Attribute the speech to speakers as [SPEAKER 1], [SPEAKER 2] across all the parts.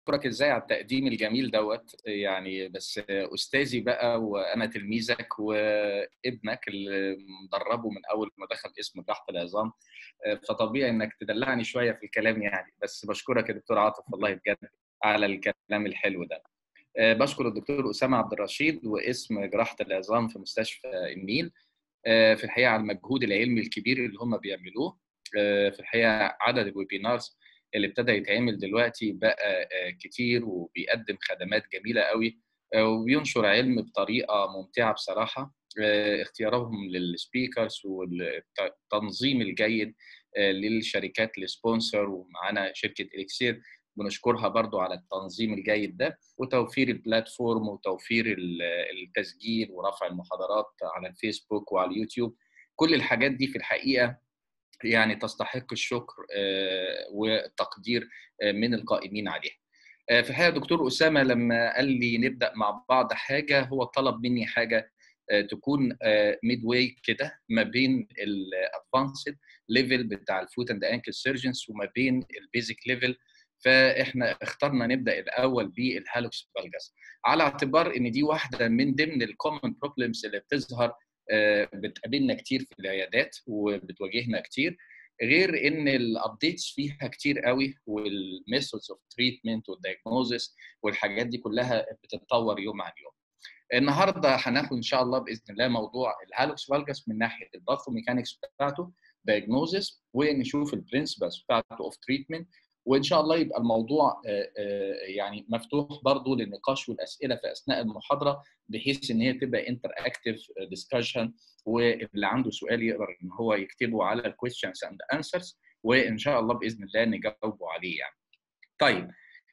[SPEAKER 1] بشكرك ازاي على التقديم الجميل دوت يعني بس استاذي بقى وانا تلميذك وابنك اللي مدربه من اول ما دخل اسم تحت العظام فطبيعي انك تدلعني شويه في الكلام يعني بس بشكرك يا دكتور عاطف والله بجد على الكلام الحلو ده بشكر الدكتور اسامه عبد الرشيد واسم جراحه العظام في مستشفى النيل في الحقيقه على المجهود العلمي الكبير اللي هم بيعملوه في الحقيقه عدد الويبينارز اللي ابتدى يتعمل دلوقتي بقى كتير وبيقدم خدمات جميله قوي وبينشر علم بطريقه ممتعه بصراحه اختيارهم للسبيكرز والتنظيم الجيد للشركات السبونسر ومعانا شركه اليكسير بنشكرها برضو على التنظيم الجيد ده وتوفير البلاتفورم وتوفير التسجيل ورفع المحاضرات على الفيسبوك وعلى اليوتيوب كل الحاجات دي في الحقيقه يعني تستحق الشكر والتقدير من القائمين عليها. في الحقيقه دكتور اسامه لما قال لي نبدا مع بعض حاجه هو طلب مني حاجه تكون ميد واي كده ما بين الادفانسد ليفل بتاع الفوت اند انكل سيرجنز وما بين البيزك ليفل فاحنا اخترنا نبدا الاول بالهالوكس فالجاس على اعتبار ان دي واحده من ضمن الكومن بروبلمز اللي بتظهر بتقابلنا كتير في العيادات وبتواجهنا كتير غير ان الابديتس فيها كتير قوي والميثودز اوف تريتمنت والدايجنوزس والحاجات دي كلها بتتطور يوم عن يوم. النهارده هناخد ان شاء الله باذن الله موضوع الهالوكس فالجاس من ناحيه الباثوميكانكس بتاعته دايجنوزس ونشوف البرنسبلز بتاعته اوف تريتمنت وان شاء الله يبقى الموضوع يعني مفتوح برضه للنقاش والاسئله في اثناء المحاضره بحيث ان هي تبقى انتر اكتف ديسكشن واللي عنده سؤال يقدر ان هو يكتبه على الكويستشنز اند انسرز وان شاء الله باذن الله نجاوبه عليه يعني. طيب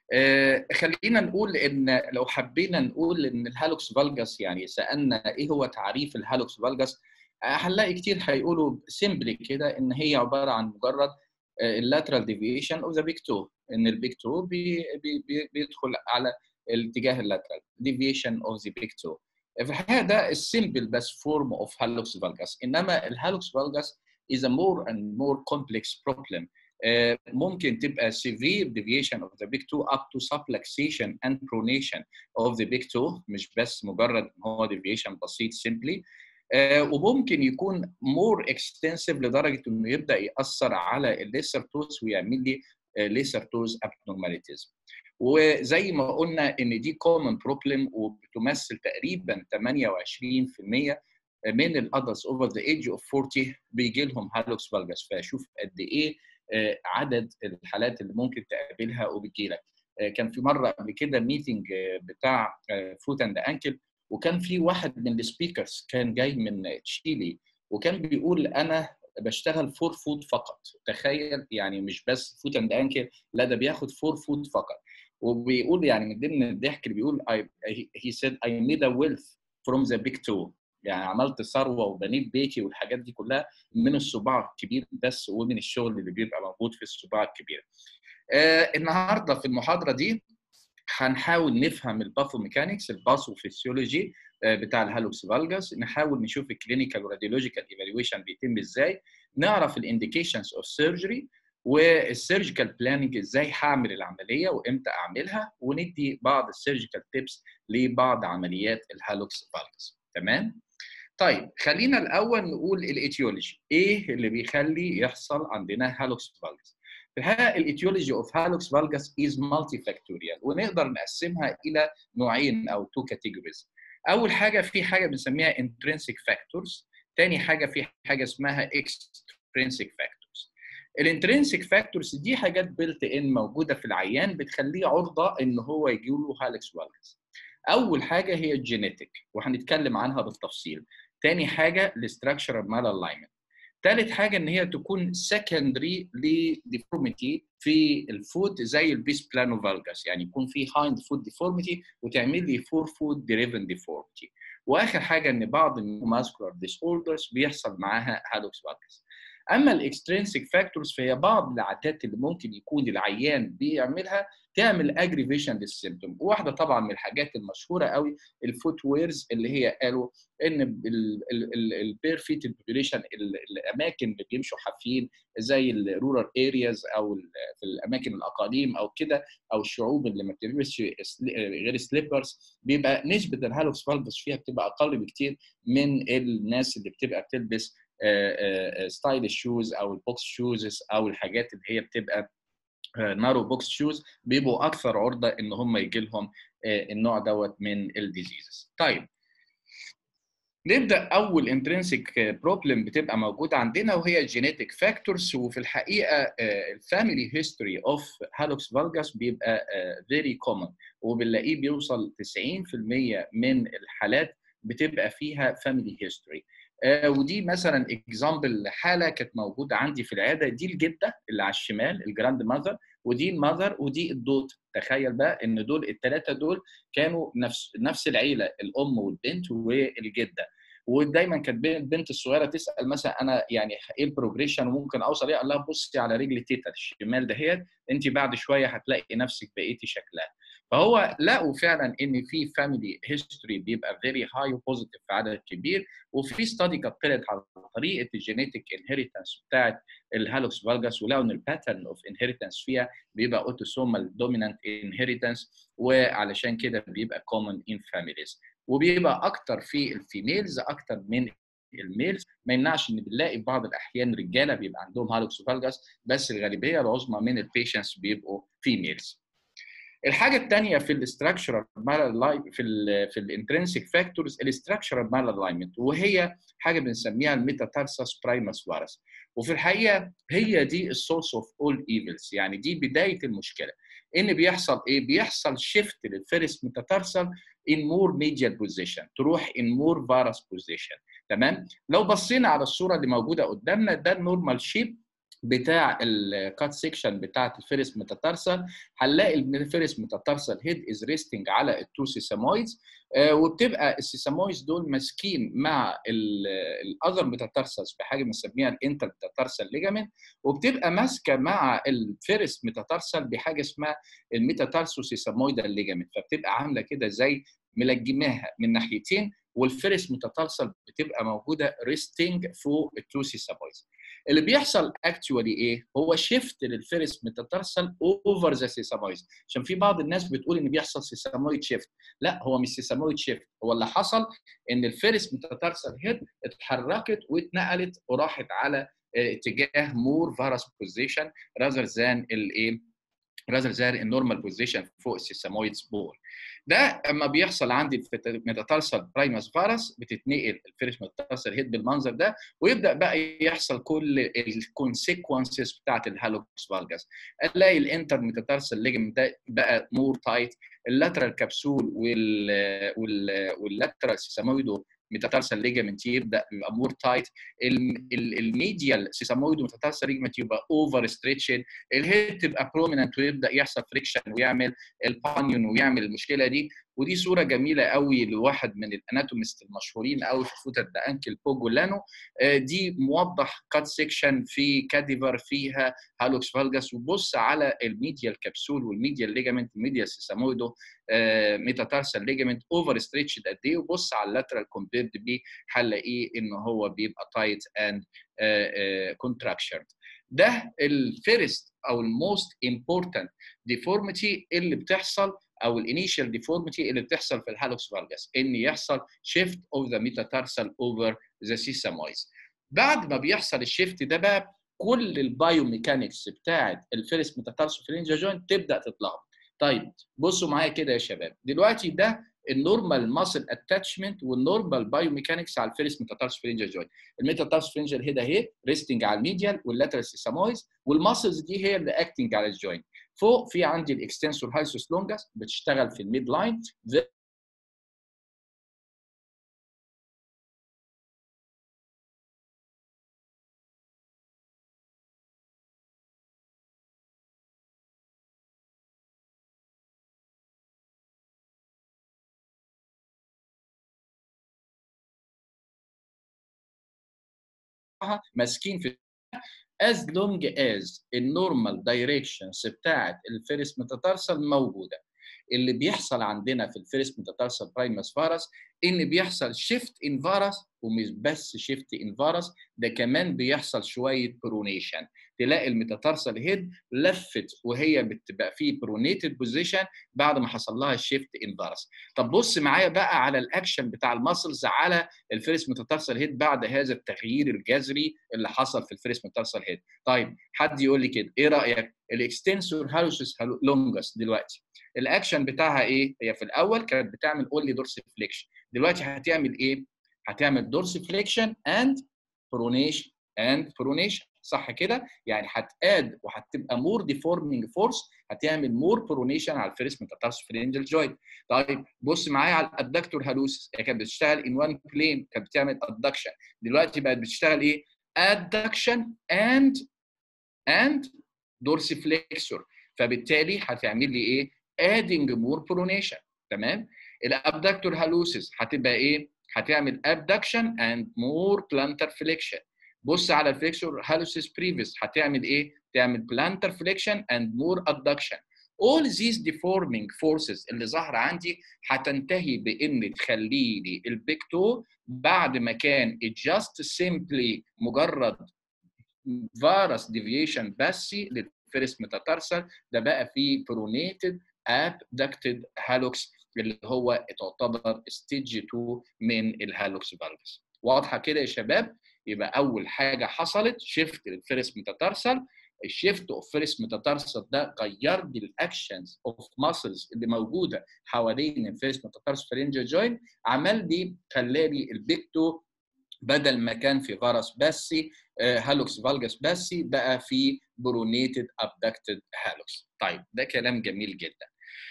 [SPEAKER 1] خلينا نقول ان لو حبينا نقول ان الهالوكس فالجاس يعني سالنا ايه هو تعريف الهالوكس فالجاس هنلاقي كتير هيقولوا سيمبلي كده ان هي عباره عن مجرد اللاترال ديفيشن اوف ذا بيج تو ان البيج تو بي بي بيدخل على الاتجاه اللاترال ديفيشن اوف ذا بيج تو في الحقيقه ده السيمبل بس فورم اوف هالوكس فالجاس انما الهالوكس فالجاس is a more and more complex problem uh, ممكن تبقى severe deviation of the big toe up to subluxation and pronation of the big toe مش بس مجرد ان هو deviation بسيط simply uh, وممكن يكون more extensive لدرجه انه يبدا ياثر على الليسر توز ويعمل لي ليسر توز abnormalities وزي ما قلنا ان دي common problem وبتمثل تقريبا 28% من الادلتس اوفر ذا ايج اوف 40 بيجي لهم هالوكس فالجاس فشوف قد ايه عدد الحالات اللي ممكن تقابلها وبتجي لك كان في مره قبل كده ميتنج بتاع فوت اند انكل وكان في واحد من السبيكرز كان جاي من تشيلي وكان بيقول انا بشتغل فور فود فقط تخيل يعني مش بس فوت اند انكل لا ده بياخد فور فود فقط وبيقول يعني من ضمن الضحك اللي بيقول he said I made a wealth from the big toe يعني عملت ثروه وبنيت بيتي والحاجات دي كلها من الصباع الكبير بس ومن الشغل اللي بيبقى موجود في الصباع الكبير. آه النهارده في المحاضره دي هنحاول نفهم الباثوميكانكس الباثوفيسيولوجي آه بتاع الهالوكس فالجاس نحاول نشوف الكلينيكال وراديولوجيكال ايفالويشن بيتم ازاي نعرف الانديكيشنز اوف سيرجري والسيرجيكال بلاننج ازاي هعمل العمليه وامتى اعملها وندي بعض السيرجيكال تيبس لبعض عمليات الهالوكس فالجاس تمام طيب خلينا الاول نقول الايتيولوجي ايه اللي بيخلي يحصل عندنا هالوكس فالجاس في الحقيقه الايتيولوجي اوف هالوكس فالجاس از مالتي فاكتوريال ونقدر نقسمها الى نوعين او تو كاتيجوريز اول حاجه في حاجه بنسميها intrinsic factors تاني حاجه في حاجه اسمها extrinsic factors الانترنسيك فاكتورز دي حاجات بيلت ان موجوده في العيان بتخليه عرضه ان هو يجي له هالوكس فالجاس اول حاجه هي الجينيتك وهنتكلم عنها بالتفصيل تاني حاجه الاستراكشرال مال الاينمنت ثالث حاجه ان هي تكون سكندري لديفورميتي في الفود زي البيس بلانو فالجاس يعني يكون في هايند فود ديفورميتي وتعمل لي فور فود دريفن ديفورميتي واخر حاجه ان بعض الماسكولار ديس اوردرز بيحصل معاها هالوكس فالجاس اما الاكسترينسيك فاكتورز فهي بعض العادات اللي ممكن يكون العيان بيعملها تعمل اجريفيشن للسيمتوم واحده طبعا من الحاجات المشهوره قوي الفوت ويرز اللي هي قالوا ان البير فيت بوبيوليشن الاماكن اللي بيمشوا حافيين زي الرورال ارياز او في الاماكن الاقاليم او كده او الشعوب اللي ما بتلبسش غير سليبرز بيبقى نسبه الهالوكس فالجس فيها بتبقى اقل بكتير من الناس اللي بتبقى بتلبس ستايل شوز او البوكس شوز او الحاجات اللي هي بتبقى نارو بوكس شوز بيبقوا اكثر عرضه ان هم يجي لهم النوع دوت من الديزيزز طيب نبدا اول انترنسيك بروبلم بتبقى موجوده عندنا وهي الجينيتك فاكتورز وفي الحقيقه الفاميلي هيستوري اوف هالوكس فالجاس بيبقى فيري كومن وبنلاقيه بيوصل 90% من الحالات بتبقى فيها فاميلي هيستوري ودي مثلا اكزامبل حاله كانت موجوده عندي في العياده دي الجده اللي على الشمال الجراند ماذر ودي المذر ودي الدوت تخيل بقى ان دول الثلاثه دول كانوا نفس نفس العيله الام والبنت والجده ودايما كانت البنت الصغيره تسال مثلا انا يعني ايه البروجريشن وممكن اوصل ايه؟ قال لها بصي على رجل تيتا الشمال دهيت انت بعد شويه هتلاقي نفسك بقيتي شكلها. فهو لقوا فعلا ان في فاميلي هيستوري بيبقى فيري هاي وبوزيتيف في عدد كبير وفي ستادي كانت طلعت على طريقه الجينيتك انهيرتنس بتاعت الهالوكس فالجاس ولقوا ان الباترن اوف انهيرتنس فيها بيبقى اوتوسومال دومينانت انهيرتنس وعلشان كده بيبقى كومن ان فاميليز وبيبقى اكتر في الفيميلز اكتر من الميلز ما يمنعش ان بنلاقي في بعض الاحيان رجاله بيبقى عندهم هالوكس فالجاس بس الغالبيه العظمى من البيشنتس بيبقوا فيميلز الحاجه الثانيه في الاستراكشرال مال في ال في الانترنسيك فاكتورز الاستراكشرال مال الاينمنت وهي حاجه بنسميها الميتاتارسس برايمس فارس وفي الحقيقه هي دي السورس اوف اول ايفلز يعني دي بدايه المشكله ان بيحصل ايه بيحصل شيفت للفيرست ميتاتارسل in more medial position تروح in more varus position تمام لو بصينا على الصوره اللي موجوده قدامنا ده النورمال شيب بتاع الكات سيكشن بتاعت الفيرس ميتاتارسال هنلاقي الفيرس ميتاتارسال هيد از ريستنج على التو سيسامويدز وبتبقى السيسامويدز دول ماسكين مع الاذر ميتاتارسالز بحاجه بنسميها الانتر ميتاتارسال ليجامنت وبتبقى ماسكه مع الفيرس ميتاتارسال بحاجه اسمها الميتاتارسو سيسامويدال ليجامنت فبتبقى عامله كده زي ملجماها من ناحيتين والفيرس ميتاتارسال بتبقى موجوده ريستنج فوق التو سيسامويدز اللي بيحصل اكشوالي ايه؟ هو شيفت للفيرس ميتاتارسال اوفر ذا سيسامويد عشان في بعض الناس بتقول ان بيحصل سيسامويد شيفت لا هو مش سيسامويد شيفت هو اللي حصل ان الفيرس ميتاتارسال هيد اتحركت واتنقلت وراحت على اتجاه مور فارس بوزيشن راذر ذان الايه راذر ذان النورمال بوزيشن فوق السيسامويد بول ده اما بيحصل عندي في ميتاتارسال برايمس فارس بتتنقل الفيرش ميتاتارسال هيد بالمنظر ده ويبدا بقى يحصل كل الكونسيكونسز بتاعت الهالوكس فالجاس الاقي الانتر ميتاتارسال ليجمنت ده بقى مور تايت اللاترال كبسول وال وال واللاترال سيسامويدو ميتاتارسال ليجمنت يبدا يبقى مور تايت الميديال سيسامويدو ميتاتارسال ليجمنت يبقى اوفر ستريتشن الهيد تبقى بروميننت ويبدا يحصل فريكشن ويعمل البانيون ويعمل المشكله دي ودي صوره جميله قوي لواحد من الاناتوميست المشهورين قوي في فوتر ده انكل بوجولانو دي موضح كات سيكشن في كاديفر فيها هالوكس فالجاس وبص على الميديال كبسول والميديال ليجامنت الميديال سيسامويدو ميتاتارسال ليجامنت اوفر ستريتشد قد ايه وبص على اللاترال كومبيرد بيه هنلاقيه ان هو بيبقى تايت اند كونتراكشرد ده الفيرست او الموست امبورتنت ديفورميتي اللي بتحصل او الانيشال ديفورميتي اللي بتحصل في الهالوكس فالجاس ان يحصل شيفت اوف ذا ميتاتارسال اوفر ذا سيسامويز بعد ما بيحصل الشيفت ده بقى كل البايوميكانكس بتاعه الفيرست ميتاتارسال فرنجا جوينت تبدا تتلخبط طيب بصوا معايا كده يا شباب دلوقتي ده النورمال ماسل اتاتشمنت والنورمال بايوميكانكس على الفيرست ميتاتارس فرنجا جوينت الميتاتارس فرنجا هيد اهي ريستنج على الميديال واللاترال سيسامويز والماسلز دي هي اللي اكتنج على الجوينت فوق في عندي الاكستنسور هايسوس لونجاس بتشتغل في الميد لاين ماسكين في as long as النورمال دايركشنز بتاعت الفيرس ميتاتارسال موجوده اللي بيحصل عندنا في الفيرس ميتاتارسال برايمس فارس ان بيحصل شيفت ان فارس ومش بس شيفت ان فارس ده كمان بيحصل شويه برونيشن تلاقي الميتاتارسال هيد لفت وهي بتبقى في برونيتد بوزيشن بعد ما حصل لها الشيفت ان فارس طب بص معايا بقى على الاكشن بتاع الماسلز على الفيرس ميتاتارسال هيد بعد هذا التغيير الجذري اللي حصل في الفيرس ميتاتارسال هيد طيب حد يقول لي كده ايه رايك الاكستنسور هالوسس لونجس دلوقتي الاكشن بتاعها ايه هي في الاول كانت بتعمل اونلي دورس فليكشن دلوقتي هتعمل ايه هتعمل دورس فليكشن اند برونيشن اند برونيشن صح كده يعني هتاد وهتبقى مور ديفورمينج فورس هتعمل مور برونيشن على الفيرس ميتاتارس فرنجل جوينت طيب بص معايا على الادكتور هالوسس هي كانت بتشتغل ان وان بلين كانت بتعمل ادكشن دلوقتي بقت بتشتغل ايه ادكشن اند اند dorsiflexor فبالتالي هتعمل لي ايه adding more pronation تمام الابدكتور هالوسس هتبقى ايه هتعمل abduction and more plantar flexion بص على الفليكسور هالوسس بريفيس هتعمل ايه تعمل plantar flexion and more adduction all these deforming forces اللي ظاهره عندي هتنتهي بان تخلي لي البيك تو بعد ما كان it just simply مجرد فارس ديفيشن بس للفيرس ميتاتارسال ده بقى فيه برونيتد abducted هالوكس اللي هو تعتبر ستيج 2 من الهالوكس فالفس واضحه كده يا شباب يبقى اول حاجه حصلت شيفت للفيرس ميتاتارسال الشيفت اوف فيرس ميتاتارسال ده غير لي الاكشنز اوف ماسلز اللي موجوده حوالين الفيرس ميتاتارسال فرنجل جوينت عمل لي خلالي البيكتو بدل ما كان في غرس بسي هالوكس فالجس بسي بقى في برونيتد ابدكتد هالوكس طيب ده كلام جميل جدا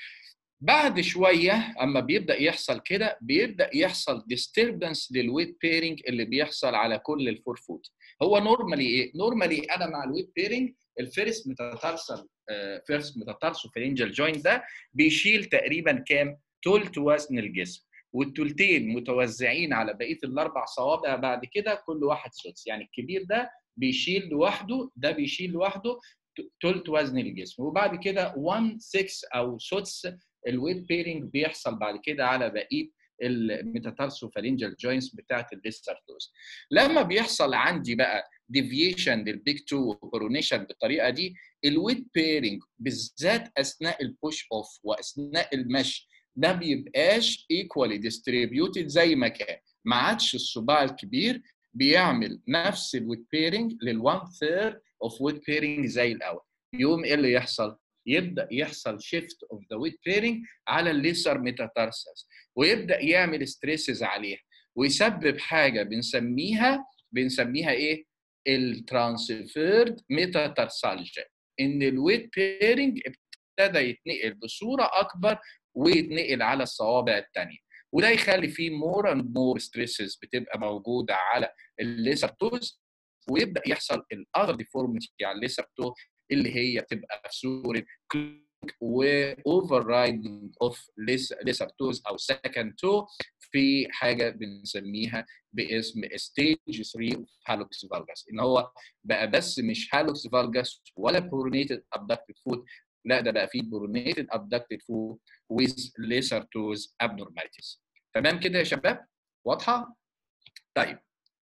[SPEAKER 1] بعد شويه اما بيبدا يحصل كده بيبدا يحصل disturbance للويت بيرنج اللي بيحصل على كل الفور فوت هو نورمالي ايه نورمالي انا مع الويت بيرنج الفيرس ميتاتارسال فيرس ميتاتارسو فرنجل جوينت ده بيشيل تقريبا كام تلت وزن الجسم والتلتين متوزعين على بقيه الاربع صوابع بعد كده كل واحد سدس يعني الكبير ده بيشيل لوحده ده بيشيل لوحده تلت وزن الجسم وبعد كده 1 6 او سدس الويت بيرنج بيحصل بعد كده على بقيه الميتاتارسو فالينجل جوينتس بتاعت الليسترتوز لما بيحصل عندي بقى ديفيشن للبيك 2 كورونيشن بالطريقه دي الويت بيرنج بالذات اثناء البوش اوف واثناء المشي ده بيبقاش ايكوالي ديستريبيوتد زي ما كان ما عادش الصباع الكبير بيعمل نفس الويت بيرنج لل1 ثيرد اوف ويت بيرنج زي الاول يوم ايه اللي يحصل يبدا يحصل شيفت اوف ذا ويت بيرنج على الليسر ميتاتارسس ويبدا يعمل ستريسز عليها ويسبب حاجه بنسميها بنسميها ايه الترانسفيرد ميتاتارسالجيا ان الويت بيرنج ابتدى يتنقل بصوره اكبر ويتنقل على الصوابع الثانيه وده يخلي فيه مور اند مور ستريسز بتبقى موجوده على الليسر توز ويبدا يحصل الاذر ديفورميتي على الليسر تو اللي هي بتبقى في صوره واوفر رايدنج اوف ليسر توز او سكند تو في حاجه بنسميها باسم ستيج 3 هالوكس فالجاس ان هو بقى بس مش هالوكس فالجاس ولا برونيتد ابدكتد فوت لا ده بقى فيه برونيتد ابدكتد فوت with lesser toes abnormalities تمام كده يا شباب واضحه طيب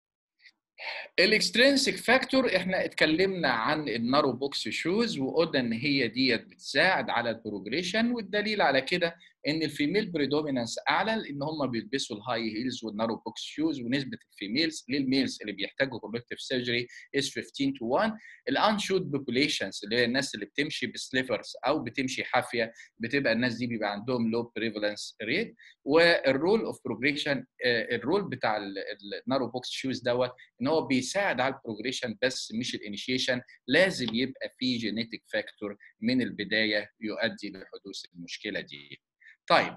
[SPEAKER 1] الاكسترينسيك فاكتور احنا اتكلمنا عن النارو بوكس شوز وقلنا ان هي ديت بتساعد على البروجريشن والدليل على كده ان الفيميل بريدومينانس اعلى لان هم بيلبسوا الهاي هيلز والنارو بوكس شوز ونسبه الفيميلز للميلز اللي بيحتاجوا كوركتيف سيرجري از 15 تو 1 الانشود بوبوليشنز اللي هي الناس اللي بتمشي بسليفرز او بتمشي حافيه بتبقى الناس دي بيبقى عندهم لو بريفالنس ريت والرول اوف بروجريشن الرول بتاع النارو بوكس شوز دوت ان هو بيساعد على البروجريشن بس مش الانيشيشن لازم يبقى في جينيتك فاكتور من البدايه يؤدي لحدوث المشكله دي طيب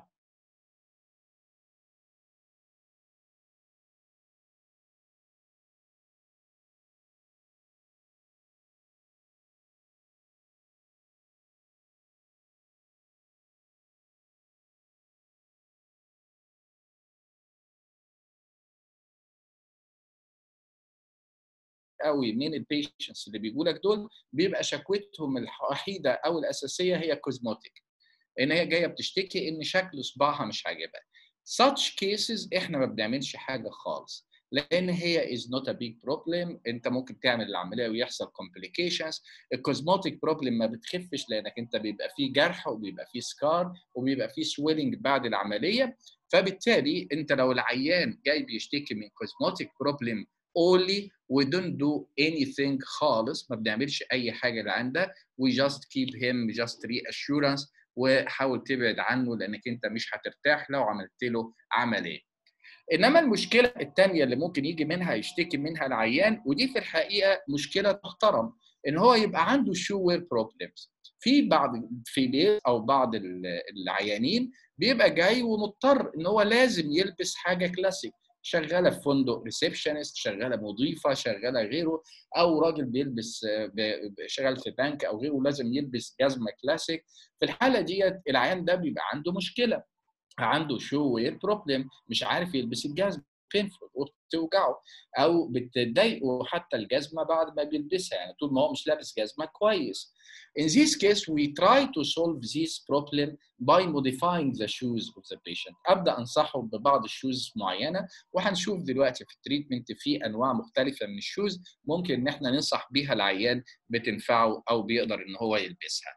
[SPEAKER 1] قوي من البيشنتس اللي بيجوا لك دول بيبقى شكوتهم الوحيده او الاساسيه هي كوزموتيك ان هي جايه بتشتكي ان شكل صباعها مش عاجبها such cases احنا ما بنعملش حاجه خالص لان هي is not a big problem انت ممكن تعمل العمليه ويحصل complications الكوزموتيك بروبلم ما بتخفش لانك انت بيبقى فيه جرح وبيبقى فيه سكار وبيبقى فيه swelling بعد العمليه فبالتالي انت لو العيان جاي بيشتكي من كوزموتيك بروبلم only we don't do anything خالص ما بنعملش اي حاجه اللي عنده we just keep him just reassurance وحاول تبعد عنه لانك انت مش هترتاح لو عملت له عمليه انما المشكله الثانيه اللي ممكن يجي منها يشتكي منها العيان ودي في الحقيقه مشكله تحترم ان هو يبقى عنده شو وير بروبلمز في بعض في او بعض العيانين بيبقى جاي ومضطر ان هو لازم يلبس حاجه كلاسيك شغاله في فندق ريسبشنست شغاله مضيفه شغاله غيره او راجل بيلبس شغال في بنك او غيره لازم يلبس جزمه كلاسيك في الحاله ديت العيان ده بيبقى عنده مشكله عنده شو وير بروبلم مش عارف يلبس الجزمه بينفول وبتوجعه او بتضايقه حتى الجزمه بعد ما بيلبسها يعني طول ما هو مش لابس جزمه كويس. In this case we try to solve this problem by modifying the shoes of the patient. ابدا انصحه ببعض الشوز معينه وهنشوف دلوقتي في التريتمنت في انواع مختلفه من الشوز ممكن ان احنا ننصح بيها العيان بتنفعه او بيقدر ان هو يلبسها.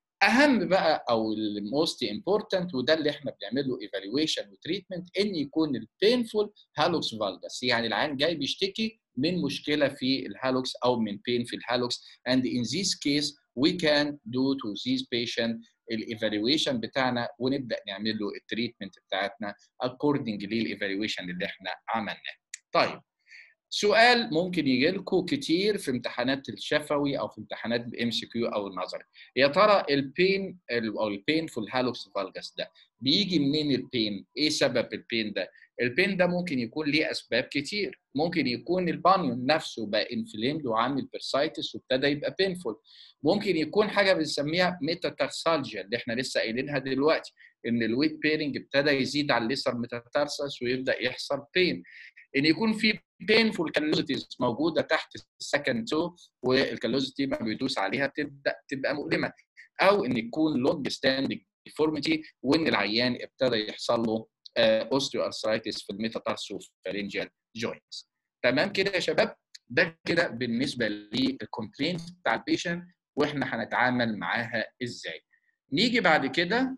[SPEAKER 1] اهم بقى او الموست امبورتنت وده اللي احنا بنعمله ايفالويشن وتريتمنت ان يكون البينفول هالوكس فالجاس يعني العيان جاي بيشتكي من مشكله في الهالوكس او من بين في الهالوكس and in this case we can do to this patient الايفالويشن بتاعنا ونبدا نعمل له التريتمنت بتاعتنا according للايفالويشن اللي احنا عملناه. طيب سؤال ممكن يجي لكم كتير في امتحانات الشفوي او في امتحانات الام سي كيو او النظري يا ترى البين او البين في الهالوكس فالجاس ده بيجي منين البين ايه سبب البين ده البين ده ممكن يكون ليه اسباب كتير ممكن يكون البانيون نفسه بقى انفليمد وعامل بيرسايتس وابتدى يبقى بينفول ممكن يكون حاجه بنسميها ميتاتارسالجيا اللي احنا لسه قايلينها دلوقتي ان الويت بيرنج ابتدى يزيد على الليسر ميتاتارسس ويبدا يحصل بين ان يكون في بينفول كالوزيتيز موجوده تحت السكند تو والكالوزيتي ما بيدوس عليها تبدا تبقى مؤلمه او ان يكون لونج ستاندنج ديفورميتي وان العيان ابتدى يحصل له اوستيو ارثرايتس في الميتاتارسو فارنجيال جوينتس تمام كده يا شباب ده كده بالنسبه للكومبلينت بتاع البيشنت واحنا هنتعامل معاها ازاي نيجي بعد كده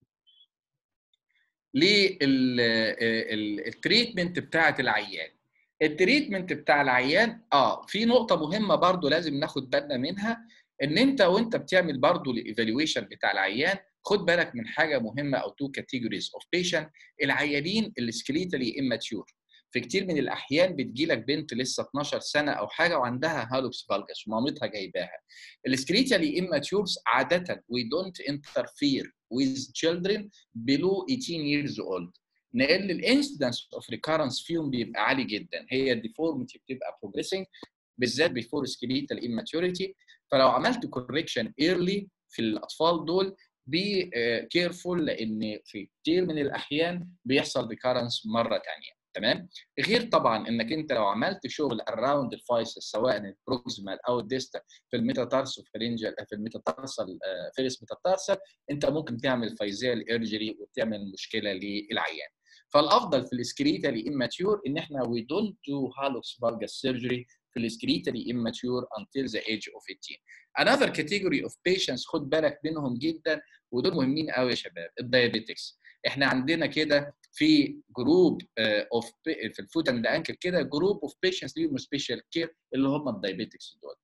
[SPEAKER 1] للتريتمنت بتاعه العيان التريتمنت بتاع العيان اه في نقطه مهمه برضو لازم ناخد بالنا منها ان انت وانت بتعمل برضو الايفالويشن بتاع العيان خد بالك من حاجه مهمه او تو كاتيجوريز اوف بيشنت العيانين اللي سكليتالي اماتيور في كتير من الاحيان بتجي لك بنت لسه 12 سنه او حاجه وعندها هالوكس فالجاس ومامتها جايباها السكليتالي اماتيورز عاده we don't interfere with children below 18 years old لان الانسيدنس اوف ريكارنس فيهم بيبقى عالي جدا هي الديفورميتي بتبقى بروجريسنج بالذات بيفور سكليتال اماتيوريتي فلو عملت كوركشن ايرلي في الاطفال دول بي كيرفول لان في كتير من الاحيان بيحصل ريكارنس مره ثانيه تمام غير طبعا انك انت لو عملت شغل اراوند الفايسس سواء البروكسيمال او الديستا في الميتاتارسو فرنجل في الميتاتارسال فيرس ميتاتارسال انت ممكن تعمل فايزيال ايرجري وتعمل مشكله للعيان فالافضل في السكريتالي اماتيور ان احنا we don't do hallux valgus surgery في السكريتالي immature until the age of 18. Another category of patients خد بالك منهم جدا ودول مهمين قوي يا شباب الدايابيتكس احنا عندنا كده في جروب اوف في الفوت اند انكل كده جروب اوف بيشنتس ليهم سبيشال كير اللي هم الدايابيتكس دول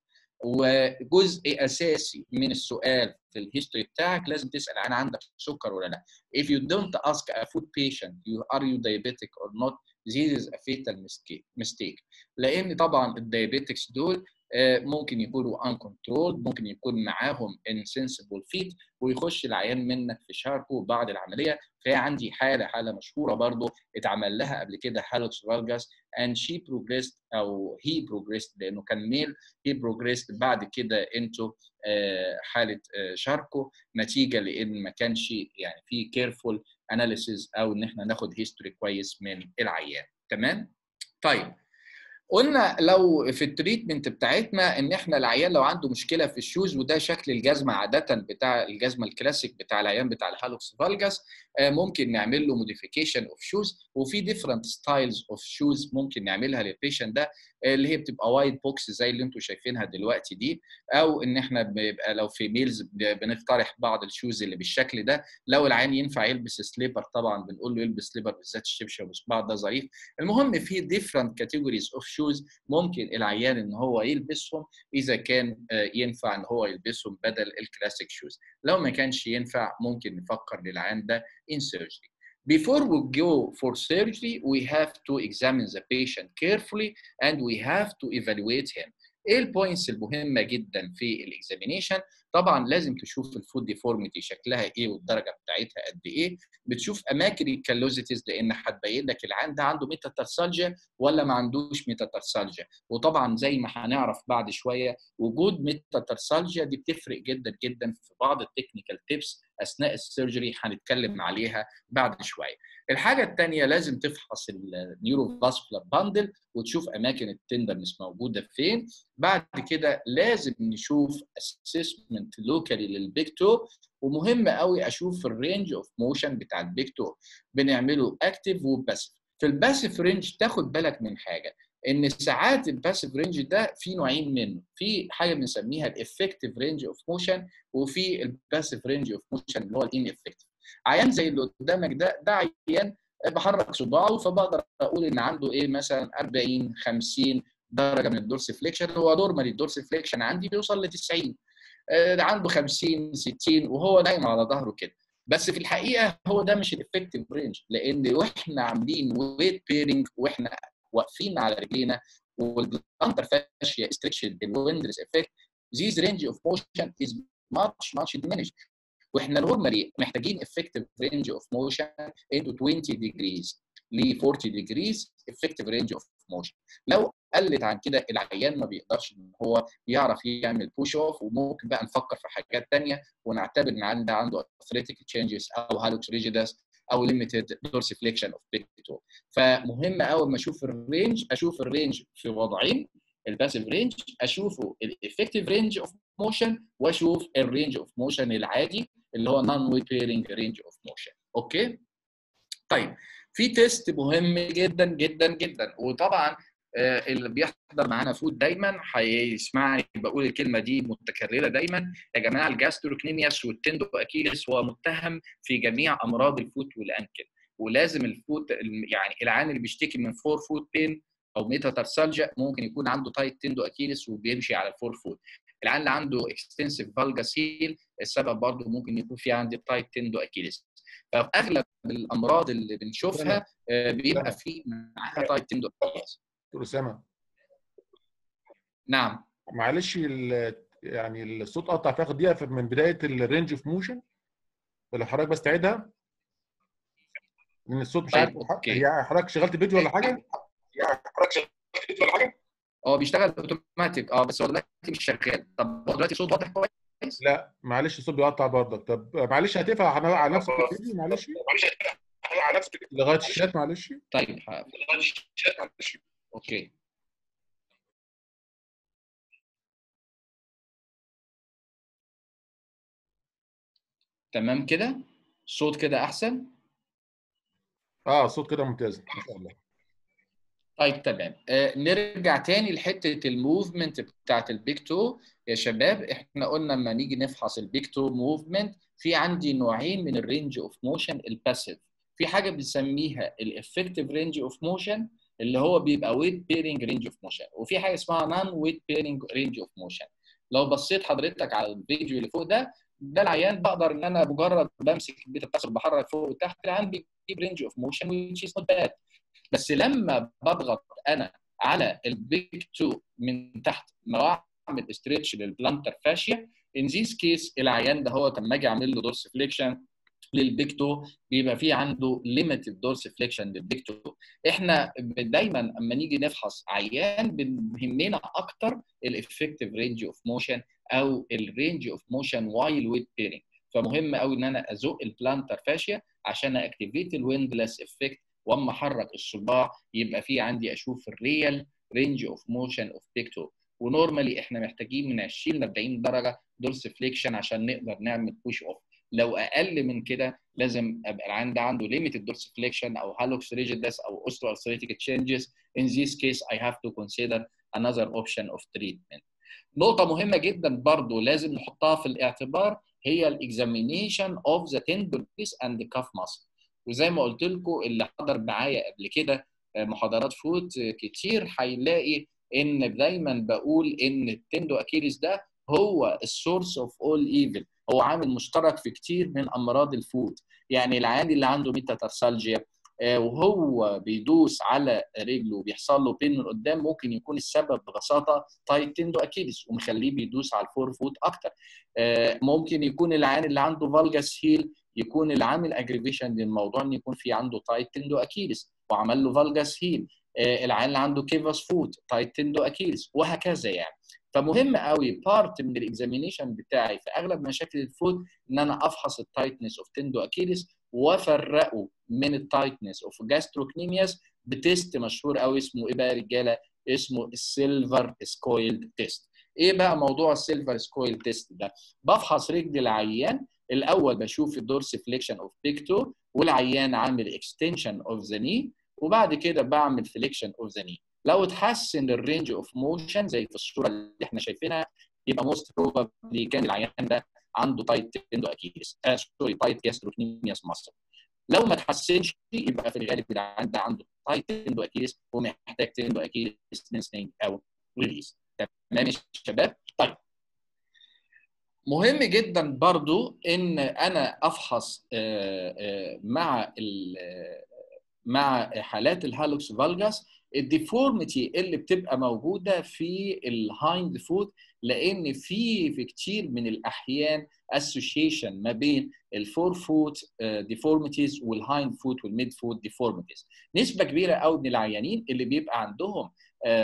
[SPEAKER 1] وجزء اساسي من السؤال في الهيستوري بتاعك لازم تسال عن عندك سكر ولا لا if you don't ask a food patient you are you diabetic or not this is a fatal mistake لان طبعا الدايابيتكس دول ممكن يكونوا uncontrolled ممكن يكون معاهم insensible feet ويخش العيان منك في شاركه بعد العمليه فهي عندي حاله حاله مشهوره برضو اتعمل لها قبل كده هالوكس فالجاس and she progressed او he progressed لانه كان ميل he progressed بعد كده انتو حاله شاركه نتيجه لان ما كانش يعني في كيرفول اناليسيز او ان احنا ناخد هيستوري كويس من العيان تمام طيب قلنا لو في التريتمنت بتاعتنا ان احنا العيان لو عنده مشكله في الشوز وده شكل الجزمه عاده بتاع الجزمه الكلاسيك بتاع العيان بتاع الهالوكس فالجاس ممكن نعمل له موديفيكيشن اوف شوز وفي ديفرنت ستايلز اوف شوز ممكن نعملها للبيشنت ده اللي هي بتبقى وايد بوكس زي اللي انتم شايفينها دلوقتي دي او ان احنا بيبقى لو في ميلز بنقترح بعض الشوز اللي بالشكل ده لو العيان ينفع يلبس سليبر طبعا بنقول له يلبس سليبر بالذات الشبشب وصباع ده ظريف المهم في ديفرنت كاتيجوريز اوف شوز ممكن العيان ان هو يلبسهم اذا كان ينفع ان هو يلبسهم بدل الكلاسيك شوز لو ما كانش ينفع ممكن نفكر للعيان ده in surgery Before we go for surgery, we have to examine the patient carefully and we have to evaluate him. ايه البوينتس المهمه جدا في الاكزامينيشن طبعا لازم تشوف الفود ديفورميتي شكلها ايه والدرجه بتاعتها قد ايه بتشوف اماكن الكالوزيتيز لان هتبين لك العيان ده عنده ميتاتارسالجيا ولا ما عندوش ميتاتارسالجيا وطبعا زي ما هنعرف بعد شويه وجود ميتاتارسالجيا دي بتفرق جدا جدا في بعض التكنيكال تيبس اثناء السيرجري هنتكلم عليها بعد شويه الحاجه الثانيه لازم تفحص النيورو فاسكولار باندل وتشوف اماكن التندرنس موجوده فين بعد كده لازم نشوف اسسمنت لوكالي للبيج تو ومهم قوي اشوف الرينج اوف موشن بتاع البيج تو بنعمله اكتف وباسيف في الباسيف رينج تاخد بالك من حاجه ان ساعات الباسيف رينج ده في نوعين منه في حاجه بنسميها الافكتيف رينج اوف موشن وفي الباسيف رينج اوف موشن اللي هو الان افكتيف عيان زي اللي قدامك ده ده عيان بحرك صباعه فبقدر اقول ان عنده ايه مثلا 40 50 درجه من الدورس فليكشن هو نورمالي الدورس فليكشن عندي بيوصل ل 90 عنده 50 60 وهو نايم على ظهره كده بس في الحقيقه هو ده مش الافكتيف رينج لان واحنا عاملين ويت بيرنج واحنا واقفين على رجلينا والانتر فاشيا استريكشن الويندرز افكت these range of motion is much much diminished واحنا نورمالي محتاجين effective range of motion into 20 degrees ل 40 degrees effective range of motion لو قلت عن كده العيان ما بيقدرش ان هو يعرف يعمل بوش اوف وممكن بقى نفكر في حاجات ثانيه ونعتبر ان العيان ده عنده athletic changes او هالوكس ريجيدس او ليميتد dorsiflexion اوف big toe فمهم قوي لما اشوف الرينج اشوف الرينج في وضعين الباسيف رينج اشوفه الافكتيف رينج اوف موشن واشوف الرينج اوف موشن العادي اللي هو نون ويت بيرنج رينج اوف موشن اوكي طيب في تيست مهم جدا جدا جدا وطبعا اللي بيحضر معانا فود دايما هيسمعني بقول الكلمه دي متكرره دايما يا جماعه الجاستروكنيمياس والتندو اكيلس هو متهم في جميع امراض الفوت والانكل ولازم الفوت يعني العيان اللي بيشتكي من فور فوت بين او ميتاتارسالجيا ممكن يكون عنده تايت تندو اكيلس وبيمشي على الفور فوت العيان اللي عنده اكستنسيف فالجاسيل السبب برضه ممكن يكون في عندي تايت تندو اكيلس ففي اغلب الامراض اللي بنشوفها بيبقى في معاها تايت تندو اكيلس
[SPEAKER 2] دكتور اسامه
[SPEAKER 1] نعم
[SPEAKER 2] معلش يعني الصوت قطع تاخد دقيقه من بدايه الرينج اوف موشن ولا حضرتك بس تعيدها؟ لان الصوت مش عارف هي حضرتك شغلت فيديو ولا حاجه؟
[SPEAKER 1] هي حضرتك شغلت فيديو ولا حاجه؟ هو بيشتغل اوتوماتيك اه بس هو دلوقتي مش شغال طب هو دلوقتي الصوت واضح كويس؟
[SPEAKER 2] لا معلش الصوت بيقطع برضك طب معلش هتقفل على نفسك الفيديو معلش
[SPEAKER 1] معلش على نفسك
[SPEAKER 2] لغايه الشات معلش
[SPEAKER 1] طيب لغايه الشات معلش اوكي تمام كده الصوت كده احسن
[SPEAKER 2] اه الصوت كده ممتاز ما شاء الله
[SPEAKER 1] طيب تمام آه نرجع تاني لحته الموفمنت بتاعت البيك تو يا شباب احنا قلنا لما نيجي نفحص البيك تو موفمنت في عندي نوعين من الرينج اوف موشن الباسيف في حاجه بنسميها الافكتيف رينج اوف موشن اللي هو بيبقى ويت بيرنج رينج اوف موشن وفي حاجه اسمها نون ويت بيرنج رينج اوف موشن لو بصيت حضرتك على الفيديو اللي فوق ده ده العيان بقدر ان انا مجرد بمسك البيت التصل بحرك فوق وتحت العيان بيجيب رينج اوف موشن which is not bad بس لما بضغط انا على البيك 2 من تحت ما اعمل استريتش للبلانتر فاشيا ان ذيس كيس العيان ده هو لما اجي اعمل له دورس فليكشن للبيك 2 بيبقى في عنده ليميتد دورس فليكشن للبيك 2 احنا دايما اما نيجي نفحص عيان بيهمنا اكتر الافكتيف رينج اوف موشن او الرينج اوف موشن وايل ويت بيرنج فمهم قوي ان انا ازق البلانتر فاشيا عشان اكتيفيت الويندلس افكت واما احرك الصباع يبقى في عندي اشوف الريال رينج اوف موشن اوف بيك تو ونورمالي احنا محتاجين من 20 ل 40 درجه دورس فليكشن عشان نقدر نعمل بوش اوف لو اقل من كده لازم ابقى العين ده عنده ليميتد دورس فليكشن او هالوكس ريجيدس او اوستروارثريتيك تشينجز in this case I have to consider another option of treatment نقطة مهمة جدا برضو لازم نحطها في الاعتبار هي الاكزامينيشن اوف ذا tendon piece and the cuff muscle وزي ما قلت لكم اللي حضر معايا قبل كده محاضرات فوت كتير هيلاقي ان دايما بقول ان التندو اكيليس ده هو السورس اوف اول ايفل هو عامل مشترك في كتير من امراض الفوت يعني العيان اللي عنده ميتاتارسالجيا وهو بيدوس على رجله وبيحصل له بين من قدام ممكن يكون السبب ببساطه تايت تندو اكيليس ومخليه بيدوس على الفور فوت اكتر ممكن يكون العيان اللي عنده فالجاس هيل يكون العامل اجريفيشن للموضوع ان يكون في عنده تايت تندو اكيليس وعمل له فالجاس هيل العيان اللي عنده كيفاس فوت تايت تندو اكيليس وهكذا يعني فمهم قوي بارت من الاكزامينيشن بتاعي في اغلب مشاكل الفوت ان انا افحص التايتنس اوف تندو اكيليس وافرقه من التايتنس اوف جاستروكنيمياس بتيست مشهور قوي اسمه ايه بقى يا رجاله؟ اسمه السيلفر سكويل تيست. ايه بقى موضوع السيلفر سكويل تيست ده؟ بفحص رجل العيان الاول بشوف الدورس فليكشن اوف بيكتو والعيان عامل اكستنشن اوف ذا ني وبعد كده بعمل فليكشن اوف ذا ني. لو اتحسن الرينج اوف موشن زي في الصوره اللي احنا شايفينها يبقى موست بروبابلي كان العيان ده عنده تايت تندو اكيليس آه سوري تايت جاستروكنيمياس ماسل لو ما تحسنش يبقى في الغالب العيان ده عنده تايت تندو اكيليس ومحتاج تندو اكيليس نسنج او ريليز تمام يا شباب طيب مهم جدا برضو ان انا افحص مع مع حالات الهالوكس فالجاس الديفورميتي اللي بتبقى موجوده في الهايند فوت لان في في كتير من الاحيان اسوشيشن ما بين الفور فوت ديفورميتيز والهايند فوت والميد فوت ديفورميتيز نسبه كبيره قوي من العيانين اللي بيبقى عندهم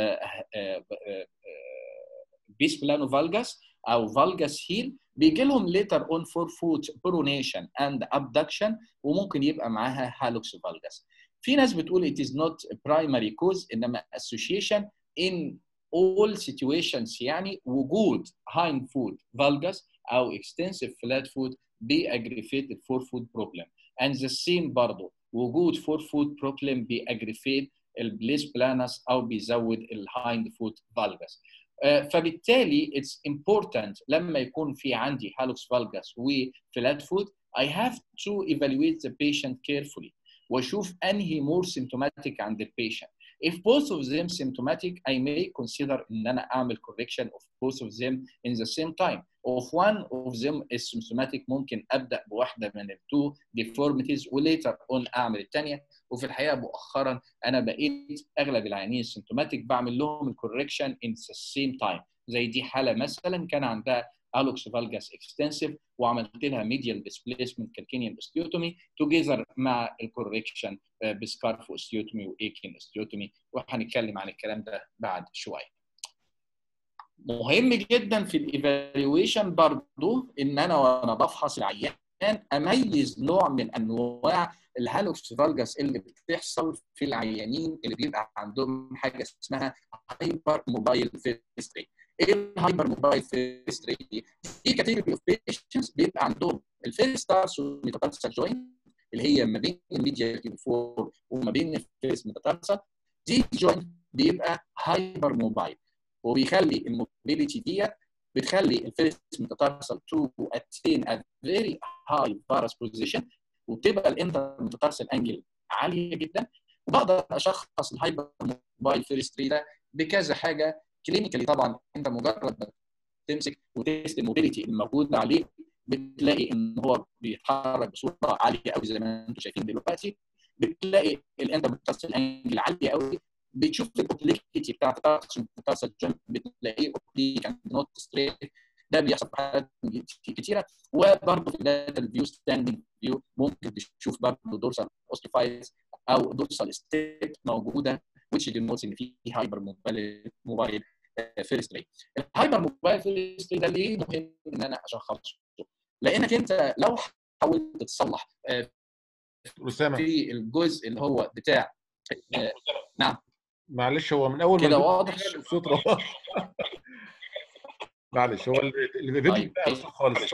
[SPEAKER 1] بيس بلانو فالجاس او فالجاس هيل بيجي لهم ليتر اون فور فوت برونيشن اند ابدكشن وممكن يبقى معاها هالوكس فالجاس في ناس بتقول it is not primary cause انما association in all situations يعني وجود hind foot valgus او extensive flat foot بيأجريفيت الفور foot problem and the same برضه وجود فور foot problem بيأجريفيت البليس بلانس او بيزود الهايند فوت فالجس فبالتالي it's important لما يكون في عندي هالوكس فالجس وفلات فوت I have to evaluate the patient carefully واشوف انهي more symptomatic عند البيشنت. If both of them symptomatic, I may consider ان انا اعمل correction of both of them in the same time. If one of them is symptomatic ممكن ابدا بواحده من التو deformities وليتر on اعمل الثانيه وفي الحقيقه مؤخرا انا بقيت اغلب العيانين السيمتوماتيك بعمل لهم الكوركشن in the same time زي دي حاله مثلا كان عندها الوكس فالجاس اكستنسيف وعملت لها ميديال ديسبيسمنت كالكينيان اوستيوتومي توجذر مع الكوركشن بسكارف اوستيوتومي وايكين اوستيوتومي وهنتكلم عن الكلام ده بعد شويه. مهم جدا في الايفالويشن برضو ان انا وانا بفحص العيان اميز نوع من انواع الهالوكس فالجاس اللي بتحصل في العيانين اللي بيبقى عندهم حاجه اسمها هايبر موبايل فيستري ايه الهايبر موبايل فيستري دي؟ دي كاتيجوري اوف بيشنتس بيبقى عندهم الفيرست تارس والميتاتارسال جوينت اللي هي ما بين الميديا فور وما بين الفيرست ميتاتارسال دي جوينت بيبقى هايبر موبايل وبيخلي الموبيليتي ديت بتخلي الفيرست ميتاتارسال تو اتين ا فيري هاي فارس بوزيشن وبتبقى الانتر ميتاتارسال انجل عاليه جدا وبقدر اشخص الهايبر موبايل فيرستري ده بكذا حاجه كلينيكالي طبعا انت مجرد ما تمسك وتست الموبيليتي الموجوده عليه بتلاقي ان هو بيتحرك بصوره عاليه قوي زي ما انتم شايفين دلوقتي بتلاقي الانتر ميتاتارسال انجل عاليه قوي بتشوف الاوبليكيتي بتاعت التارسال جمب بتلاقيه اوبليك نوت ستريت ده بيحصل في حالات كتيره وبرضه في داتا الفيو ستاندنج فيو ممكن تشوف برضه دورسال اوستيفايز او دورسال ستيب موجوده which denotes ان في هايبر موبايل موبايل فيرست ري الهايبر موبايل فيرست ري ده ليه مهم ان انا اشخصه لانك انت لو حاولت تصلح
[SPEAKER 2] اسامه
[SPEAKER 1] في الجزء اللي هو بتاع نعم
[SPEAKER 2] معلش هو من اول
[SPEAKER 1] ما كده واضح
[SPEAKER 2] الصوت راح معلش هو الفيديو
[SPEAKER 1] طيب
[SPEAKER 2] خالص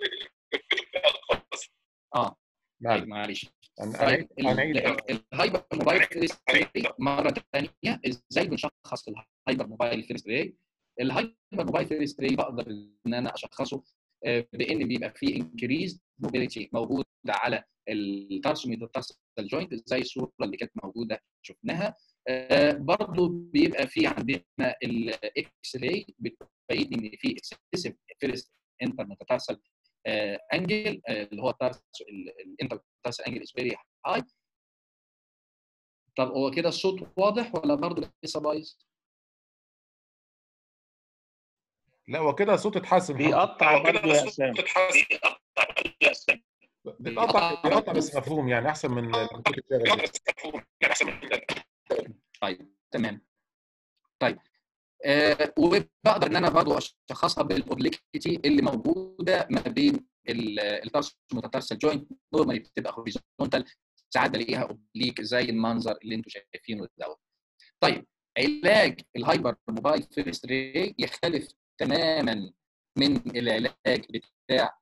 [SPEAKER 1] اه
[SPEAKER 2] معلش
[SPEAKER 1] معلش
[SPEAKER 2] طيب
[SPEAKER 1] الهايبر موبايل فيرست مره ثانيه ازاي بنشخص الهايبر موبايل فيرست راي الهايبر موبايل فيرست راي بقدر ان انا اشخصه بان بيبقى فيه انكريز موبيليتي موجود على التارسوميتال جوينت زي الصوره اللي كانت موجوده شفناها برضه بيبقى في عندنا الاكس راي بتبين ان في اكسسيف فيرست انتر متترسل انجل اللي هو الانتر متترسل انجل از فيري هاي طب هو كده الصوت واضح ولا برضه لسه بايظ؟
[SPEAKER 2] لا هو كده الصوت اتحسن
[SPEAKER 3] بيقطع برضه يا اسامه
[SPEAKER 2] بيقطع بيقطع بس مفهوم يعني احسن من لما كنت بتشتغل
[SPEAKER 1] طيب تمام طيب آه وبقدر ان انا برضه اشخصها بالاوبليكتي اللي موجوده ما بين الترس المتترسل جوينت نورمالي بتبقى هوريزونتال ساعات بلاقيها اوبليك زي المنظر اللي انتم شايفينه دوت طيب علاج الهايبر موبايل فيرست ري يختلف تماما من العلاج بتاع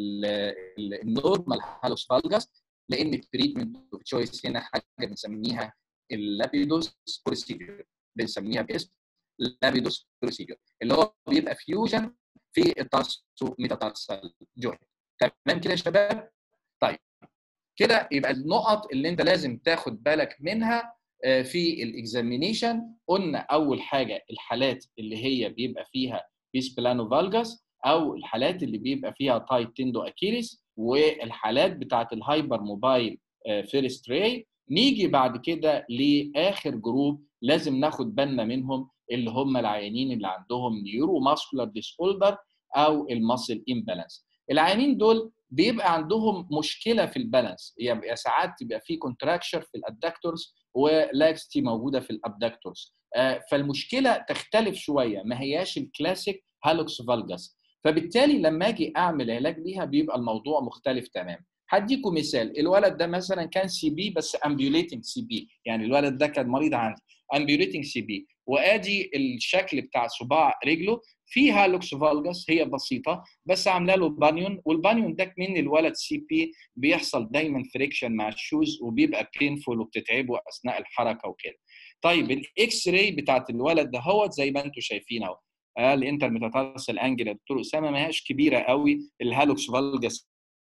[SPEAKER 1] النورمال هالوس فالجاس لان التريتمنت اوف تشويس هنا حاجه بنسميها اللابيدوس بروسيدور بنسميها باسم لابيدوس بروسيدور اللي هو بيبقى فيوجن في التارسو ميتاتارسال جوينت تمام كده يا شباب طيب كده يبقى النقط اللي انت لازم تاخد بالك منها في الاكزامينيشن قلنا اول حاجه الحالات اللي هي بيبقى فيها بيس بلانو فالجاس او الحالات اللي بيبقى فيها تايت تندو اكيريس والحالات بتاعت الهايبر موبايل فيرست راي نيجي بعد كده لاخر جروب لازم ناخد بالنا منهم اللي هم العيانين اللي عندهم نيورو ماسكولار ديس اوردر او الماسل امبالانس العيانين دول بيبقى عندهم مشكله في البالانس يبقى يعني ساعات تبقى في كونتراكشر في الادكتورز ولاكستي موجوده في الابدكتورز فالمشكله تختلف شويه ما هياش الكلاسيك هالوكس فالجاس فبالتالي لما اجي اعمل علاج ليها بيبقى الموضوع مختلف تماما هديكم مثال الولد ده مثلا كان سي بي بس امبيوليتنج سي بي يعني الولد ده كان مريض عندي امبيوليتنج سي بي وادي الشكل بتاع صباع رجله فيها لوكس فالجاس هي بسيطه بس عامله له بانيون والبانيون ده من الولد سي بي بيحصل دايما فريكشن مع الشوز وبيبقى بينفول وبتتعبه اثناء الحركه وكده طيب الاكس راي بتاعت الولد ده هو زي ما انتم شايفين اهو الانتر ميتاتارسال انجل يا دكتور اسامه ما هياش كبيره قوي الهالوكس فالجاس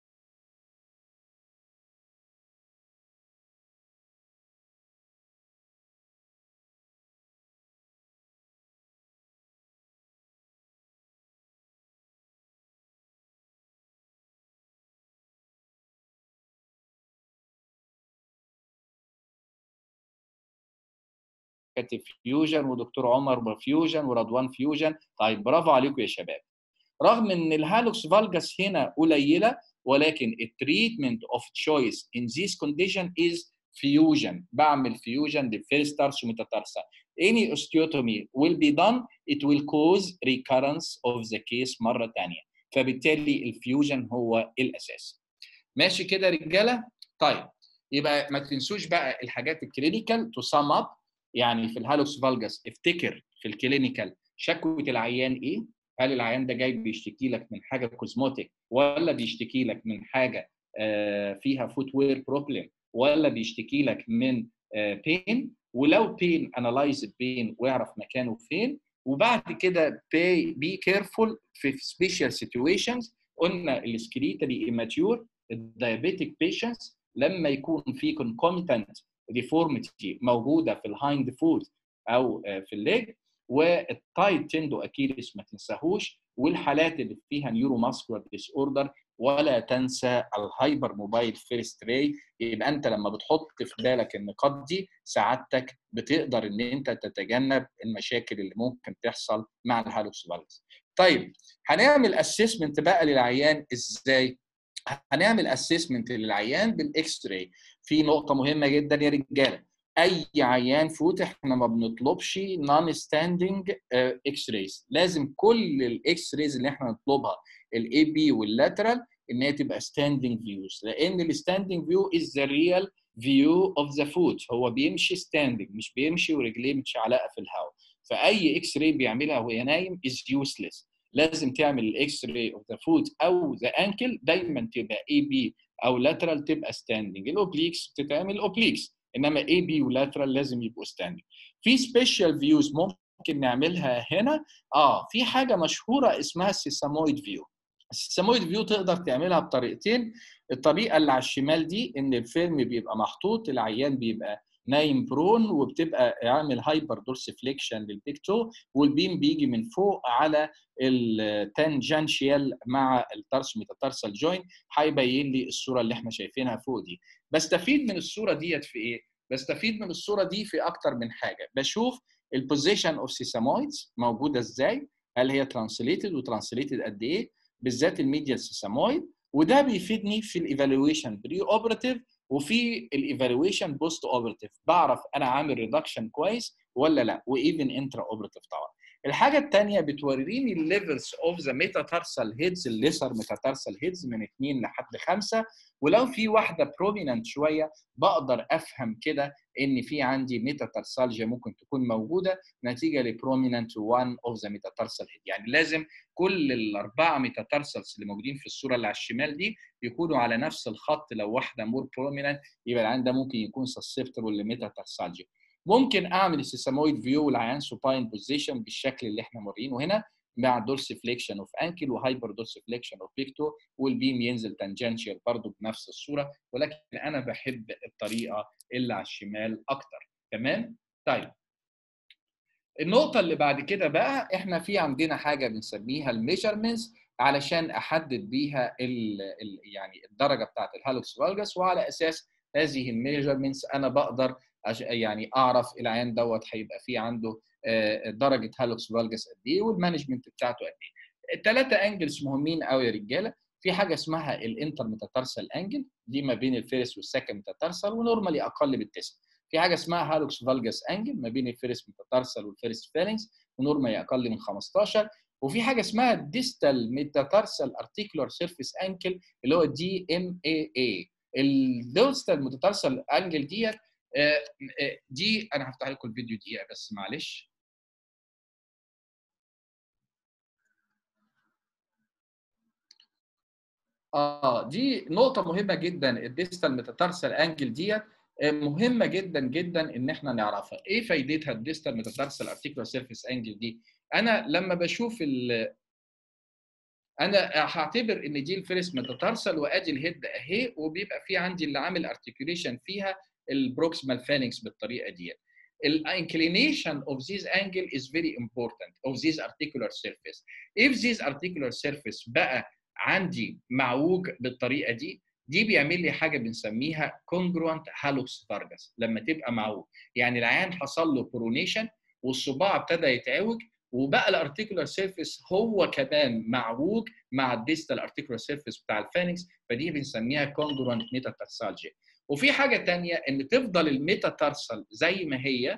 [SPEAKER 1] كاتب فيوجن ودكتور عمر فيوجن ورضوان فيوجن طيب برافو عليكم يا شباب رغم ان الهالوكس فالجاس هنا قليله ولكن التريتمنت اوف تشويس ان ذيس كونديشن از فيوجن بعمل فيوجن للفيرست تارسو ميتاتارسا any osteotomy will be done it will cause recurrence of the case مره ثانيه فبالتالي الفيوجن هو الاساس ماشي كده يا رجاله طيب يبقى ما تنسوش بقى الحاجات الكلينيكال تو سام اب يعني في الهالوكس فالجاس افتكر في الكلينيكال شكوى العيان ايه؟ هل العيان ده جاي بيشتكي لك من حاجه كوزموتيك ولا بيشتكي لك من حاجه فيها فوت وير بروبلم ولا بيشتكي لك من بين ولو بين انالايز البين واعرف مكانه فين وبعد كده بي كيرفول في سبيشال سيتويشنز قلنا السكريتالي ايماتيور الدايابيتيك بيشنتس لما يكون في كونكوميتنت ديفورميتي موجوده في الهايند فوت او في الليج والتايت تندو اكيليس ما تنساهوش والحالات اللي فيها نيورو ماسكولار ديس اوردر ولا تنسى الهايبر موبايل فيرست راي يبقى انت لما بتحط في بالك النقاط دي سعادتك بتقدر ان انت تتجنب المشاكل اللي ممكن تحصل مع الهالوكس فالجز. طيب هنعمل اسسمنت بقى للعيان ازاي؟ هنعمل اسسمنت للعيان بالاكس راي في نقطه مهمه جدا يا رجاله اي عيان فوت احنا ما بنطلبش نون ستاندنج اكس رايز لازم كل الاكس رايز اللي احنا نطلبها الاي بي واللاترال ان هي تبقى ستاندنج فيوز لان الستاندنج فيو از ذا ريال فيو اوف ذا فوت هو بيمشي ستاندنج مش بيمشي ورجليه متشعلقه في الهواء فاي اكس راي بيعملها وهو نايم از يوسلس لازم تعمل الاكس راي اوف ذا فوت او ذا انكل دايما تبقى اي بي او لاترال تبقى ستاندنج الاوبليكس بتتعمل اوبليكس انما اي بي ولاترال لازم يبقوا ستاندنج في سبيشال فيوز ممكن نعملها هنا اه في حاجه مشهوره اسمها السيسامويد فيو السيسامويد فيو تقدر تعملها بطريقتين الطريقه اللي على الشمال دي ان الفيلم بيبقى محطوط العيان بيبقى نايم برون وبتبقى عامل هايبر دورسيفليكشن للبيكتو والبيم بيجي من فوق على التانجنشيال مع الترس ميتاتارسال جوين هيبين لي الصوره اللي احنا شايفينها فوق دي بستفيد من الصوره ديت في ايه بستفيد من الصوره دي في اكتر من حاجه بشوف البوزيشن اوف سيسامويدز موجوده ازاي هل هي ترانسليتد وترانسليتد قد ايه بالذات الميديال سيسامويد وده بيفيدني في الايفالويشن بري اوبراتيف وفي الايفالويشن بوست اوبراتيف بعرف انا عامل ريدكشن كويس ولا لا وايفن انترا اوبراتيف طبعا الحاجه الثانيه بتوريني الليفلز اوف ذا ميتاتارسال هيدز الليسر ميتاتارسال هيدز من 2 لحد 5 ولو في واحده بروميننت شويه بقدر افهم كده ان في عندي ميتاتارسالجيا ممكن تكون موجوده نتيجه لبروميننت 1 اوف ذا ميتاتارسال هيد يعني لازم كل الاربعه ميتاتارسالز اللي موجودين في الصوره اللي على الشمال دي يكونوا على نفس الخط لو واحده مور بروميننت يبقى العيان ده ممكن يكون سسبتبل لميتاتارسالجيا ممكن اعمل السيسامويد فيو والعيان سوباين بوزيشن بالشكل اللي احنا مورينه هنا مع دورسيفليكشن اوف انكل وهايبر دورسيفليكشن اوف بيكتو والبيم ينزل تانجنشال برضه بنفس الصوره ولكن انا بحب الطريقه اللي على الشمال اكتر تمام طيب النقطه اللي بعد كده بقى احنا في عندنا حاجه بنسميها الميجرمنتس علشان احدد بيها ال ال يعني الدرجه بتاعت الهالوكس فالجس وعلى اساس هذه الميجرمنتس انا بقدر يعني اعرف العيان دوت هيبقى فيه عنده درجه هالوكس فالجس قد ايه والمانجمنت بتاعته قد ايه. الثلاثه انجلز مهمين قوي يا رجاله في حاجه اسمها الانتر ميتاتارسال انجل دي ما بين الفيرس والسكند ميتاتارسال ونورمالي اقل بالتسعه. في حاجه اسمها هالوكس فالجس انجل ما بين الفيرس ميتاتارسال والفيرس فالنجز ونورمالي اقل من 15 وفي حاجه اسمها ديستال ميتاتارسال ارتيكولار سيرفيس انكل اللي هو دي ام اي اي الديستال ميتاتارسال انجل ديت دي انا هفتح لكم الفيديو دقيقه بس معلش اه دي نقطه مهمه جدا الديستال ميتاتارسال انجل ديت مهمه جدا جدا ان احنا نعرفها ايه فايدتها الديستال ميتاتارسال ارتيكولار سيرفيس انجل دي انا لما بشوف ال انا هعتبر ان دي الفيرس ميتاتارسال وادي الهيد اهي وبيبقى في عندي اللي عامل ارتيكوليشن فيها البروكسيمال فالنكس بالطريقه دي inclination of this angle is very important of this articular surface if this articular surface بقى عندي معوج بالطريقه دي دي بيعمل لي حاجه بنسميها congruent hallux valgus لما تبقى معوج يعني العيان حصل له برونيشن والصباع ابتدى يتعوج وبقى الارتيكولار سيرفيس هو كمان معوج مع الديستال ارتيكولار سيرفيس بتاع الفانكس فدي بنسميها كونجرونت ميتاتارسالجيا وفي حاجه تانية ان تفضل الميتاتارسال زي ما هي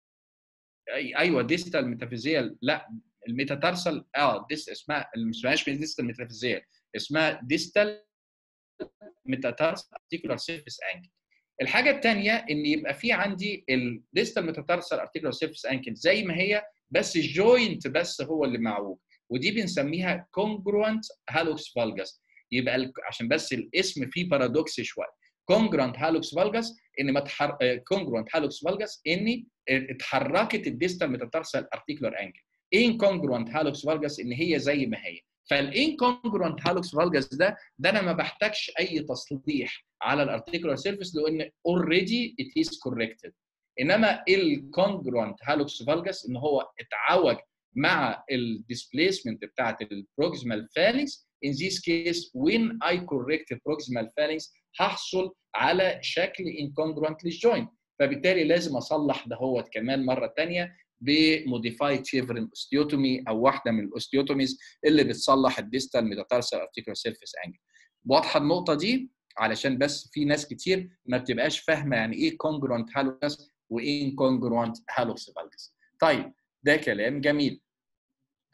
[SPEAKER 1] ايوه ديستال ميتافيزيال لا الميتاتارسال اه ديست اسمها ما اسمهاش ديستال ميتافيزيال اسمها ديستال ميتاتارسال ارتيكولار سيرفيس انجل الحاجه الثانيه ان يبقى في عندي الديستال ميتاتارسال ارتيكولار سيرفيس انجل زي ما هي بس الجوينت بس هو اللي معوج ودي بنسميها كونجروانت هالوكس فالجس يبقى عشان بس الاسم فيه بارادوكس شويه كونجرانت هالوكس فالجس ان ما تحر... كونجرانت هالوكس فالجس ان اتحركت الديستال ميتاتارسال ارتيكولار انجل انكونجرانت هالوكس فالجس ان هي زي ما هي فالانكونجرانت هالوكس فالجس ده ده انا ما بحتاجش اي تصليح على الارتيكولار سيرفيس لان اوريدي ات از كوركتد انما الكونجرونت هالوكس فالجس ان هو اتعوج مع الديسبيسمنت بتاعت البروكسيمال فالنكس in this case when I correct the proximal phalanx هحصل على شكل incongruent للجوينت فبالتالي لازم اصلح دهوت كمان مره ثانيه بموديفايد شيفرن اوستيوتومي او واحده من الاوستيوتوميز اللي بتصلح الديستال ميتاتارسال ارتيكولار سيرفيس انجل واضحه النقطه دي علشان بس في ناس كتير ما بتبقاش فاهمه يعني ايه كونجرونت هالوكس وايه كونجرونت هالوكس فالجس طيب ده كلام جميل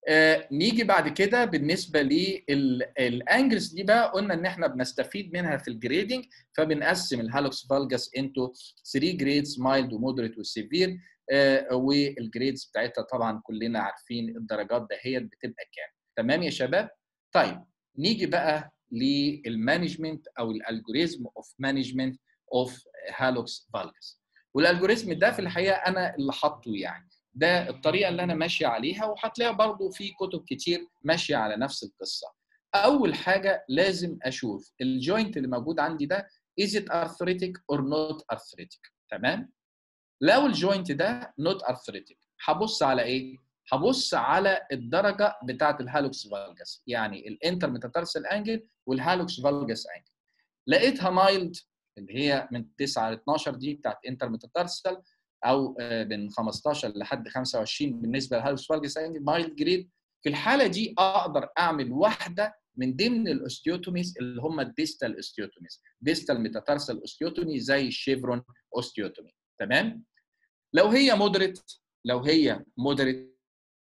[SPEAKER 1] آه نيجي بعد كده بالنسبه للانجلز دي بقى قلنا ان احنا بنستفيد منها في الجريدنج فبنقسم الهالوكس فالجاس انتو 3 جريدز مايلد ومودريت وسيفير آه والجريدز بتاعتها طبعا كلنا عارفين الدرجات دهيت بتبقى كام تمام يا شباب طيب نيجي بقى للمانجمنت او الالجوريزم اوف مانجمنت اوف هالوكس فالجاس والالجوريزم ده في الحقيقه انا اللي حاطه يعني ده الطريقه اللي انا ماشي عليها وهتلاقي برضو في كتب كتير ماشيه على نفس القصه اول حاجه لازم اشوف الجوينت اللي موجود عندي ده is it arthritic or not arthritic تمام لو الجوينت ده not arthritic هبص على ايه هبص على الدرجه بتاعه الهالوكس فالجاس يعني الانتر ميتاتارسال انجل والهالوكس فالجاس انجل لقيتها مايلد اللي هي من 9 ل 12 دي بتاعت انتر ميتاتارسال او من 15 لحد 25 بالنسبه للهالوس فالجس انجل مايلد جريد في الحاله دي اقدر اعمل واحده من ضمن الاوستيوتوميز اللي هم الديستال اوستيوتوميز ديستال ميتاتارسال اوستيوتومي زي الشيفرون اوستيوتومي تمام لو هي مودريت لو هي مودريت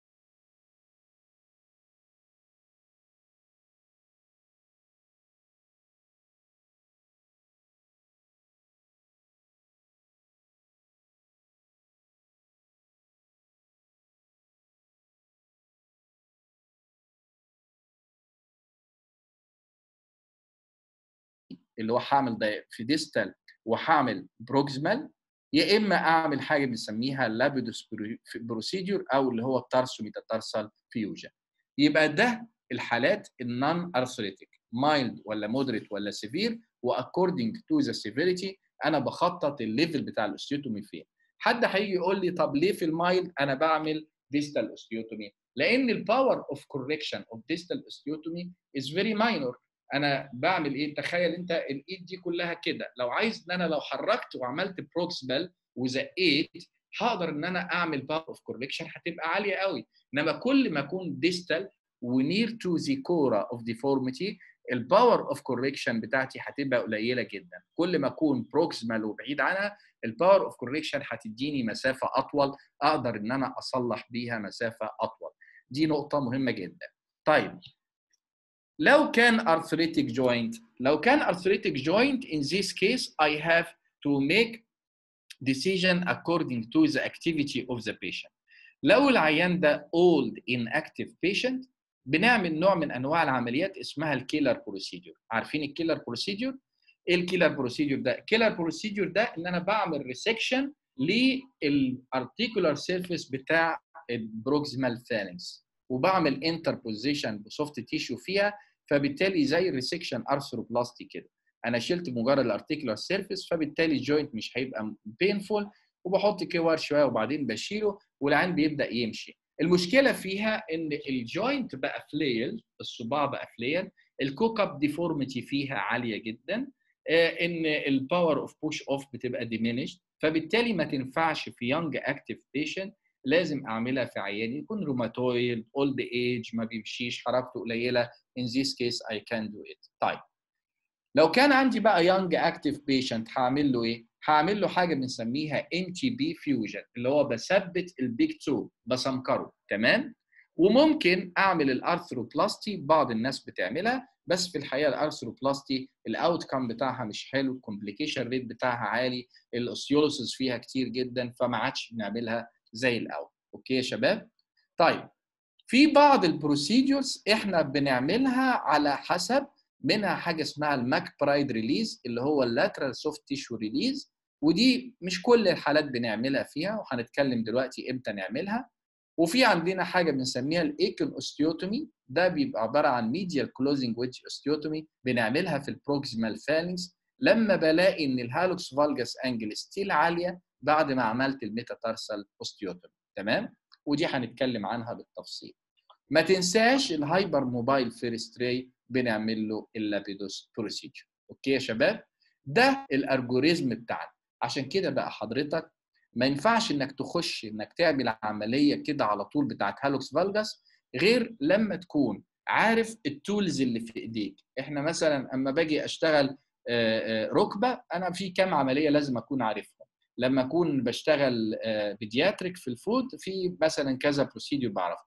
[SPEAKER 1] اللي هو هعمل في ديستال وهعمل بروكسمال يا اما اعمل حاجه بنسميها لابيدوس بروسيدور او اللي هو التارسو ميتاتارسال فيوجن يبقى ده الحالات النون ارثريتيك مايلد ولا مودريت ولا سيفير واكوردنج تو ذا سيفيريتي انا بخطط الليفل بتاع الاوستيوتومي فين حد هيجي يقول لي طب ليه في المايلد انا بعمل ديستال اوستيوتومي لان الباور اوف كوركشن اوف ديستال اوستيوتومي از فيري ماينور انا بعمل ايه تخيل انت الايد دي كلها كده لو عايز ان انا لو حركت وعملت بروكسبل وزقيت هقدر ان انا اعمل باور اوف كوركشن هتبقى عاليه قوي انما كل ما اكون ديستال ونير تو ذا كورا اوف ديفورميتي الباور اوف كوركشن بتاعتي هتبقى قليله جدا كل ما اكون بروكسمال وبعيد عنها الباور اوف كوركشن هتديني مسافه اطول اقدر ان انا اصلح بيها مسافه اطول دي نقطه مهمه جدا طيب لو كان arthritic joint لو كان arthritic joint in this case I have to make decision according to the activity of the patient لو العيان ده old inactive patient بنعمل نوع من انواع العمليات اسمها الكيلر بروسيدور عارفين الكيلر بروسيدور ايه الكيلر بروسيدور ده الكيلر بروسيدور ده ان انا بعمل ريسكشن للارتيكولار سيرفيس بتاع البروكسيمال فالنس وبعمل انتربوزيشن بسوفت تيشو فيها فبالتالي زي الريسكشن ارثروبلاستي كده انا شلت مجرد الارتيكولار سيرفيس فبالتالي الجوينت مش هيبقى بينفول وبحط كيوار شويه وبعدين بشيله والعين بيبدا يمشي المشكله فيها ان الجوينت بقى فليل الصباع بقى فليل الكوك اب ديفورميتي فيها عاليه جدا ان الباور اوف بوش اوف بتبقى diminished فبالتالي ما تنفعش في يونج اكتيف بيشنت لازم اعملها في عيان يكون روماتويد اولد ايج ما بيمشيش حركته قليله in this case I can do it طيب لو كان عندي بقى young active patient هعمل له ايه هعمل له حاجه بنسميها ان تي بي فيوجن اللي هو بثبت البيج تو بسمكره تمام وممكن اعمل الارثروبلاستي بعض الناس بتعملها بس في الحقيقه الارثروبلاستي الاوت كام بتاعها مش حلو الكومبليكيشن ريت بتاعها عالي الاوسيولوسيس فيها كتير جدا فما عادش بنعملها زي الاول اوكي يا شباب طيب في بعض البروسيدورز احنا بنعملها على حسب منها حاجه اسمها الماك برايد ريليز اللي هو اللاترال سوفت تيشو ريليز ودي مش كل الحالات بنعملها فيها وهنتكلم دلوقتي امتى نعملها وفي عندنا حاجه بنسميها الايكون اوستيوتومي ده بيبقى عباره عن ميديال كلوزنج ويدج اوستيوتومي بنعملها في البروكسيمال فالنكس لما بلاقي ان الهالوكس فالجاس انجل ستيل عاليه بعد ما عملت الميتاتارسال اوستيوتومي تمام ودي هنتكلم عنها بالتفصيل ما تنساش الهايبر موبايل فيرست راي بنعمل له اللابيدوس بروسيجر اوكي يا شباب ده الالجوريزم بتاعنا عشان كده بقى حضرتك ما ينفعش انك تخش انك تعمل عمليه كده على طول بتاعت هالوكس فالجاس غير لما تكون عارف التولز اللي في ايديك احنا مثلا اما باجي اشتغل ركبه انا في كام عمليه لازم اكون عارفهم لما اكون بشتغل بيدياتريك في الفود في مثلا كذا بروسيدور بعرفها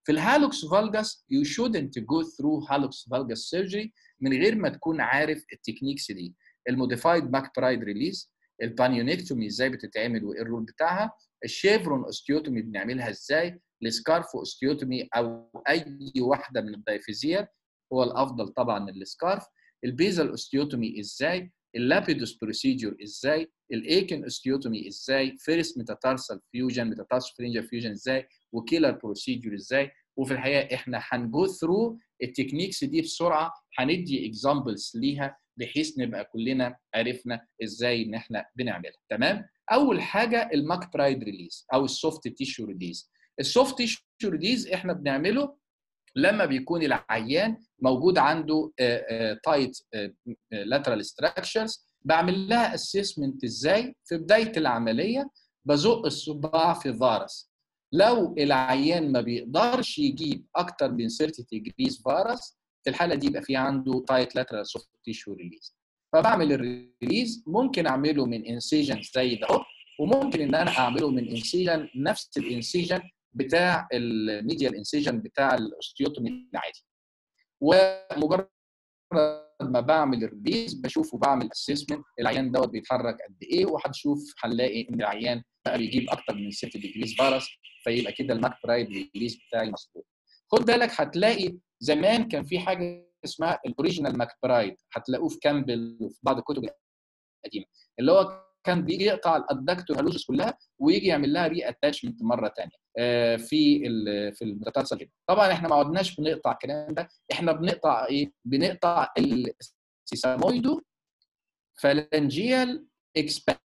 [SPEAKER 1] في الهالوكس فالجاس يو shouldn't جو ثرو هالوكس فالجاس سيرجري من غير ما تكون عارف التكنيكس دي الموديفايد باك برايد ريليز البانيونكتومي ازاي بتتعمل وايه الرول بتاعها الشيفرون اوستيوتومي بنعملها ازاي السكارف اوستيوتومي او اي واحده من الدايفيزير هو الافضل طبعا السكارف البيزل اوستيوتومي ازاي اللابيدوس بروسيجور ازاي الايكن اوستيوتومي ازاي فيرست ميتاتارسال فيوجن ميتاتارسال فرنجر فيوجن ازاي وكيلر بروسيجور ازاي وفي الحقيقه احنا هنجو ثرو التكنيكس دي بسرعه هندي اكزامبلز ليها بحيث نبقى كلنا عرفنا ازاي ان احنا بنعملها تمام اول حاجه الماك برايد ريليز او السوفت تيشو ريليز السوفت تيشو ريليز احنا بنعمله لما بيكون العيان موجود عنده تايت لاترال ستراكشرز بعمل لها اسسمنت ازاي في بدايه العمليه بزق الصباع في فارس لو العيان ما بيقدرش يجيب اكتر من 30 ديجريز فارس في الحاله دي يبقى في عنده تايت لاترال سوفت تيشو ريليز فبعمل الريليز ممكن اعمله من انسيجن زي ده وممكن ان انا اعمله من انسيجن نفس الانسيجن بتاع الميديال انسيجن بتاع الاوستيوتومي العادي ومجرد ما بعمل الريليز بشوف وبعمل اسسمنت العيان دوت بيتحرك قد ايه وهنشوف هنلاقي ان العيان بقى بيجيب اكتر من 6 ديجريز فارس فيبقى كده الماك برايد ريليز بتاعي مظبوط خد بالك هتلاقي زمان كان في حاجه اسمها الاوريجينال ماك برايد هتلاقوه في كامبل وفي بعض الكتب القديمه اللي هو كان بيجي يقطع الادكتور هالوزس كلها ويجي يعمل لها ري اتاتشمنت مره ثانيه في ال في الميتاتارسال كده طبعا احنا ما عدناش بنقطع الكلام ده احنا بنقطع ايه بنقطع السيسامويدو فالنجيال اكسباند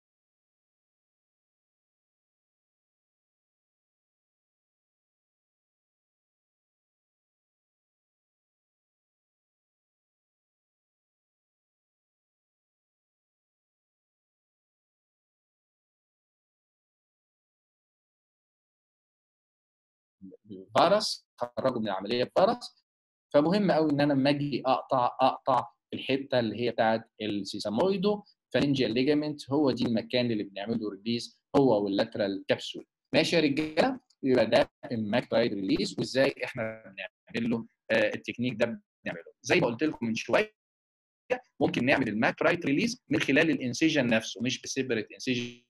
[SPEAKER 1] فيروس خرجوا من العمليه بفيروس فمهم قوي ان انا لما اجي اقطع اقطع الحته اللي هي بتاعت السيسامويدو فالنجيال ليجامنت هو دي المكان اللي بنعمله ريليز هو واللاترال كبسول ماشي يا رجاله يبقى ده الماك برايد ريليز وازاي احنا بنعمل له آه التكنيك ده بنعمله زي ما قلت لكم من شويه ممكن نعمل الماك برايد ريليز من خلال الانسيجن نفسه مش بسيبريت انسيجن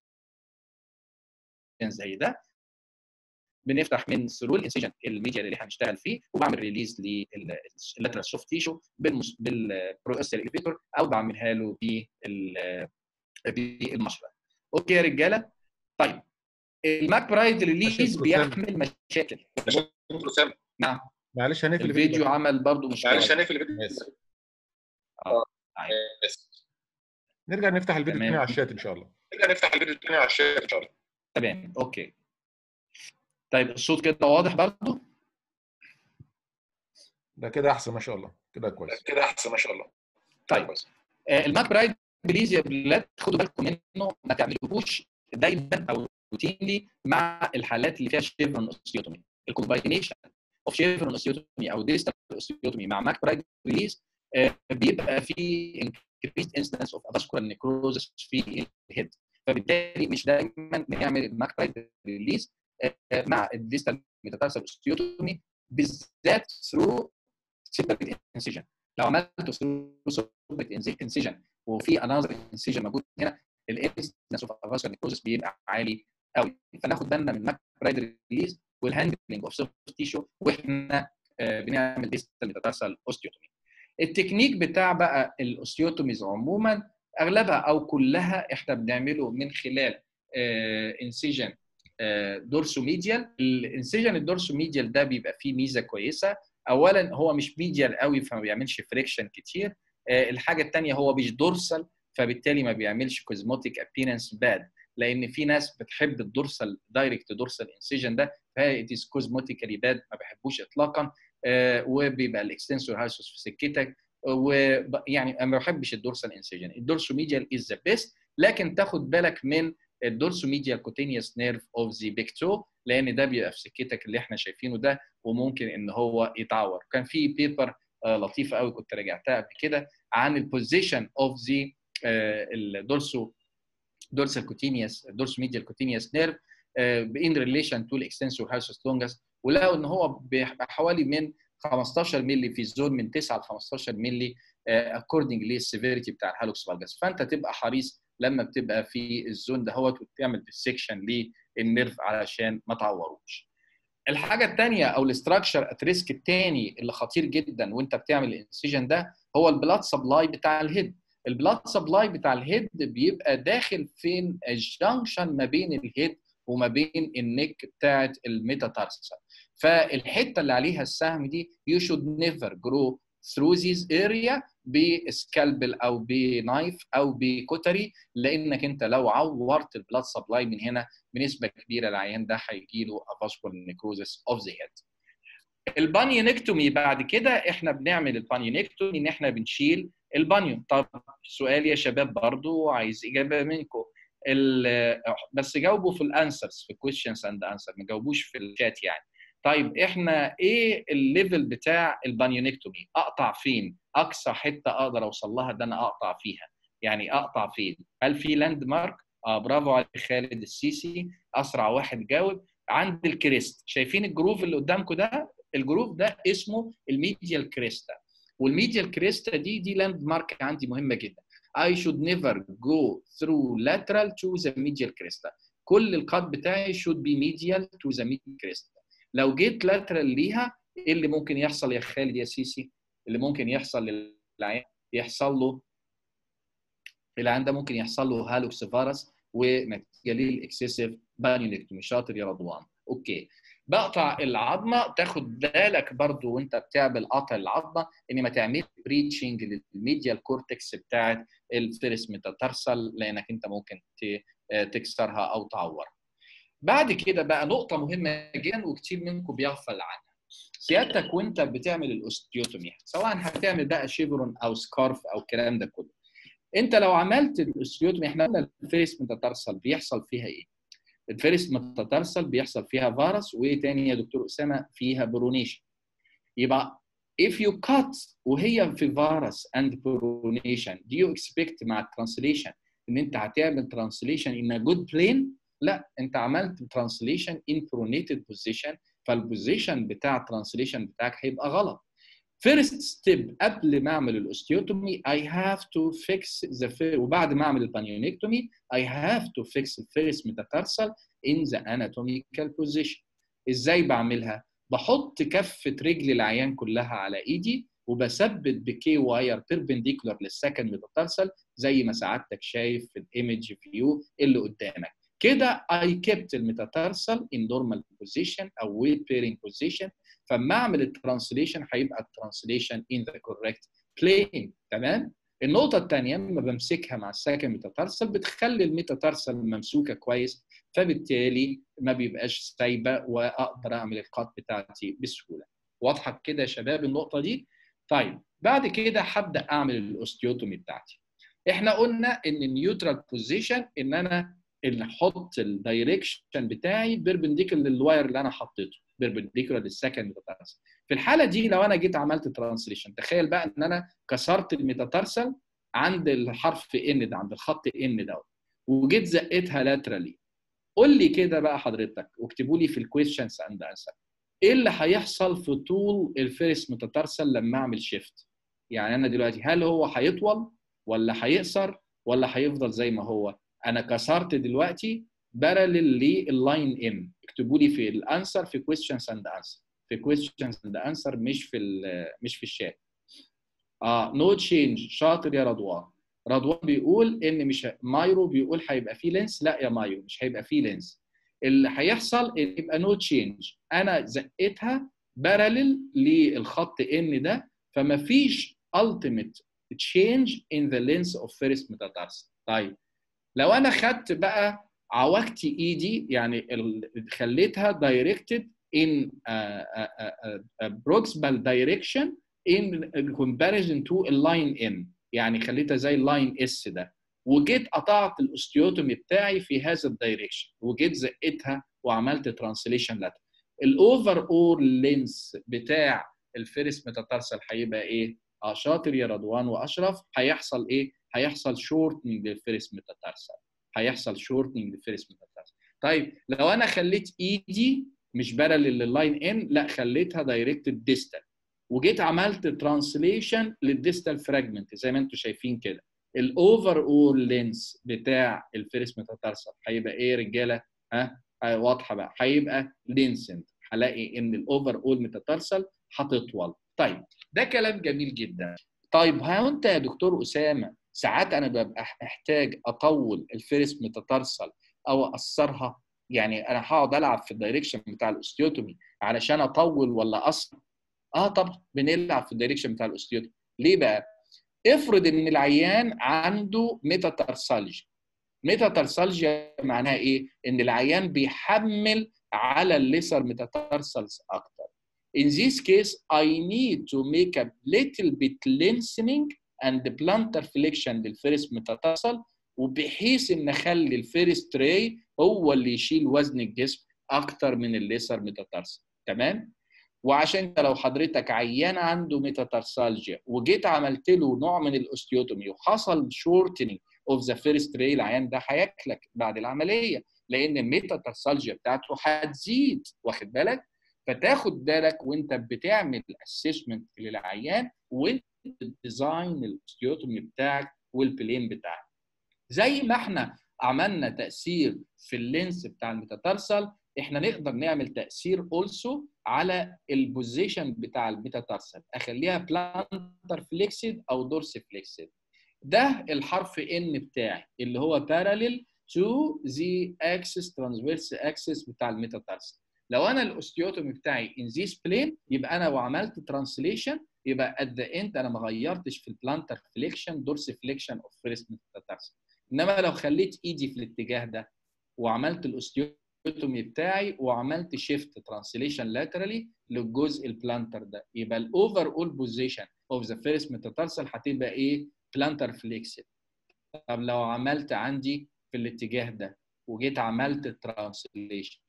[SPEAKER 1] زي ده بنفتح من ثرو الانسيجن الميديا اللي هنشتغل فيه وبعمل ريليز لللاترال سوفت تيشو بالبروستال اليفيتور او بعملها له بالمشرط اوكي يا رجاله طيب الماك برايد ريليز بيحمل مشاكل نعم
[SPEAKER 2] معلش هنقفل
[SPEAKER 1] الفيديو عمل برضه مشكله
[SPEAKER 3] معلش هنقفل الفيديو
[SPEAKER 1] اه
[SPEAKER 2] نرجع نفتح الفيديو الثاني على الشات ان شاء الله
[SPEAKER 3] نرجع نفتح الفيديو الثاني على الشات ان شاء الله
[SPEAKER 1] تمام اوكي طيب الصوت كده واضح برضه
[SPEAKER 2] ده كده احسن ما شاء الله كده كويس
[SPEAKER 3] كده احسن ما شاء الله
[SPEAKER 1] طيب آه الماك برايد بليز يا بلاد خدوا بالكم منه ما تعملوش دايما او روتينلي مع الحالات اللي فيها شيفرون اوستيوتومي الكومباينيشن اوف شيفرون اوستيوتومي او ديستال اوستيوتومي مع ماك برايد ريليز آه بيبقى في increased incidence of vascular necrosis في الهيد فبالتالي مش دايما بنعمل الماك برايد ريليز مع الديستال ميتاتارسال اوستيوتومي بالذات ثرو سيبريت انسيجن لو عملته ثرو سيبريت انسيجن وفي انذر انسيجن موجود هنا الانسنس اوف افاسكولار نيكروزس بيبقى عالي قوي فناخد بالنا من ماك برايد ريليز والهاندلنج اوف سوفت تيشو واحنا بنعمل ديستال ميتاتارسال اوستيوتومي التكنيك بتاع بقى الاوستيوتوميز عموما اغلبها او كلها احنا بنعمله من خلال انسيجن دورسو ميديال الانسيجن الدورسو ميديال ده بيبقى فيه ميزه كويسه اولا هو مش ميديال قوي فما بيعملش فريكشن كتير الحاجه الثانيه هو مش دورسال فبالتالي ما بيعملش كوزموتيك ابيرنس باد لان في ناس بتحب الدورسال دايركت دورسال انسيجن ده فهي ات از كوزموتيكالي باد ما بحبوش اطلاقا وبيبقى الاكستنسور هايسوس في سكتك ويعني انا ما بحبش الدورسال انسيجن الدورسو ميديال از ذا بيست لكن تاخد بالك من الدورسو ميديال كوتينيوس نيرف اوف ذا بيك تو لان ده بيبقى في سكتك اللي احنا شايفينه ده وممكن ان هو يتعور كان في بيبر لطيفه قوي كنت راجعتها قبل كده عن البوزيشن اوف ذا الدورسو dorsal cutaneous dorsal medial cutaneous nerve uh, in relation to the extensor hallucis longus ولقوا ان هو بحوالي من 15 مللي في زون من 9 ل 15 مللي اكوردنج للسيفيريتي بتاع الهالوكس فالجاس فانت تبقى حريص لما بتبقى في الزون دهوت وتعمل ديسكشن للنيرف علشان ما تعوروش. الحاجه الثانيه او الاستراكشر ات ريسك الثاني اللي خطير جدا وانت بتعمل الانسيجن ده هو البلاد سبلاي بتاع الهيد. البلاد سبلاي بتاع الهيد بيبقى داخل فين الجنكشن ما بين الهيد وما بين النك بتاعت الميتاتارسال فالحته اللي عليها السهم دي you should never grow through this area بسكالبل او بنايف او بكتري لانك انت لو عورت البلاد سبلاي من هنا بنسبه كبيره العيان ده هيجي له افاسكولار نيكروزس اوف ذا هيد البانيونكتومي بعد كده احنا بنعمل البانيونكتومي ان احنا بنشيل البانيون طب سؤال يا شباب برضو عايز اجابه منكم بس جاوبوا في الانسرز في questions اند انسر ما جاوبوش في الشات يعني طيب احنا ايه الليفل بتاع البانيونكتومي اقطع فين اقصى حته اقدر اوصل لها ده انا اقطع فيها يعني اقطع فين هل في لاند مارك اه برافو عليك خالد السيسي اسرع واحد جاوب عند الكريست شايفين الجروف اللي قدامكم ده الجروف ده اسمه الميديال كريستا والميديال كريستا دي دي لاند مارك عندي مهمه جدا I should never go through lateral to the medial cresta. كل القط بتاعي should be medial to the medial cresta. لو جيت lateral ليها ايه اللي ممكن يحصل يا خالد يا سيسي؟ اللي ممكن يحصل للعيان يحصل له العيان ده ممكن يحصل له هالوكسيفارس ونتيجه للاكسسيف بانيونكتومي شاطر يا رضوان. اوكي. بقطع العظمه تاخد بالك برضو وانت بتعمل قطع العظمه ان ما تعملش بريتشنج للميديال كورتكس بتاعت الفيرس ميتاتارسال لانك انت ممكن تكسرها او تعورها. بعد كده بقى نقطه مهمه جدا وكتير منكم بيغفل عنها. سيادتك وانت بتعمل الاوستيوتومي سواء هتعمل بقى شيفرون او سكارف او الكلام ده كله. انت لو عملت الاوستيوتومي احنا قلنا الفيرس ميتاتارسال بيحصل فيها ايه؟ الفيرست متترسل بيحصل فيها فيروس وايه تاني يا دكتور اسامه فيها برونيشن يبقى if you cut وهي في فيروس and برونيشن do you expect مع الترانسليشن ان انت هتعمل ترانسليشن in a good plane لا انت عملت ترانسليشن in pronated position فالبوزيشن بتاع الترانسليشن بتاعك هيبقى غلط فيرست ستيب قبل ما اعمل الاوستيوتومي I have to fix the وبعد ما اعمل البانيونكتومي I have to fix الفيرست ميتاتارسال in the anatomical position ازاي بعملها؟ بحط كفه رجل العيان كلها على ايدي وبثبت بكي واير بيربنديكولار للسكند ميتاتارسال زي ما سعادتك شايف في الايمج فيو اللي قدامك كده I kept الميتاتارسال in normal position او weight bearing position فما اعمل الترانسليشن هيبقى الترانسليشن in the correct plane تمام النقطة الثانية لما بمسكها مع السكن ميتاتارسال بتخلي الميتاتارسال ممسوكة كويس فبالتالي ما بيبقاش سايبة واقدر اعمل القط بتاعتي بسهولة. واضحة كده يا شباب النقطة دي؟ طيب بعد كده هبدأ اعمل الاوستيوتومي بتاعتي. احنا قلنا ان النيوترال بوزيشن ان انا اللي احط الدايركشن بتاعي بيربنديكولار للواير اللي انا حطيته بيربنديكولار للسكند ميتاتارسال في الحاله دي لو انا جيت عملت ترانسليشن تخيل بقى ان انا كسرت الميتاتارسال عند الحرف ان ده عند الخط ان ده وجيت زقتها لاترالي قول لي كده بقى حضرتك واكتبوا لي في الكويشنز اند انسر ايه اللي هيحصل في طول الفيرس ميتاتارسال لما اعمل شيفت يعني انا دلوقتي هل هو هيطول ولا هيقصر ولا هيفضل زي ما هو انا كسرت دلوقتي بارلل لللاين ام اكتبوا لي في الانسر في questions اند انسر في questions اند انسر مش في مش في الشات اه نو تشينج شاطر يا رضوان رضوان بيقول ان مش مايرو بيقول هيبقى فيه لينس لا يا مايرو مش هيبقى فيه لينس اللي هيحصل يبقى نو تشينج انا زقتها بارلل للخط ان ده فما فيش ultimate change in the length of first metatarsal طيب لو انا خدت بقى عوجت ايدي يعني خليتها directed in uh, uh, uh, proximal direction in comparison to اللاين M يعني خليتها زي اللاين اس ده وجيت قطعت الاوستيوتومي بتاعي في هذا الدايركشن وجيت زقتها وعملت ترانسليشن لاتر الاوفر اول لينس بتاع الفيرس ميتاتارسال هيبقى ايه؟ اه شاطر يا رضوان واشرف هيحصل ايه؟ هيحصل شورتنج للفيرس ميتاتارسال هيحصل شورتنج للفيرس ميتاتارسال طيب لو انا خليت ايدي مش بارلل لللاين ان لا خليتها دايركتد ديستال وجيت عملت ترانسليشن للديستال فراجمنت زي ما انتم شايفين كده الاوفر اول لينس بتاع الفيرس ميتاتارسال هيبقى ايه يا رجاله ها واضحه بقى هيبقى لينسنت هلاقي ان الاوفر اول ميتاتارسال هتطول طيب ده كلام جميل جدا طيب ها انت يا دكتور اسامه ساعات انا ببقى محتاج اطول الفيرس ميتاتارسال او اقصرها يعني انا هقعد العب في الدايركشن بتاع الاوستيوتومي علشان اطول ولا اقصر اه طبعا بنلعب في الدايركشن بتاع الاوستيوتومي ليه بقى افرض ان العيان عنده ميتاتارسالجيا ميتاتارسالجيا معناها ايه ان العيان بيحمل على الليسر ميتاتارسالز اكتر in this case I need to make a little bit lengthening and plantar flexion للفيرست ميتاتارسال وبحيث ان اخلي الفيرست تراي هو اللي يشيل وزن الجسم اكتر من الليسر ميتاتارسال تمام وعشان لو حضرتك عيان عنده ميتاتارسالجيا وجيت عملت له نوع من الاوستيوتومي وحصل شورتنج اوف ذا فيرست تراي العيان ده هياكلك بعد العمليه لان الميتاتارسالجيا بتاعته هتزيد واخد بالك فتاخد بالك وانت بتعمل اسسمنت للعيان وانت ديزاين الاوستيوتومي بتاعك والبلين بتاعك زي ما احنا عملنا تاثير في اللينس بتاع الميتاتارسال احنا نقدر نعمل تاثير اولسو على البوزيشن بتاع الميتاتارسال اخليها بلانتر فليكسد او دورس فليكسد ده الحرف ان بتاعي اللي هو باراليل تو ذا اكسس ترانسفيرس اكسس بتاع الميتاتارسال لو انا الاوستيوتومي بتاعي ان ذيس بلين يبقى انا وعملت ترانسليشن يبقى ات ذا اند انا ما غيرتش في البلانتر فليكشن دورس فليكشن اوف فيرست ميتاتارسال انما لو خليت ايدي في الاتجاه ده وعملت الاوستيوتومي بتاعي وعملت شيفت ترانسليشن لاترالي للجزء البلانتر ده يبقى الاوفر اول بوزيشن اوف ذا فيرست ميتاتارسال هتبقى ايه بلانتر فليكسد طب لو عملت عندي في الاتجاه ده وجيت عملت ترانسليشن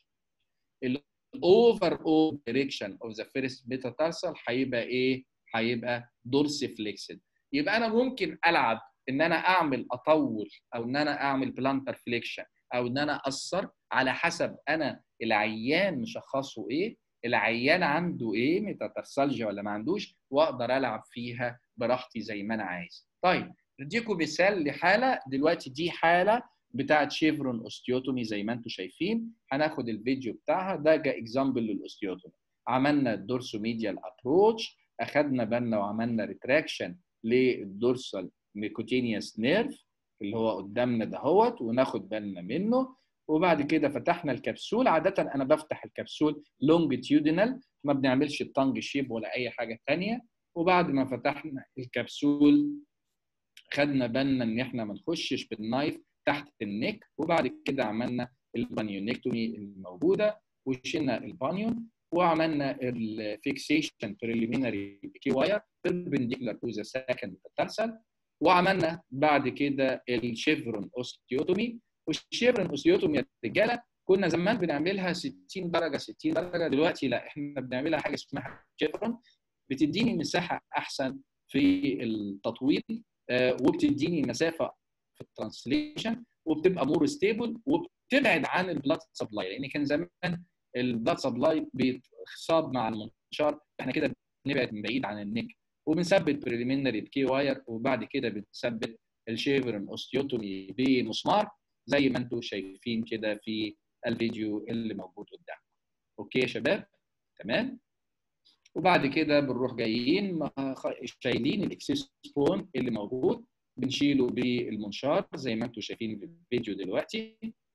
[SPEAKER 1] الاوفر اول دايركشن اوف ذا فيرست ميتاتارسال هيبقى ايه هيبقى دورس فليكسد يبقى انا ممكن العب ان انا اعمل اطول او ان انا اعمل بلانتر فليكشن او ان انا اقصر على حسب انا العيان مشخصه ايه العيان عنده ايه ميتاتارسالجيا ولا ما عندوش واقدر العب فيها براحتي زي ما انا عايز طيب اديكم مثال لحاله دلوقتي دي حاله بتاعت شيفرون اوستيوتومي زي ما انتم شايفين هناخد الفيديو بتاعها ده جا اكزامبل للاوستيوتومي عملنا الدورسوميديال ابروتش اخذنا بالنا وعملنا ريتراكشن للدورسال ميكوتينيوس نيرف اللي هو قدامنا دهوت وناخد بالنا منه وبعد كده فتحنا الكبسول عاده انا بفتح الكبسول لونجيتيودينال ما بنعملش التانج شيب ولا اي حاجه ثانيه وبعد ما فتحنا الكبسول خدنا بالنا ان احنا ما نخشش بالنايف تحت النك وبعد كده عملنا البانيونكتومي الموجوده وشلنا البانيون وعملنا الفيكسيشن بريليمينري كي واير بيربنديكولار تو ذا سكند ميتاتارسال وعملنا بعد كده الشيفرون اوستيوتومي والشيفرون اوستيوتومي يا رجاله كنا زمان بنعملها 60 درجه 60 درجه دلوقتي لا احنا بنعملها حاجه اسمها شيفرون بتديني مساحه احسن في التطويل وبتديني مسافه في الترانسليشن وبتبقى مور ستيبل وبتبعد عن البلاد سبلاي لان كان زمان البلاد سبلاي بيتصاب مع المنشار احنا كده بنبعد من بعيد عن النك وبنثبت بريليمينري بكي واير وبعد كده بنثبت الشيفرن اوستيوتومي بمسمار زي ما انتم شايفين كده في الفيديو اللي موجود قدامكم اوكي يا شباب تمام وبعد كده بنروح جايين شايلين الاكسس بون اللي موجود بنشيله بالمنشار زي ما انتم شايفين في الفيديو دلوقتي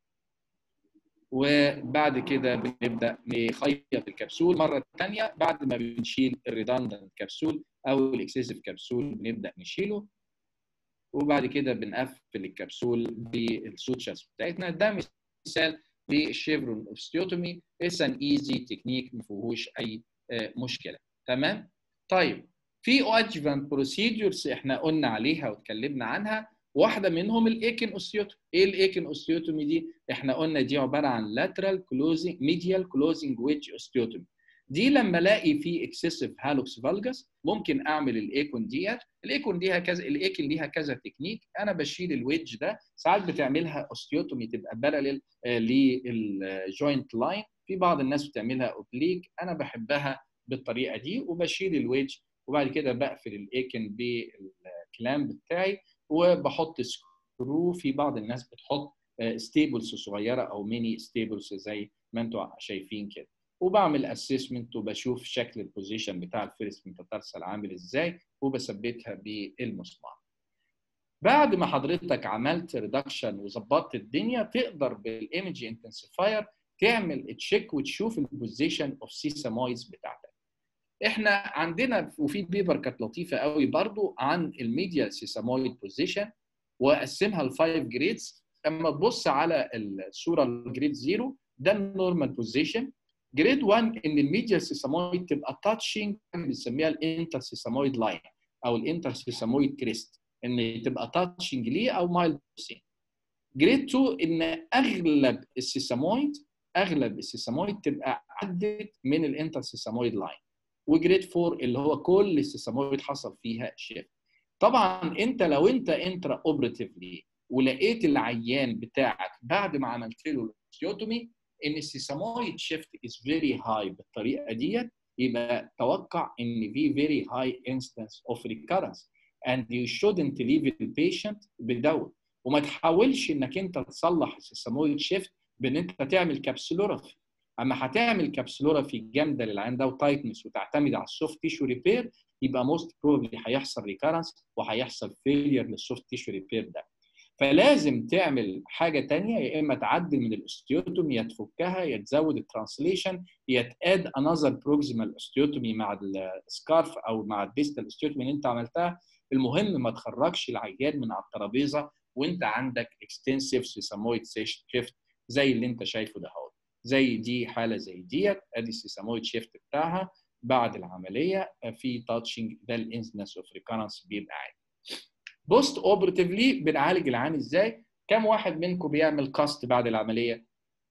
[SPEAKER 1] وبعد كده بنبدا نخيط الكبسول مره ثانيه بعد ما بنشيل الريدندنت كبسول او الاكسسيف كبسول بنبدا نشيله وبعد كده بنقفل الكبسول بالسوتشرز بتاعتنا ده مثال للشيفرون اوستيوتومي اتس ان ايزي تكنيك ما فيهوش اي مشكله تمام طيب في ادجفانت بروسيدورز احنا قلنا عليها واتكلمنا عنها واحده منهم الايكن اوستيوتومي ايه الايكن اوستيوتومي دي احنا قلنا دي عباره عن lateral closing medial closing wedge اوستيوتومي دي لما الاقي في اكسسيف هالوكس فالجس ممكن اعمل الايكون ديت الايكون ليها كذا الايكن ليها كذا تكنيك انا بشيل الويدج ده ساعات بتعملها اوستيوتومي تبقى باراليل للجوينت لاين في بعض الناس بتعملها اوبليك انا بحبها بالطريقه دي وبشيل الويدج وبعد كده بقفل الايكن بالكلامب بتاعي وبحط سكرو في بعض الناس بتحط ستيبلز صغيره او ميني ستيبلز زي ما انتم شايفين كده وبعمل اسسمنت وبشوف شكل البوزيشن بتاع الفيرست ميتاتارسال عامل ازاي وبثبتها بالمسمار بعد ما حضرتك عملت ريدكشن وظبطت الدنيا تقدر بالايمج انتنسيفاير تعمل تشيك وتشوف البوزيشن اوف سيسامويز بتاعتك احنا عندنا وفي بيبر كانت لطيفه قوي برضو عن الميديا سيسامويد بوزيشن وقسمها لفايف جريدز لما تبص على الصوره الجريد زيرو ده النورمال بوزيشن جريد 1 ان الميديا سيسامويد تبقى تاتشنج بنسميها الانتر سيسامويد لاين او الانتر سيسامويد كريست ان تبقى تاتشنج ليه او مايل جريد 2 ان اغلب السيسامويد اغلب السيسامويد تبقى عدت من الانتر سيسامويد لاين وجريد 4 اللي هو كل السيسامويد حصل فيها شيفت طبعا انت لو انت انترا اوبراتيفلي ولقيت العيان بتاعك بعد ما عملت له الاستيوتومي ان السيسامويد شيفت از فيري هاي بالطريقه ديت يبقى توقع ان في فيري هاي انستنس اوف ريكارنس and you shouldn't leave the patient بدوت وما تحاولش انك انت تصلح السيسامويد شيفت بان انت تعمل كابسولورافي اما هتعمل كابسولورافي جامده للعين ده وتايتنس وتعتمد على السوفت تيشو ريبير يبقى موست بروبلي هيحصل ريكارنس وهيحصل فيلير للسوفت تيشو ريبير ده فلازم تعمل حاجه ثانيه يا اما تعدل من الاستيوتومي يا تفكها يا تزود الترانسليشن يا تاد انذر بروكسيمال استيوتومي مع السكارف او مع الديستال استيوتومي اللي انت عملتها المهم ما تخرجش العيان من على الترابيزه وانت عندك اكستنسيف سيسامويد شيفت زي اللي انت شايفه ده اهو زي دي حاله زي ديت ادي السيسامويد شيفت بتاعها بعد العمليه في تاتشنج ده الانسنس اوف ريكارنس بيبقى عالي بوست اوبرتيفلي بنعالج العين ازاي كم واحد منكم بيعمل كاست بعد العمليه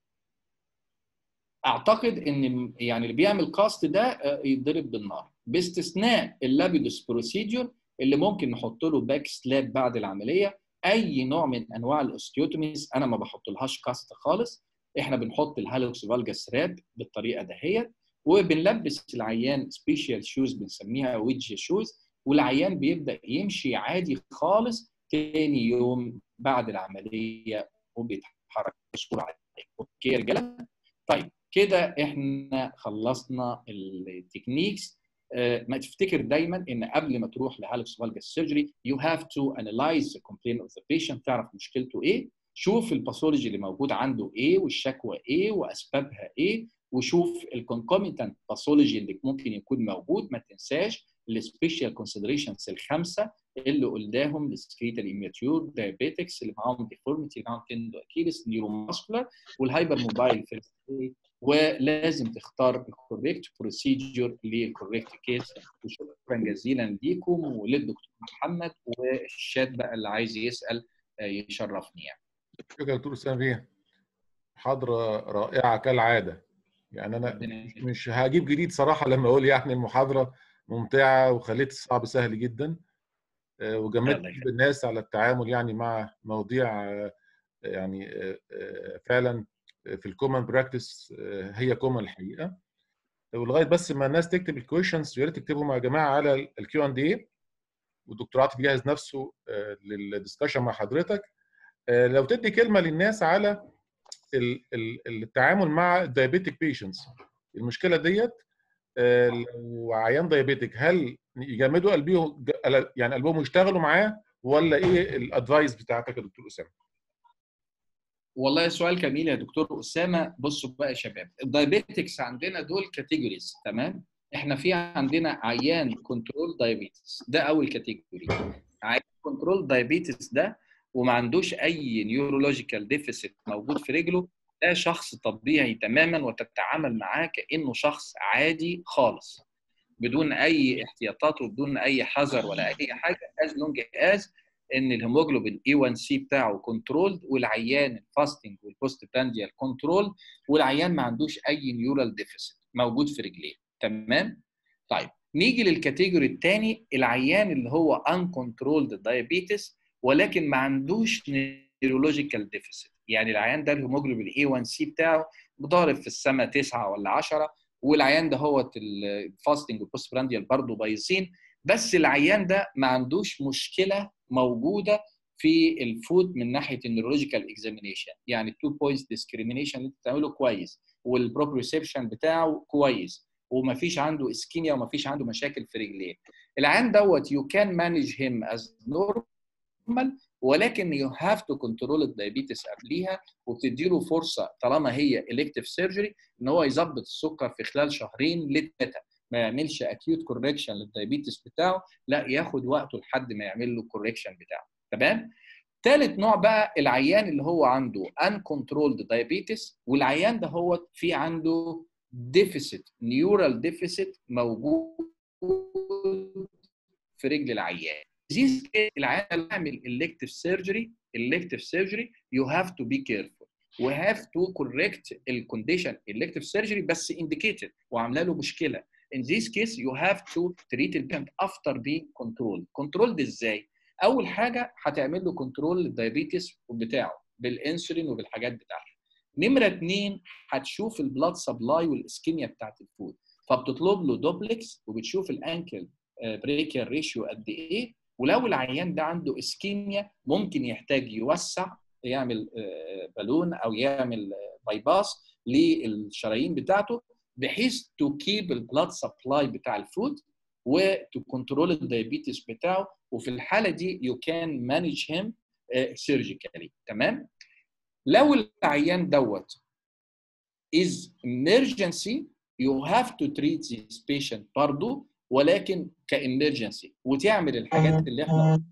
[SPEAKER 1] اعتقد ان يعني اللي بيعمل كاست ده يتضرب بالنار باستثناء اللابيدوس بروسيديور اللي ممكن نحط له باك سلاب بعد العمليه اي نوع من انواع الاوستيوتوميز انا ما بحط لهاش كاست خالص احنا بنحط الهالوكس فالجاس راب بالطريقه دهيت وبنلبس العيان سبيشال شوز بنسميها ويدج شوز والعيان بيبدا يمشي عادي خالص تاني يوم بعد العمليه وبيتحرك بصوره عاديه اوكي يا رجاله طيب كده احنا خلصنا التكنيكس ما تفتكر دايما ان قبل ما تروح لهالكس فالجاس سيرجري يو هاف تو انالايز ذا كومبلين اوف ذا بيشنت تعرف مشكلته ايه شوف الباثولوجي اللي موجود عنده ايه والشكوى ايه واسبابها ايه وشوف الكونكوميتنت باثولوجي اللي ممكن يكون موجود ما تنساش السبيشال كونسيدريشنز الخمسه اللي قلناهم السكريتال امياتيور دايابيتكس اللي معاهم ديفورميتي اللي معاهم تندو اكيلس نيوروماسكولار والهايبر موبايل ولازم تختار الكوريكت بروسيجر للكوريكت كيس وشكرا جزيلا ليكم وللدكتور محمد والشات بقى اللي عايز يسال يشرفني يعني.
[SPEAKER 2] شكرا يا دكتور اسامه بيه محاضره رائعه كالعاده يعني انا مش هجيب جديد صراحه لما اقول يعني المحاضره ممتعه وخليت الصعب سهل جدا وجمدت الناس على التعامل يعني مع مواضيع يعني فعلا في الكومن براكتس هي كومن الحقيقه ولغايه بس ما الناس تكتب الكويشنز يا ريت تكتبهم يا جماعه على الكيو ان دي والدكتور عاطف يجهز نفسه للدسكشن مع حضرتك لو تدي كلمه للناس على التعامل مع الدايابيتك بيشنتس المشكله ديت لو عيان دايابيتك هل يجمدوا قلبهم يعني قلبهم يشتغلوا معاه ولا ايه الادفايس بتاعتك يا دكتور اسامه؟
[SPEAKER 1] والله سؤال جميل يا دكتور اسامه بصوا بقى يا شباب الدايابيتكس عندنا دول كاتيجوريز تمام احنا في عندنا عيان كنترول دايابيتس ده اول كاتيجوري عيان كنترول دايابيتس ده وما عندوش اي نيورولوجيكال ديفيسيت موجود في رجله ده شخص طبيعي تماما وتتعامل معاه كانه شخص عادي خالص بدون اي احتياطات وبدون اي حذر ولا اي حاجه از لونج از ان الهيموجلوبين اي 1 سي بتاعه كنترول والعيان الفاستنج والبوست برانديال كنترول والعيان ما عندوش اي نيورال ديفيسيت موجود في رجليه تمام طيب نيجي للكاتيجوري الثاني العيان اللي هو ان كنترولد دايابيتس ولكن ما عندوش نيورولوجيكال ديفيسيت يعني العيان ده الهيموجلوبين اي 1 سي بتاعه ضارب في السماء 9 ولا 10 والعيان ده هو الفاستنج والبوست برانديال برضه بايظين بس العيان ده ما عندوش مشكله موجوده في الفود من ناحيه النيورولوجيكال اكزامينيشن يعني التو بوينتس ديسكريميشن اللي انت بتعمله كويس والبروبريسبشن بتاعه كويس ومفيش عنده اسكيميا ومفيش عنده مشاكل في رجليه العيان دوت يو كان مانج هيم از نورمال ولكن يو هاف تو كنترول الدايابيتس قبليها وبتدي له فرصه طالما هي الكتيف سيرجري ان هو يظبط السكر في خلال شهرين لثلاثه ما يعملش اكيوت كوركشن للدايابيتس بتاعه لا ياخد وقته لحد ما يعمل له الكوركشن بتاعه تمام ثالث نوع بقى العيان اللي هو عنده ان كنترولد دايابيتس والعيان ده هو في عنده ديفيسيت نيورال ديفيسيت موجود في رجل العيان ديز العيان اللي يعمل elective surgery elective surgery you have to be careful we have to correct الكونديشن elective surgery بس indicated وعامله له مشكله in this case you have to treat the patient after being controlled controlled ازاي اول حاجه هتعمل له كنترول للدايابيتس بتاعه بالانسولين وبالحاجات بتاعته نمره اثنين هتشوف البلاد سبلاي والاسكيميا بتاعت الفود فبتطلب له دوبلكس وبتشوف الانكل بريكير ريشيو قد ايه ولو العيان ده عنده اسكيميا ممكن يحتاج يوسع يعمل بالون او يعمل باي باس للشرايين بتاعته بحيث تو كيب البلاد سبلاي بتاع الفود وتو كنترول الدايابيتس بتاعه وفي الحاله دي يو كان مانج هيم سيرجيكالي تمام لو العيان دوت is emergency you have to treat this patient برضه ولكن كامرجنسي وتعمل الحاجات اللي احنا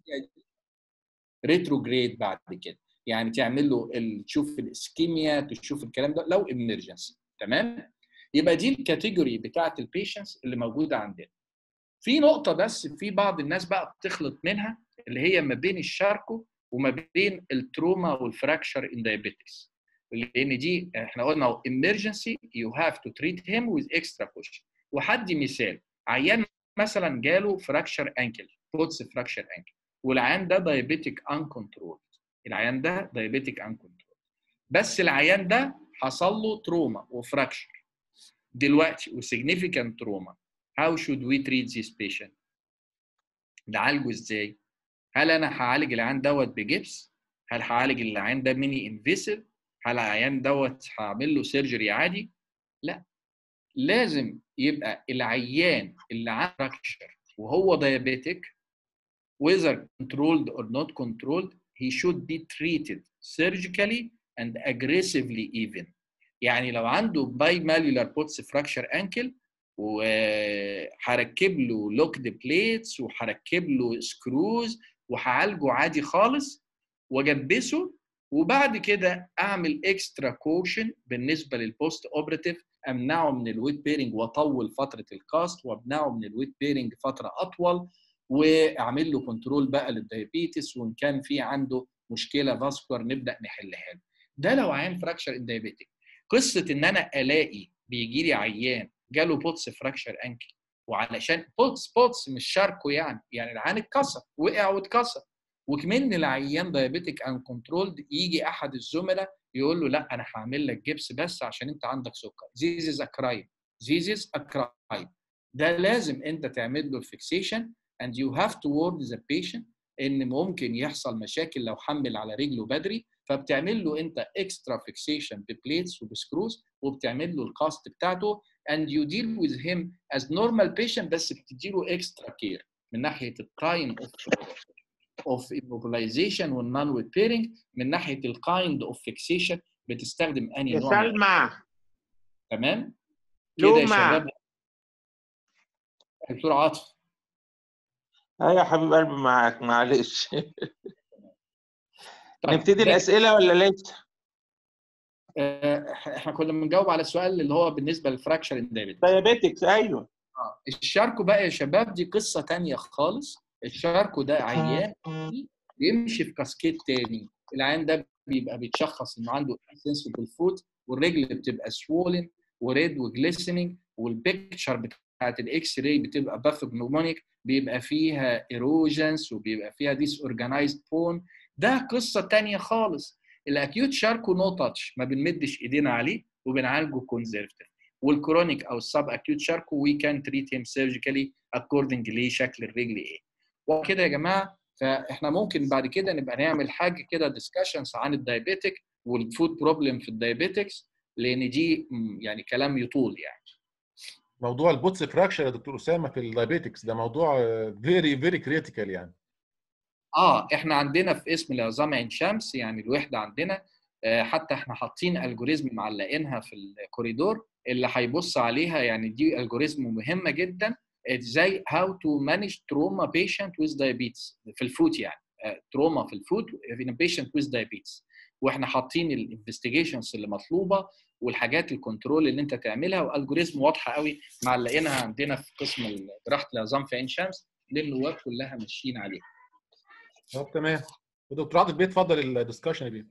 [SPEAKER 1] ريتروجريد بعد كده يعني تعمل له تشوف الاسكيميا تشوف الكلام ده لو امرجنسي تمام يبقى دي الكاتيجوري بتاعه البيشنتس اللي موجوده عندنا في نقطه بس في بعض الناس بقى بتخلط منها اللي هي ما بين الشاركو وما بين التروما والفراكشر ان دايابيتكس لان دي احنا قلنا emergency you have to treat him with extra caution وحدي مثال عيان مثلا جاله فراكشر انكل بوتس فراكشر انكل والعيان ده دايابيتيك ان كنترول العيان ده دايابيتيك ان كنترول بس العيان ده حصل له تروما وفراكشر دلوقتي وسيجنيفيكانت تروما how should we treat this patient نعالجه ازاي هل انا هعالج العيان دوت بجبس هل هعالج العيان ده ميني انفيسيف هل العيان دوت هعمل له سيرجري عادي لا لازم يبقى العيان اللي عنده فراكشر وهو diabetic whether controlled or not controlled he should be treated surgically and aggressively even يعني لو عنده bimalular pots fracture ankle وهركب له لوكد بليتس وهركب له سكروز وهعالجه عادي خالص واجبسه وبعد كده اعمل اكسترا كوشن بالنسبه للبوست اوبراتيف امنعه من الويت بيرنج واطول فتره الكاست وامنعه من الويت بيرنج فتره اطول واعمل له كنترول بقى للدايابيتس وان كان في عنده مشكله فاسكولار نبدا نحلها له ده لو عيان فراكشر ان دايابيتك قصه ان انا الاقي بيجي لي عيان جاله بوتس فراكشر انكل وعلشان بوتس بوتس مش شاركو يعني يعني العيان اتكسر وقع واتكسر وكمان العيان دايابيتك ان كنترولد يجي احد الزملاء يقول له لا انا هعمل لك جبس بس عشان انت عندك سكر this is a crime this is a crime ده لازم انت تعمل له الفيكسيشن and you have to warn the patient ان ممكن يحصل مشاكل لو حمل على رجله بدري فبتعمل له انت اكسترا فيكسيشن ببليتس وبسكروز وبتعمل له الكاست بتاعته and you deal with him as normal patient بس بتدي له اكسترا كير من ناحيه التايم اوف اوف immobilization والنون ويت بيرنج من ناحيه الكايند اوف فيكسيشن بتستخدم انهي
[SPEAKER 4] يا
[SPEAKER 1] نوع من-
[SPEAKER 4] سلمى
[SPEAKER 1] تمام كده يا
[SPEAKER 4] لومة.
[SPEAKER 1] شباب دكتور عاطف
[SPEAKER 4] ايوه يا حبيب قلبي معاك معلش
[SPEAKER 1] طيب،
[SPEAKER 4] نبتدي
[SPEAKER 1] ده-
[SPEAKER 4] الاسئله ولا لسه؟
[SPEAKER 1] آه، احنا كنا بنجاوب على السؤال اللي هو بالنسبه للفراكشر اندايبيتس
[SPEAKER 4] دايابيتكس ايوه
[SPEAKER 1] الشاركو بقى يا شباب دي قصه تانية خالص الشاركو ده عيان بيمشي في كاسكيد تاني العيان ده بيبقى بيتشخص انه عنده سنسبل فوت والرجل بتبقى سوولن وريد وجليسننج والبيكتشر بتاعت الاكس راي بتبقى باثوجنومونيك بيبقى فيها ايروجنس وبيبقى فيها ديس اورجانيزد بون ده قصه تانية خالص الاكيوت شاركو نو تاتش ما بنمدش ايدينا عليه وبنعالجه كونزرفتيف والكرونيك او السب اكيوت شاركو وي كان تريت هيم سيرجيكالي اكوردنج لشكل الرجل ايه وكده يا جماعه فاحنا ممكن بعد كده نبقى نعمل حاجه كده ديسكشنز عن الدايابيتك والفود بروبلم في الدايابيتكس لان دي يعني كلام يطول يعني
[SPEAKER 2] موضوع البوتس فراكشر يا دكتور اسامه في الدايابيتكس ده موضوع فيري فيري كريتيكال يعني
[SPEAKER 1] اه احنا عندنا في اسم العظام عين شمس يعني الوحده عندنا حتى احنا حاطين الجوريزم معلقينها في الكوريدور اللي هيبص عليها يعني دي الجوريزم مهمه جدا ازاي هاو تو مانج تروما بيشنت ويز دايابيتس في الفوت يعني تروما في الفوت في بيشنت ويز دايابيتس واحنا حاطين الانفستيجيشنز اللي مطلوبه والحاجات الكنترول اللي انت تعملها والجوريزم واضحه قوي معلقينها عندنا في قسم جراحه العظام في عين شمس للنواب كلها ماشيين عليها.
[SPEAKER 2] طب تمام دكتور عاطف بيه اتفضل الدسكشن بيه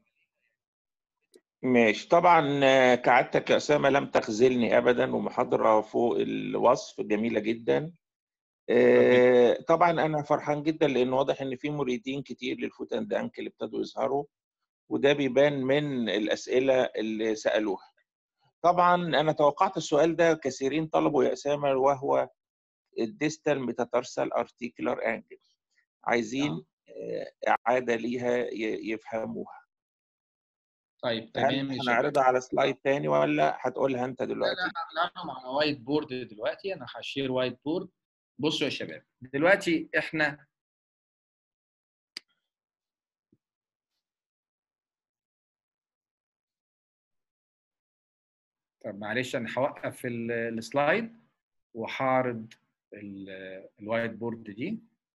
[SPEAKER 4] ماشي طبعا كعادتك يا اسامه لم تخذلني ابدا ومحاضره فوق الوصف جميله جدا طبعا انا فرحان جدا لان واضح ان في مريدين كتير للفوت اند انكل ابتدوا يظهروا وده بيبان من الاسئله اللي سالوها طبعا انا توقعت السؤال ده كثيرين طلبوا يا اسامه وهو الديستال ميتاتارسال ارتيكولار انجل عايزين اعاده ليها يفهموها
[SPEAKER 1] طيب تمام
[SPEAKER 4] هنعرضها على سلايد تاني ولا هتقولها انت دلوقتي؟
[SPEAKER 1] لا انا معنا وايت بورد دلوقتي انا هشير وايت بورد بصوا يا شباب دلوقتي احنا طب معلش انا هوقف السلايد وهعرض الوايت بورد دي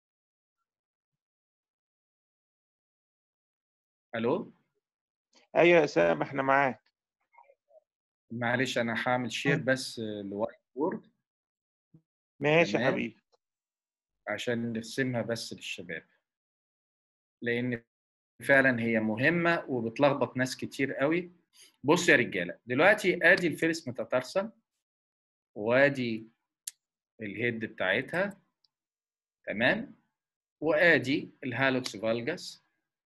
[SPEAKER 1] الو
[SPEAKER 4] ايوه يا اسامه احنا معاك
[SPEAKER 1] معلش انا هعمل شير بس الوايت بورد
[SPEAKER 4] ماشي يا حبيبي
[SPEAKER 1] عشان نرسمها بس للشباب لان فعلا هي مهمه وبتلخبط ناس كتير قوي بصوا يا رجاله دلوقتي ادي الفيرس متترسل وادي الهيد بتاعتها تمام وادي الهالوكس فالجاس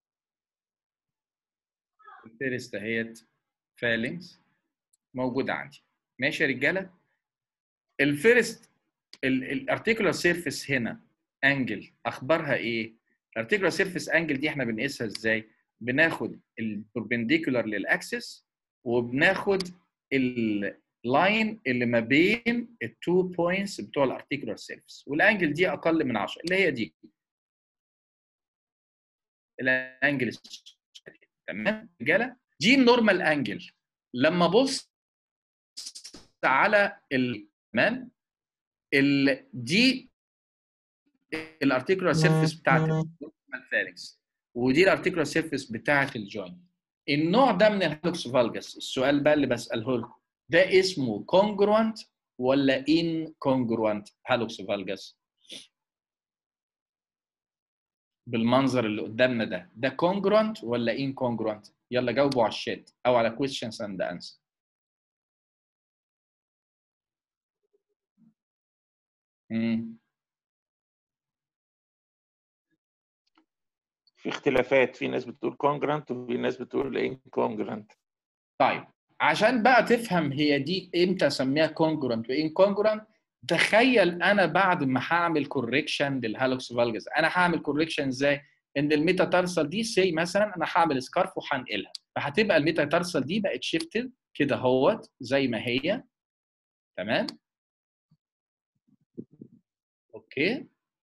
[SPEAKER 1] الفيرست اهيت فالنجز موجوده عندي ماشي يا رجاله الفيرست الارتيكولار سيرفيس هنا انجل اخبارها ايه الارتيكولار سيرفيس انجل دي احنا بنقيسها ازاي بناخد البربنديكولار للاكسس وبناخد اللاين اللي ما بين التو بوينتس بتوع الارتيكولار سيرفيس والانجل دي اقل من 10 اللي هي دي الانجل تمام رجاله دي النورمال انجل لما ابص على تمام دي الارتيكولار سيرفيس بتاعت الفارنكس ودي الارتيكولار سيرفيس بتاعت الجوينت النوع ده من الهالوكس فالجس السؤال بقى اللي بساله لكم ده اسمه كونجروانت ولا ان كونجروانت هالوكس فالجس بالمنظر اللي قدامنا ده ده كونجروانت ولا ان كونجروانت يلا جاوبوا على الشات او على questions and answer امم
[SPEAKER 4] في اختلافات في ناس بتقول كونجرانت وفي ناس بتقول ان كونجرانت
[SPEAKER 1] طيب عشان بقى تفهم هي دي امتى اسميها كونجرانت وان كونجرانت تخيل انا بعد ما هعمل كوريكشن للهالوكس فالجز انا هعمل كوريكشن ازاي ان الميتاتارسال دي سي مثلا انا هعمل سكارف وهنقلها فهتبقى الميتاتارسال دي بقت شيفتد كده اهوت زي ما هي تمام اوكي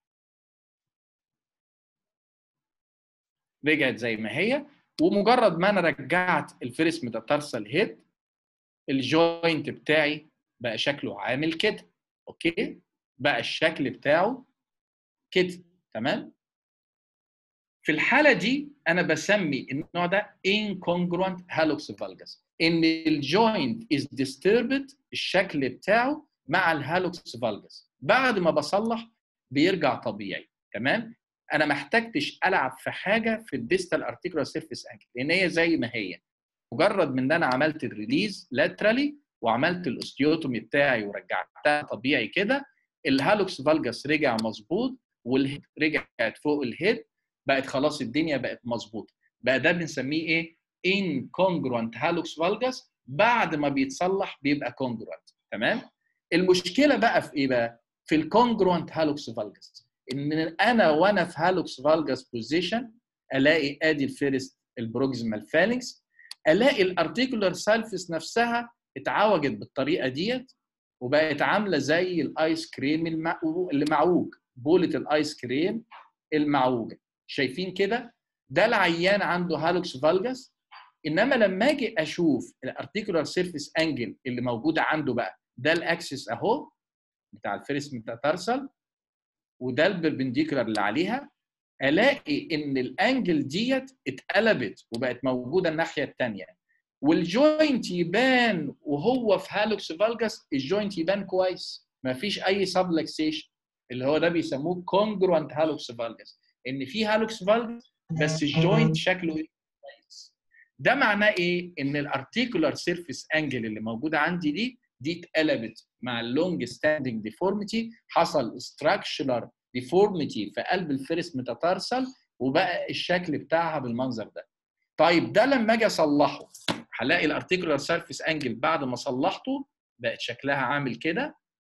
[SPEAKER 1] رجعت زي ما هي ومجرد ما انا رجعت الفيرس ميتاتارسال هيد الجوينت بتاعي بقى شكله عامل كده اوكي بقى الشكل بتاعه كده تمام في الحاله دي انا بسمي النوع ده incongruent hallux valgus ان الجوينت is disturbed الشكل بتاعه مع الهالوكس فالجس بعد ما بصلح بيرجع طبيعي تمام انا ما احتجتش العب في حاجه في الديستال ارتيكولار سيرفيس انجل لان هي زي ما هي مجرد من ان انا عملت الريليز لاترالي وعملت الاوستيوتومي بتاعي ورجعتها طبيعي كده الهالوكس فالجس رجع مظبوط والهيد رجعت فوق الهيد بقت خلاص الدنيا بقت مظبوطه بقى ده بنسميه ايه incongruent هالوكس فالجس بعد ما بيتصلح بيبقى congruent تمام المشكله بقى في ايه بقى في الكونجروانت هالوكس فالجس ان انا وانا في هالوكس فالجس بوزيشن الاقي ادي الفيرست البروكسيمال فالنكس الاقي الارتيكولار سالفس نفسها اتعوجت بالطريقه ديت وبقت عامله زي الايس كريم اللي معوج بوله الايس كريم المعوجه شايفين كده ده العيان عنده هالوكس فالجس انما لما اجي اشوف الارتيكولار سيرفيس انجل اللي موجوده عنده بقى ده الاكسس اهو بتاع الفيرس ميتاتارسال وده البربنديكولار اللي عليها الاقي ان الانجل ديت اتقلبت وبقت موجوده الناحيه الثانيه والجوينت يبان وهو في هالوكس فالجس الجوينت يبان كويس ما فيش اي سبلكسيشن اللي هو ده بيسموه كونجروانت هالوكس فالجس ان في هالوكس فالجس بس الجوينت شكله كويس ده معناه ايه ان الارتيكولار سيرفيس انجل اللي موجوده عندي دي دي اتقلبت مع اللونج ستاندنج ديفورميتي حصل ستراكشرال ديفورميتي في قلب الفيرس ميتاتارسال وبقى الشكل بتاعها بالمنظر ده طيب ده لما اجي اصلحه هلاقي الارتيكولار سيرفيس انجل بعد ما صلحته بقت شكلها عامل كده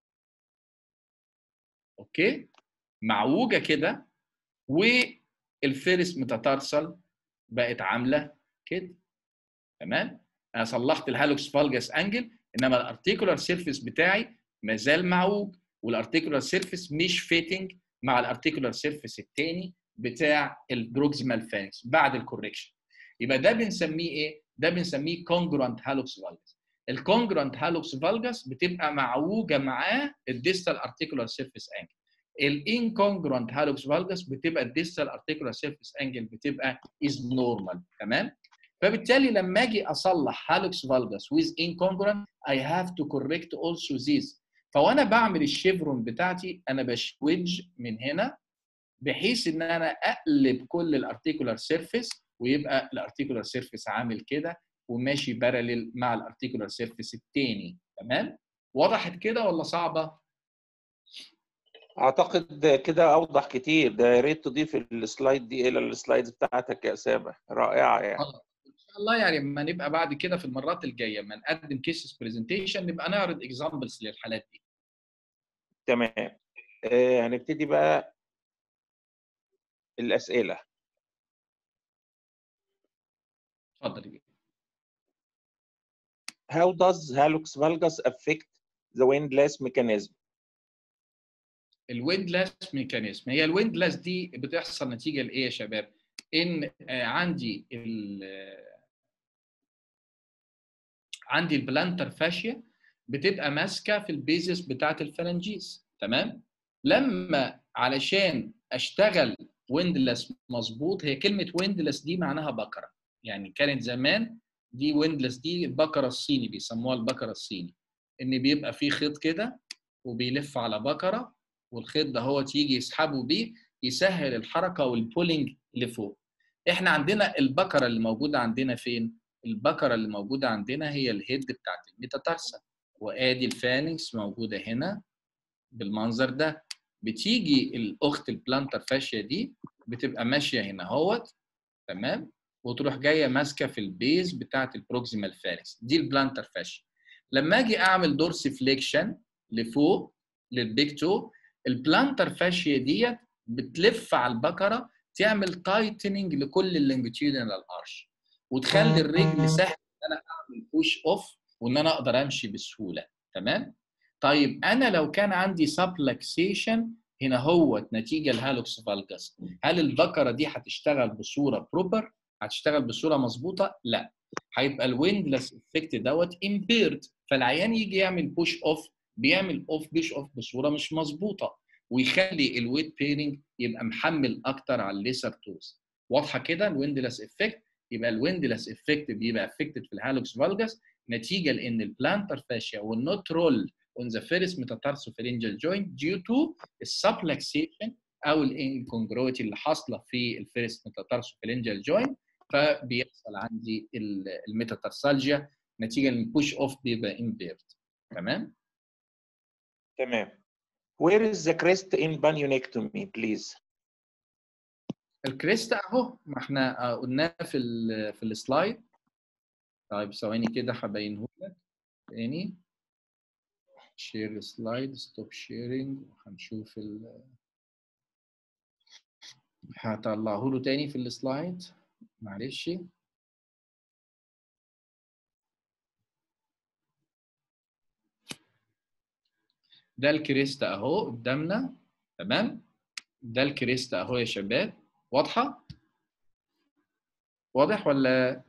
[SPEAKER 1] اوكي معوجه كده والفيرس ميتاتارسال بقت عامله كده تمام انا صلحت الهالوكس فالجس انجل انما الارتيكولار سيرفيس بتاعي ما زال معوج والارتيكولار سيرفيس مش فيتنج مع الارتيكولار سيرفيس الثاني بتاع البروكسيمال فانكس بعد الكوركشن يبقى ده بنسميه ايه؟ ده بنسميه كونجرانت هالوكس فالجس الكونجرانت هالوكس فالجس بتبقى معوجه معاه الديستال ارتيكولار سيرفيس انجل الانكونجرانت هالوكس فالجس بتبقى الديستال ارتيكولار سيرفيس انجل بتبقى از نورمال تمام فبالتالي لما اجي اصلح هالوكس فالجس with incongruent I have to correct also this فوانا بعمل الشيفرون بتاعتي انا بشوج من هنا بحيث ان انا اقلب كل الارتيكولار سيرفيس ويبقى الارتيكولار سيرفيس عامل كده وماشي بارلل مع الارتيكولار سيرفيس الثاني تمام وضحت كده ولا صعبه
[SPEAKER 4] اعتقد كده اوضح كتير ده يا ريت تضيف السلايد دي الى السلايدز بتاعتك يا اسامه رائعه يعني
[SPEAKER 1] ان شاء الله يعني لما نبقى بعد كده في المرات الجايه لما نقدم كيسز برزنتيشن نبقى نعرض اكزامبلز للحالات دي
[SPEAKER 4] تمام آه هنبتدي بقى الاسئله
[SPEAKER 1] اتفضل بيه.
[SPEAKER 4] How does hallux valgus affect the windlass mechanism?
[SPEAKER 1] الويندلاس ميكانيزم هي الويندلاس دي بتحصل نتيجه لايه يا شباب؟ ان آه، عندي ال عندي البلانتر فاشيا بتبقى ماسكه في البيزس بتاعه الفرنجيز تمام؟ لما علشان اشتغل ويندلس مظبوط هي كلمه ويندلس دي معناها بكره يعني كانت زمان دي ويندلس دي البكره الصيني بيسموها البكره الصيني ان بيبقى في خيط كده وبيلف على بكره والخيط ده هو تيجي يسحبه بيه يسهل الحركه والبولينج لفوق احنا عندنا البكره اللي موجوده عندنا فين البكره اللي موجوده عندنا هي الهيد بتاعت الميتاتارسا وادي الفانكس موجوده هنا بالمنظر ده بتيجي الاخت البلانتر فاشيا دي بتبقى ماشيه هنا اهوت تمام وتروح جايه ماسكه في البيز بتاعت البروكسيمال فالكس دي البلانتر فاشيا لما اجي اعمل دورس فليكشن لفوق للبيك تو البلانتر فاشيا ديت بتلف على البكره تعمل تايتننج لكل اللونجيتيودنال ارش وتخلي الرجل سهل ان انا اعمل بوش اوف وان انا اقدر امشي بسهوله تمام طيب انا لو كان عندي سبلكسيشن هنا هو نتيجه الهالوكس فالجاس هل البكره دي هتشتغل بصوره بروبر هتشتغل بصوره مظبوطه لا هيبقى الويندلس افكت دوت امبيرد فالعيان يجي يعمل بوش اوف بيعمل اوف بيش اوف بصوره مش مظبوطه ويخلي الويت بيرنج يبقى محمل اكتر على الليسر توز واضحه كده الويندلس افكت يبقى الويندلس افكت بيبقى افكتد في الهالوكس فالجاس نتيجه لان البلانتر فاشيا والنوت رول on the first metatarsopharyngeal joint due to السبلكسيشن او الانكونجروتي اللي حاصله في الفيرست metatarsopharyngeal joint فبيحصل عندي الميتاتارسالجيا نتيجه للبوش اوف بيبقى امبيرد تمام
[SPEAKER 4] تمام Where is the crest in bunionectomy please?
[SPEAKER 1] الكريست اهو ما احنا قلناه في ال في السلايد طيب ثواني كده هبينه لك تاني شير سلايد ستوب شيرنج وهنشوف ال هطلعه له تاني في السلايد معلش ده الكريست اهو قدامنا تمام ده الكريست اهو يا شباب واضحه واضح ولا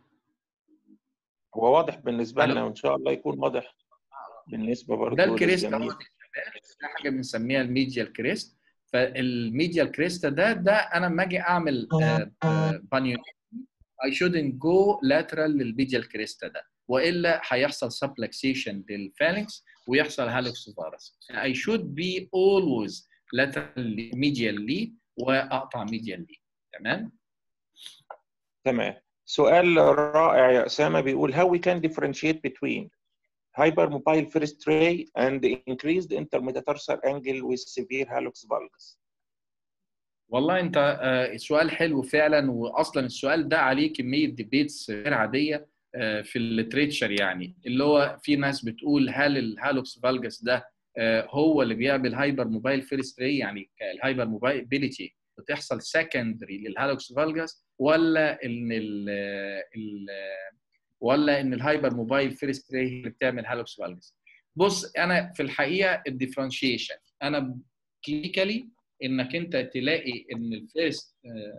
[SPEAKER 4] هو واضح بالنسبه
[SPEAKER 1] ألو.
[SPEAKER 4] لنا وان شاء الله يكون واضح بالنسبه برضه
[SPEAKER 1] ده الكريست اهو
[SPEAKER 4] للجميع
[SPEAKER 1] يا شباب ده حاجه بنسميها الميديا الكريست فالميديا الكريست ده ده انا لما اجي اعمل بانيون I shouldn't go lateral للميديا الكريستا ده والا هيحصل سبلكسيشن للفالنكس ويحصل هالوكس فارس I should be always lateral medially واقطع medially تمام
[SPEAKER 4] تمام سؤال رائع يا اسامه بيقول how we can differentiate between hypermobile first ray and increased intermetatarsal angle with severe hallux valgus
[SPEAKER 1] والله انت آه، سؤال حلو فعلا واصلا السؤال ده عليه كميه ديبيتس غير عاديه آه، في الليتريتشر يعني اللي هو في ناس بتقول هل الهالوكس فالجس ده آه، هو اللي بيعمل هايبر موبايل فيرست راي يعني الهايبر موبايليتي بتحصل سكندري للهالوكس فالجس ولا ان ال ال ولا ان الهايبر موبايل فيرست راي اللي بتعمل هالوكس فالجس بص انا في الحقيقه الديفرنشيشن انا كلينيكالي انك انت تلاقي ان الفيرست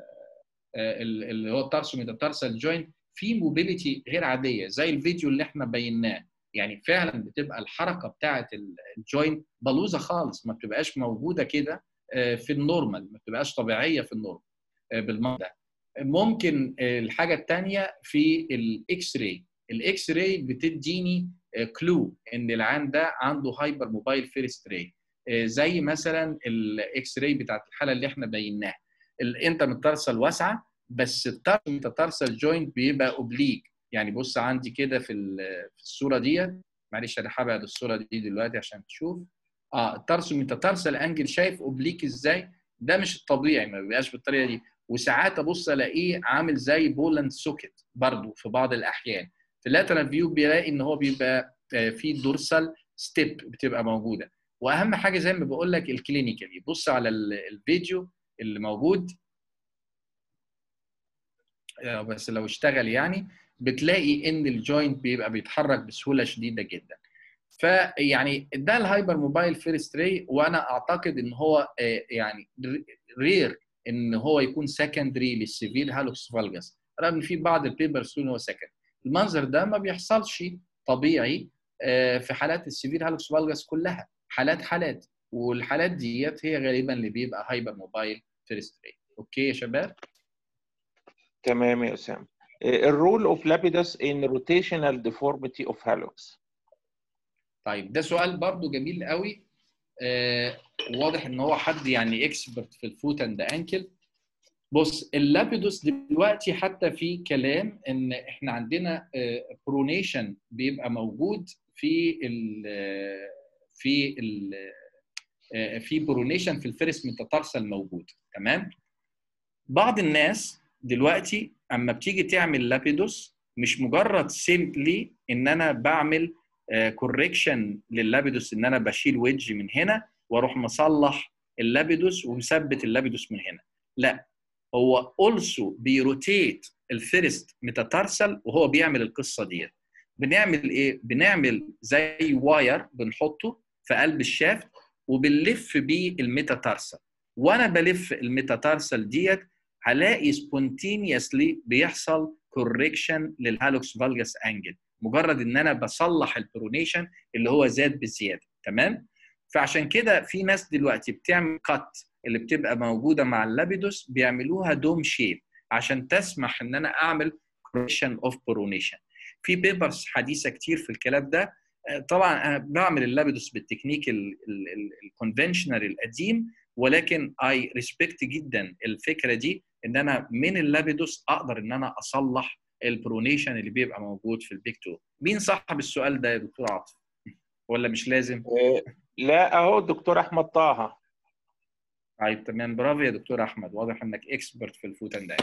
[SPEAKER 1] اللي هو التارسو ميتاتارسال جوينت في موبيليتي غير عاديه زي الفيديو اللي احنا بيناه يعني فعلا بتبقى الحركه بتاعه الجوينت بلوزه خالص ما بتبقاش موجوده كده في النورمال ما بتبقاش طبيعيه في النورمال بالمنظر ده ممكن الحاجه الثانيه في الاكس راي الاكس راي بتديني كلو ان العين ده عنده هايبر موبايل فيرست راي زي مثلا الاكس راي بتاعت الحاله اللي احنا بيناها الانترمتارسال واسعه بس التارسال جوينت بيبقى اوبليك يعني بص عندي كده في في الصوره ديت معلش انا هبعد الصوره دي دلوقتي عشان تشوف اه التارسو ميتاتارسال انجل شايف اوبليك ازاي ده مش الطبيعي ما بيبقاش بالطريقه دي وساعات ابص الاقيه عامل زي بولاند سوكت برضو في بعض الاحيان في اللاترال فيو بيلاقي ان هو بيبقى في دورسال ستيب بتبقى موجوده واهم حاجه زي ما بقول لك الكلينيكالي بص على الفيديو اللي موجود بس لو اشتغل يعني بتلاقي ان الجوينت بيبقى بيتحرك بسهوله شديده جدا فيعني ده الهايبر موبايل فيرست راي وانا اعتقد ان هو يعني رير ان هو يكون سكندري للسيفير هالوكس فالجس رغم ان في بعض البيبرز ان هو سكند المنظر ده ما بيحصلش طبيعي في حالات السيفير هالوكس فالجس كلها حالات حالات والحالات ديت هي غالبا اللي بيبقى هايبر موبايل فيرست راي اوكي يا شباب
[SPEAKER 4] تمام يا اسامه الرول اوف لابيدس ان روتيشنال ديفورميتي اوف هالوكس
[SPEAKER 1] طيب ده سؤال برضو جميل قوي آه واضح ان هو حد يعني اكسبرت في الفوت اند انكل بص اللابيدوس دلوقتي حتى في كلام ان احنا عندنا آه برونيشن بيبقى موجود في ال في ال في برونيشن في الفيرس ميتاتارسال موجود تمام بعض الناس دلوقتي اما بتيجي تعمل لابيدوس مش مجرد سيمبلي ان انا بعمل كوركشن لللابيدوس ان انا بشيل ويدج من هنا واروح مصلح اللابيدوس ومثبت اللابيدوس من هنا لا هو اولسو بيروتيت الفيرست ميتاتارسال وهو بيعمل القصه ديت بنعمل ايه بنعمل زي واير بنحطه في قلب الشافت وبنلف بيه الميتاتارسال وانا بلف الميتاتارسال ديت هلاقي سبونتينيوسلي بيحصل كوركشن للهالوكس فالجس انجل مجرد ان انا بصلح البرونيشن اللي هو زاد بزياده تمام فعشان كده في ناس دلوقتي بتعمل كات اللي بتبقى موجوده مع اللابيدوس بيعملوها دوم شيب عشان تسمح ان انا اعمل كوركشن اوف برونيشن في بيبرز حديثه كتير في الكلام ده طبعا انا بعمل اللابيدوس بالتكنيك الكونفنشنال القديم ولكن اي ريسبكت جدا الفكره دي ان انا من اللابيدوس اقدر ان انا اصلح البرونيشن اللي بيبقى موجود في البيك تو مين صاحب السؤال ده يا دكتور عاطف ولا مش لازم
[SPEAKER 4] لا اهو الدكتور احمد طه
[SPEAKER 1] طيب تمام برافو يا دكتور احمد واضح انك اكسبرت في الفوت اند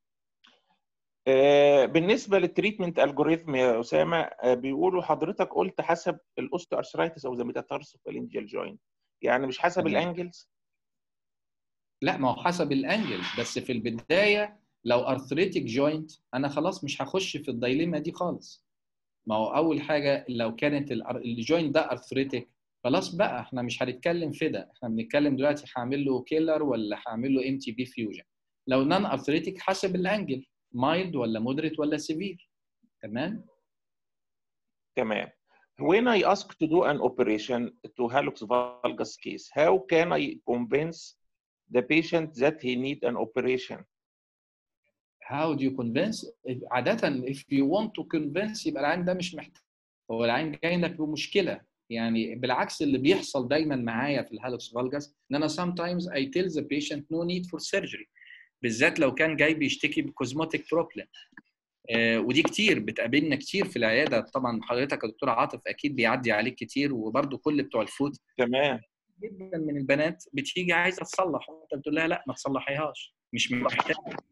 [SPEAKER 4] آه، بالنسبه للتريتمنت الجوريثم يا اسامه آه، بيقولوا حضرتك قلت حسب الاوستو ارثرايتس او ذا ميتاتارسوفالنجيال جوينت يعني مش حسب
[SPEAKER 1] تمام.
[SPEAKER 4] الانجلز
[SPEAKER 1] لا ما هو حسب الانجل بس في البدايه لو ارثريتك جوينت انا خلاص مش هخش في الدايليما دي خالص ما هو اول حاجه لو كانت الأر- الجوينت ده ارثريتك خلاص بقى احنا مش هنتكلم في ده احنا بنتكلم دلوقتي هعمل له كيلر ولا هعمل له ام تي بي فيوجن لو نان ارثريتك حسب الانجل مايلد ولا مودريت ولا سيفير تمام
[SPEAKER 4] تمام when I ask to do an operation to hallux valgus case how can I convince the patient that he need an operation
[SPEAKER 1] how do you convince عادة if you want to convince يبقى العين ده مش محتاج هو العين جاي لك بمشكلة يعني بالعكس اللي بيحصل دايما معايا في الهالوكس فالجاس ان انا sometimes I tell the patient no need for surgery بالذات لو كان جاي بيشتكي بكوزموتيك بروبلم آه ودي كتير بتقابلنا كتير في العياده طبعا حضرتك يا دكتور عاطف اكيد بيعدي عليك كتير وبرده كل بتوع الفوت
[SPEAKER 4] تمام
[SPEAKER 1] جدا من البنات بتيجي عايزه تصلح وانت بتقول لها لا ما تصلحيهاش مش محتاج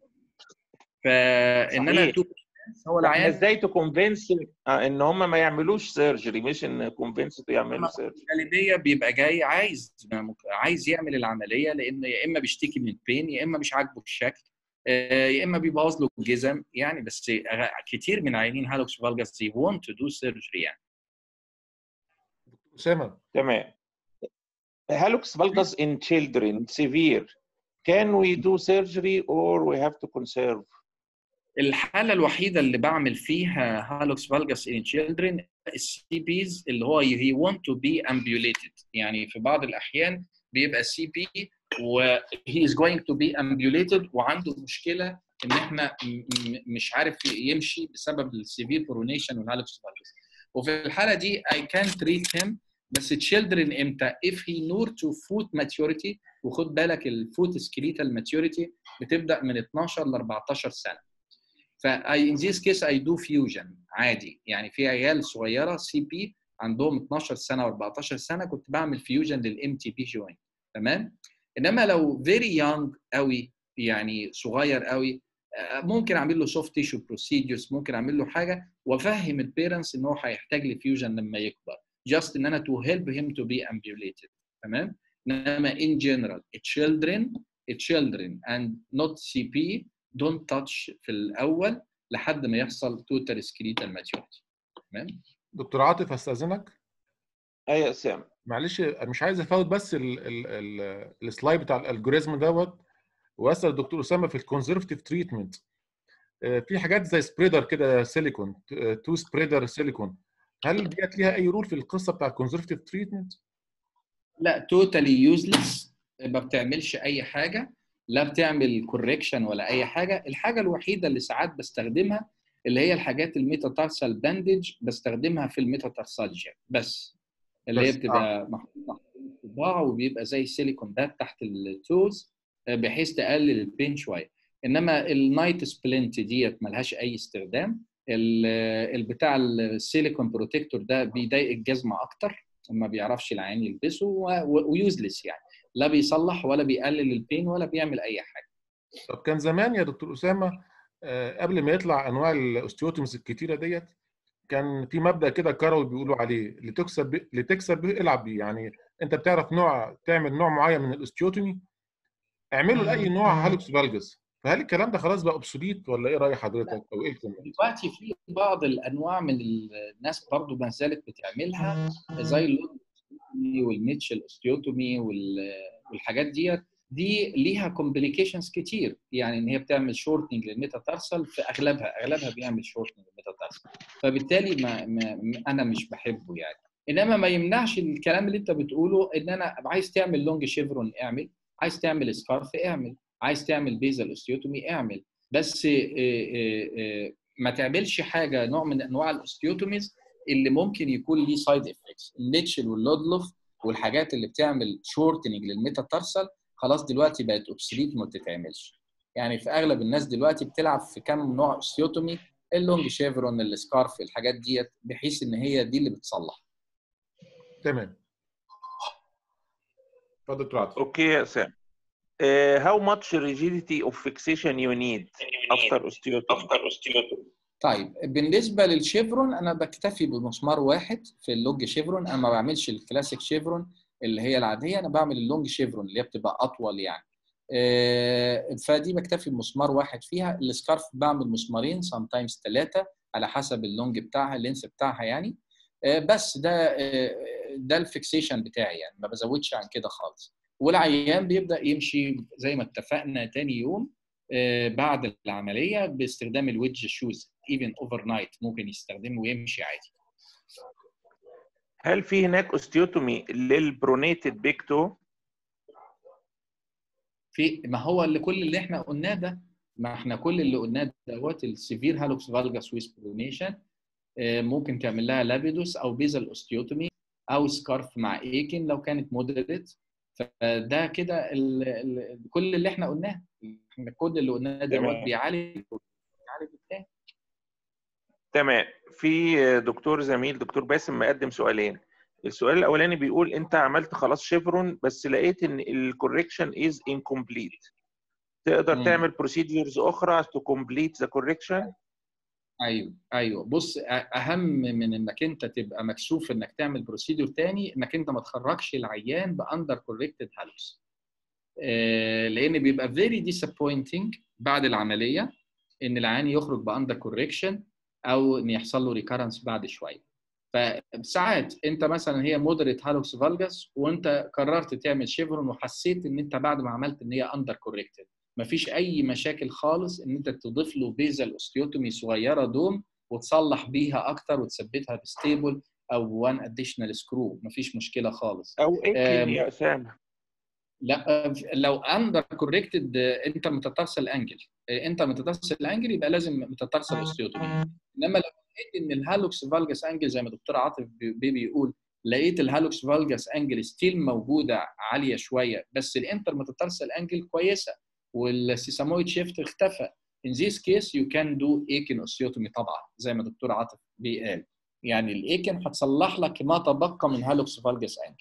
[SPEAKER 1] فان انا
[SPEAKER 4] صحيح.
[SPEAKER 1] تو هو
[SPEAKER 4] احنا
[SPEAKER 1] العيان
[SPEAKER 4] ازاي تكونفنس ان هم ما يعملوش سيرجري مش ان كونفنس يعملوا سيرجري
[SPEAKER 1] الغالبيه بيبقى جاي عايز عايز يعمل العمليه لان يا اما بيشتكي من بين يا اما مش عاجبه الشكل آه، يا اما بيبوظ له الجزم يعني بس كتير من عيانين هالوكس فالجاس دي want to do surgery يعني
[SPEAKER 2] اسامه
[SPEAKER 4] تمام hallux valgus in children severe can we do surgery or we have to conserve
[SPEAKER 1] الحاله الوحيده اللي بعمل فيها هالوكس فالجاس ان تشيلدرن السي بيز اللي هو هي want to be ambulated يعني في بعض الاحيان بيبقى سي بي و he is going to be ambulated وعنده مشكله ان احنا م- م- مش عارف يمشي بسبب السيفير برونيشن والهالوكس فالجاس وفي الحاله دي I can treat him بس children امتى if he near to foot maturity وخد بالك الفوت سكريتال maturity بتبدا من 12 ل 14 سنه ف in this case I do fusion عادي يعني في عيال صغيره سي بي عندهم 12 سنه و14 سنه كنت بعمل فيوجن للام تي بي جوينت تمام انما لو فيري يونج قوي يعني صغير قوي آه، ممكن اعمل له سوفت تيشو بروسيدجرز ممكن اعمل له حاجه وافهم البيرنتس ان هو هيحتاج لفيوجن لما يكبر جاست ان انا تو هيلب هيم تو بي ambulated تمام انما in general children children and not CP don't touch في الاول لحد ما يحصل total skeletal maturity تمام
[SPEAKER 2] دكتور عاطف استاذنك
[SPEAKER 4] اي اسامه
[SPEAKER 2] معلش مش عايز افوت بس ال- ال- ال- السلايد بتاع الالجوريزم دوت واسال الدكتور اسامه في الكونزرفتيف تريتمنت في حاجات زي سبريدر كده سيليكون تو سبريدر سيليكون هل ديت ليها اي رول في القصه بتاع الكونزرفتيف تريتمنت؟
[SPEAKER 1] لا توتالي يوزلس ما بتعملش اي حاجه لا بتعمل كوريكشن ولا اي حاجه الحاجه الوحيده اللي ساعات بستخدمها اللي هي الحاجات الميتاتارسال باندج بستخدمها في الميتاتارسالجيا بس اللي هي
[SPEAKER 2] بس،
[SPEAKER 1] بتبقى محطوطه في الصباع وبيبقى زي سيليكون ده تحت التوز بحيث تقلل البين شويه انما النايت سبلنت ديت ملهاش اي استخدام ال- البتاع السيليكون بروتكتور ده بيضايق الجزمه اكتر ما بيعرفش العين يلبسه ويوزلس يعني لا بيصلح ولا بيقلل البين ولا بيعمل اي حاجه
[SPEAKER 2] طب كان زمان يا دكتور اسامه آه، قبل ما يطلع انواع الاوستيوتومز الكتيره ديت كان في مبدا كده كروي بيقولوا عليه اللي تكسب بيه- اللي تكسب به العب بيه يعني انت بتعرف نوع تعمل نوع معين من الاوستيوتومي اعمله لاي نوع هالوكس فالجس فهل الكلام ده خلاص بقى اوبسوليت ولا ايه راي حضرتك او ايه الكلام
[SPEAKER 1] دلوقتي في بعض الانواع من الناس برضو ما زالت بتعملها زي اللودومي والميتشل اوستيوتومي وال- والحاجات ديت دي ليها كومبليكيشنز كتير يعني ان هي بتعمل شورتنج للميتاتارسال في اغلبها اغلبها بيعمل شورتنج للميتاتارسال فبالتالي ما, ما ما- انا مش بحبه يعني انما ما يمنعش الكلام اللي انت بتقوله ان انا عايز تعمل لونج شيفرون اعمل عايز تعمل سكارف اعمل عايز تعمل بيزل اوستيوتومي اعمل بس آه، آه، آه، ما تعملش حاجه نوع من انواع الاوستيوتوميز اللي ممكن يكون ليه سايد افكتس الميتشل واللودلوف والحاجات اللي بتعمل شورتنج للميتاتارسال خلاص دلوقتي بقت اوبسليت وما بتتعملش يعني في اغلب الناس دلوقتي بتلعب في كام نوع اوستيوتومي اللونج شيفرون السكارف الحاجات ديت بحيث ان هي دي اللي بتصلح
[SPEAKER 2] تمام اتفضل دكتور عاطف
[SPEAKER 4] اوكي يا اسامه Uh, how much rigidity of fixation you need after osteotomy?
[SPEAKER 1] طيب بالنسبه للشيفرون انا بكتفي بمسمار واحد في اللونج شيفرون انا ما بعملش الكلاسيك شيفرون اللي هي العاديه انا بعمل اللونج شيفرون اللي هي بتبقى اطول يعني آه، فدي بكتفي بمسمار واحد فيها السكارف بعمل مسمارين سام تايمز ثلاثه على حسب اللونج بتاعها اللينس بتاعها يعني آه، بس ده آه، ده الفيكسيشن بتاعي يعني ما بزودش عن كده خالص والعيان بيبدا يمشي زي ما اتفقنا تاني يوم آه، بعد العمليه باستخدام الويدج شوز ايفن اوفر نايت ممكن يستخدمه ويمشي عادي
[SPEAKER 4] هل في هناك اوستيوتومي للبرونيتد بيك تو؟
[SPEAKER 1] في ما هو اللي كل اللي احنا قلناه ده ما احنا كل اللي قلناه دوت السيفير هالوكس فالجاس ويسبرونيشن ممكن تعمل لها لابيدوس او بيزل اوستيوتومي او سكارف مع ايكن لو كانت مودريت فده كده ال- ال- كل اللي احنا قلناه احنا كل اللي قلناه دوت
[SPEAKER 4] تمام.
[SPEAKER 1] بيعالج بيعالج التاني
[SPEAKER 4] تمام في دكتور زميل دكتور باسم مقدم سؤالين السؤال الاولاني بيقول انت عملت خلاص شيفرون بس لقيت ان الكوريكشن از incomplete تقدر
[SPEAKER 1] مم.
[SPEAKER 4] تعمل بروسيدجرز اخرى to complete the correction
[SPEAKER 1] ايوه ايوه بص أ- اهم من انك انت تبقى مكسوف انك تعمل بروسيدور تاني انك انت ما تخرجش العيان باندر كوركتد هالوس لان بيبقى فيري ديسابوينتنج بعد العمليه ان العيان يخرج باندر كوركشن او ان يحصل له ريكارنس بعد شويه فساعات انت مثلا هي مودريت هالوكس فالجاس وانت قررت تعمل شيفرون وحسيت ان انت بعد ما عملت ان هي اندر كوركتد مفيش اي مشاكل خالص ان انت تضيف له بيزل اوستيوتومي صغيره دوم وتصلح بيها اكتر وتثبتها بستيبل او وان اديشنال سكرو مفيش مشكله خالص
[SPEAKER 4] او اكل
[SPEAKER 1] آم،
[SPEAKER 4] يا اسامه
[SPEAKER 1] لا لو اندر كوركتد انت متترسل انجل انت متترسل انجل يبقى لازم متترسل اوستيوتومي انما لو لقيت ان الهالوكس فالجاس انجل زي ما دكتور عاطف بي بيقول لقيت الهالوكس فالجاس انجل ستيل موجوده عاليه شويه بس الانتر متترسل انجل كويسه والسيسامويد شيفت اختفى in this case you can do ايكن اوستيوتومي طبعا زي ما دكتور عاطف بيقال يعني الايكن هتصلح لك ما تبقى من هالوكس فالجاس انجل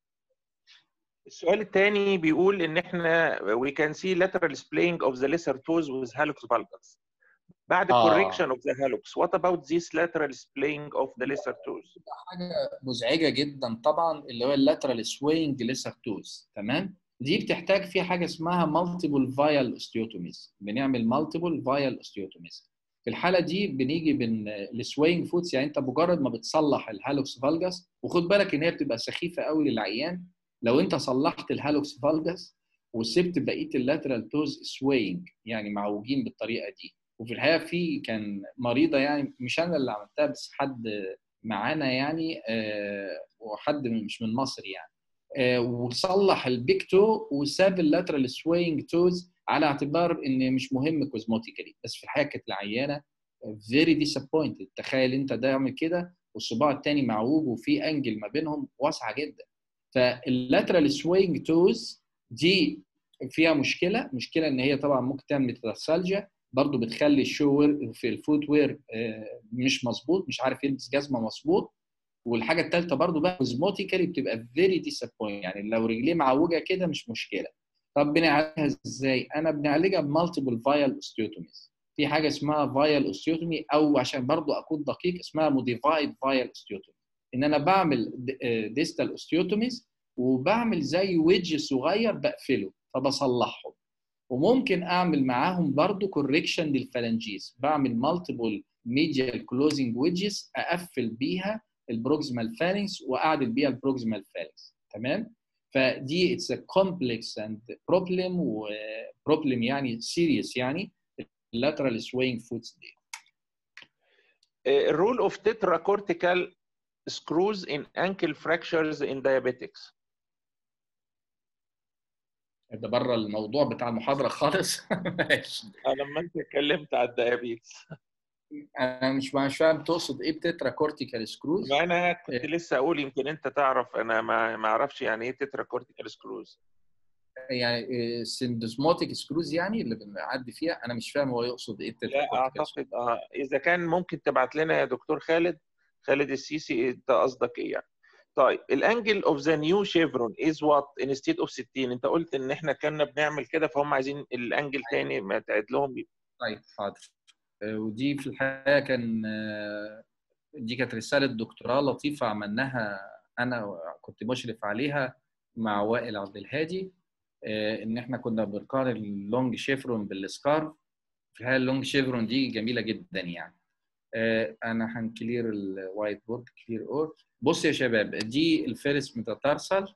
[SPEAKER 4] السؤال الثاني بيقول ان احنا we can see lateral splaying of the lesser toes with hallux valgus بعد
[SPEAKER 1] آه.
[SPEAKER 4] correction of the hallux what about this lateral splaying of the lesser toes
[SPEAKER 1] حاجه مزعجه جدا طبعا اللي هو اللاترال سوينج ليسر توز تمام دي بتحتاج فيها حاجه اسمها مالتيبل فايال اوستيوتوميز بنعمل مالتيبل فايال اوستيوتوميز في الحاله دي بنيجي بين السوينج فوتس يعني انت مجرد ما بتصلح الهالوكس فالجاس وخد بالك ان هي بتبقى سخيفه قوي للعيان لو انت صلحت الهالوكس فالجاس وسبت بقيه اللاترال توز سوينج يعني معوجين بالطريقه دي وفي الحقيقه في كان مريضه يعني مش انا اللي عملتها بس حد معانا يعني آه، وحد من- مش من مصر يعني آه، وصلح البيك تو وساب اللاترال سوينج توز على اعتبار ان مش مهم كوزموتيكالي بس في الحقيقه كانت العيانه فيري ديسابوينتد تخيل انت ده يعمل كده والصباع الثاني معوج وفي انجل ما بينهم واسعه جدا فاللاترال سوينج توز دي فيها مشكله مشكله ان هي طبعا ممكن تعمل ميتاسالجيا برضو بتخلي الشو في الفوت وير آه، مش مظبوط مش عارف يلبس جزمه مظبوط والحاجه الثالثه برضو بقى كوزموتيكالي بتبقى فيري ديسابوينت يعني لو رجليه معوجه كده مش مشكله طب بنعالجها ازاي؟ انا بنعالجها بمالتيبل فايال اوستيوتوميز في حاجه اسمها فايال اوستيوتومي او عشان برضو اكون دقيق اسمها موديفايد فايال اوستيوتومي ان انا بعمل ديستال اوستيوتوميز وبعمل زي ويدج صغير بقفله فبصلحهم وممكن اعمل معاهم برضو كوريكشن للفالنجيز بعمل مالتيبل ميديال كلوزنج ويدجز اقفل بيها البروكسيمال فالنكس واعدل بيها البروكسيمال فالنكس تمام فدي اتس ا كومبلكس اند بروبلم وبروبلم يعني سيريس يعني اللاترال سوينج فوتس دي
[SPEAKER 4] الرول اوف tetracortical screws in ankle fractures in diabetics
[SPEAKER 1] ده بره الموضوع بتاع المحاضره خالص ماشي
[SPEAKER 4] لما انت اتكلمت على الديابيتس
[SPEAKER 1] انا مش مش فاهم تقصد ايه بتترا كورتيكال سكروز
[SPEAKER 4] ما انا كنت لسه اقول يمكن انت تعرف انا ما ما اعرفش يعني ايه tetracortical screws
[SPEAKER 1] يعني سندزموتيك سكروز يعني اللي بنعدي فيها انا مش فاهم هو يقصد ايه التترا
[SPEAKER 4] لا اعتقد اه اذا كان ممكن تبعت لنا يا دكتور خالد خالد السيسي انت قصدك ايه يعني طيب الانجل اوف ذا نيو شيفرون از وات انستيد اوف 60 انت قلت ان احنا كنا بنعمل كده فهم عايزين الانجل تاني ما تعد لهم
[SPEAKER 1] طيب حاضر آه، ودي في الحقيقه كان آه، دي كانت رساله دكتوراه لطيفه عملناها انا كنت مشرف عليها مع وائل عبد الهادي آه، ان احنا كنا بنقارن اللونج شيفرون بالسكارف في الحقيقه اللونج شيفرون دي جميله جدا يعني آه، انا هنكلير الوايت بورد كلير اور بص يا شباب دي الفيرس ميتاتارسال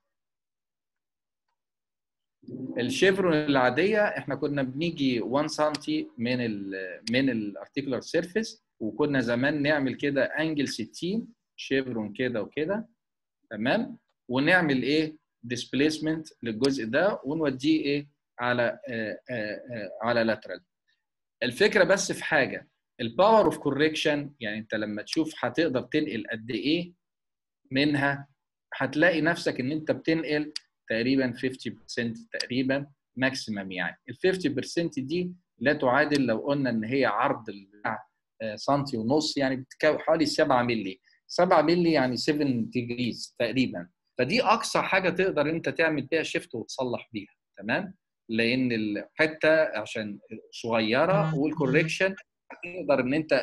[SPEAKER 1] الشيفرون العاديه احنا كنا بنيجي 1 سم من ال من الارتيكولار سيرفيس وكنا زمان نعمل كده انجل 60 شيفرون كده وكده تمام ونعمل ايه ديسبيسمنت للجزء ده ونوديه ايه على آه آه آه على لاترال الفكره بس في حاجه الباور اوف كوركشن يعني انت لما تشوف هتقدر تنقل قد ايه منها هتلاقي نفسك ان انت بتنقل تقريبا 50% تقريبا ماكسيمم يعني ال 50% دي لا تعادل لو قلنا ان هي عرض سنتي ونص يعني بتكون حوالي 7 مللي 7 مللي يعني 7 ديجريز تقريبا فدي اقصى حاجه تقدر انت تعمل بيها شيفت وتصلح بيها تمام لان الحته عشان صغيره والكوركشن تقدر ان انت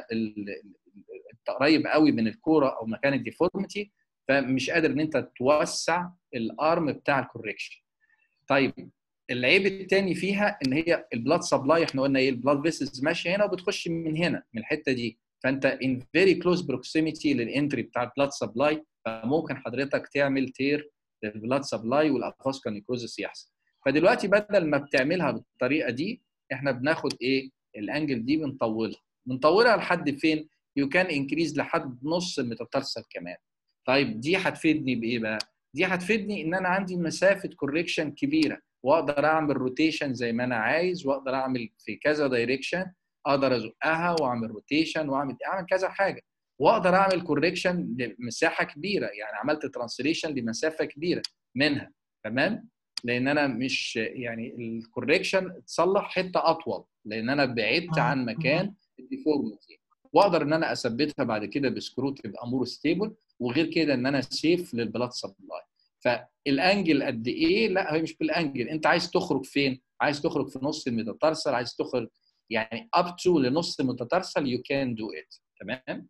[SPEAKER 1] انت قريب قوي من الكوره او مكان الديفورميتي فمش قادر ان انت توسع الارم بتاع الكوركشن طيب العيب الثاني فيها ان هي البلاد سبلاي احنا قلنا ايه البلاد فيسز ماشيه هنا وبتخش من هنا من الحته دي فانت ان فيري كلوز بروكسيميتي للانتري بتاع البلاد سبلاي فممكن حضرتك تعمل تير للبلاد سبلاي والافاسكال نيكروزس يحصل فدلوقتي بدل ما بتعملها بالطريقه دي احنا بناخد ايه الانجل دي بنطولها بنطولها لحد فين يو كان انكريز لحد نص الميتاتارسال كمان طيب دي هتفيدني بايه بقى دي هتفيدني ان انا عندي مسافه كوركشن كبيره واقدر اعمل روتيشن زي ما انا عايز واقدر اعمل في كذا دايركشن اقدر ازقها واعمل روتيشن واعمل اعمل كذا حاجه واقدر اعمل كوركشن لمساحه كبيره يعني عملت ترانسليشن لمسافه كبيره منها تمام لان انا مش يعني الكوركشن اتصلح حته اطول لان انا بعدت عن مكان الديفورميتي واقدر ان انا اثبتها بعد كده بسكرو تبقى مور ستيبل وغير كده ان انا سيف للبلاد سبلاي فالانجل قد ايه لا هي مش بالانجل انت عايز تخرج فين عايز تخرج في نص الميتاتارسل عايز تخرج يعني اب تو لنص الميتاتارسل يو كان دو ات تمام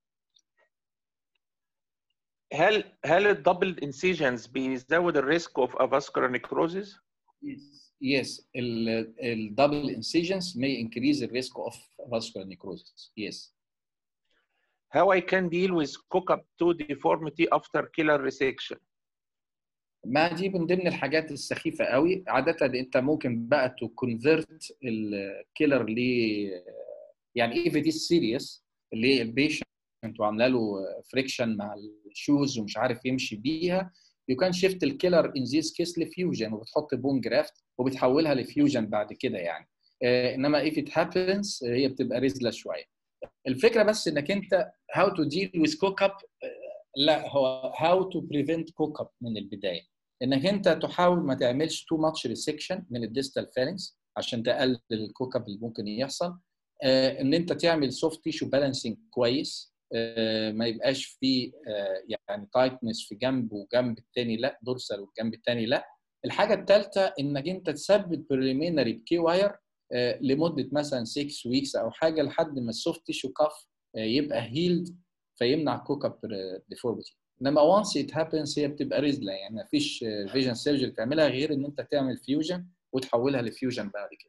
[SPEAKER 4] هل هل الدبل انسيجنز بيزود الريسك اوف افاسكولار نيكروزيس؟
[SPEAKER 1] Yes, the double incisions may increase the risk of vascular necrosis. Yes.
[SPEAKER 4] How I can deal with cook-up to deformity after killer resection?
[SPEAKER 1] ما دي من ضمن الحاجات السخيفه قوي عاده انت ممكن بقى تو كونفرت الكيلر ل يعني ايه دي سيريس اللي البيشنت وعامله له فريكشن مع الشوز ومش عارف يمشي بيها يو كان شيفت الكيلر ان ذيس كيس لفيوجن وبتحط بون جرافت وبتحولها لفيوجن بعد كده يعني آه انما if it happens هي بتبقى رزله شويه الفكره بس انك انت how to deal with cook up لا هو how to prevent cook up من البدايه انك انت تحاول ما تعملش too much resection من الديستال فالنكس عشان تقلل الكوك اب اللي ممكن يحصل آه ان انت تعمل سوفت تيشو بالانسنج كويس آه ما يبقاش في آه يعني تايتنس في جنب وجنب الثاني لا دورسال والجنب الثاني لا الحاجه الثالثه انك انت تثبت بريليمينري بكي واير لمده مثلا 6 ويكس او حاجه لحد ما السوفت تيشو كاف يبقى هيلد فيمنع كوك اب ديفورميتي انما وانس ات هابنز هي بتبقى رزله يعني ما فيش فيجن سيرجري تعملها غير ان انت تعمل فيوجن وتحولها لفيوجن بعد كده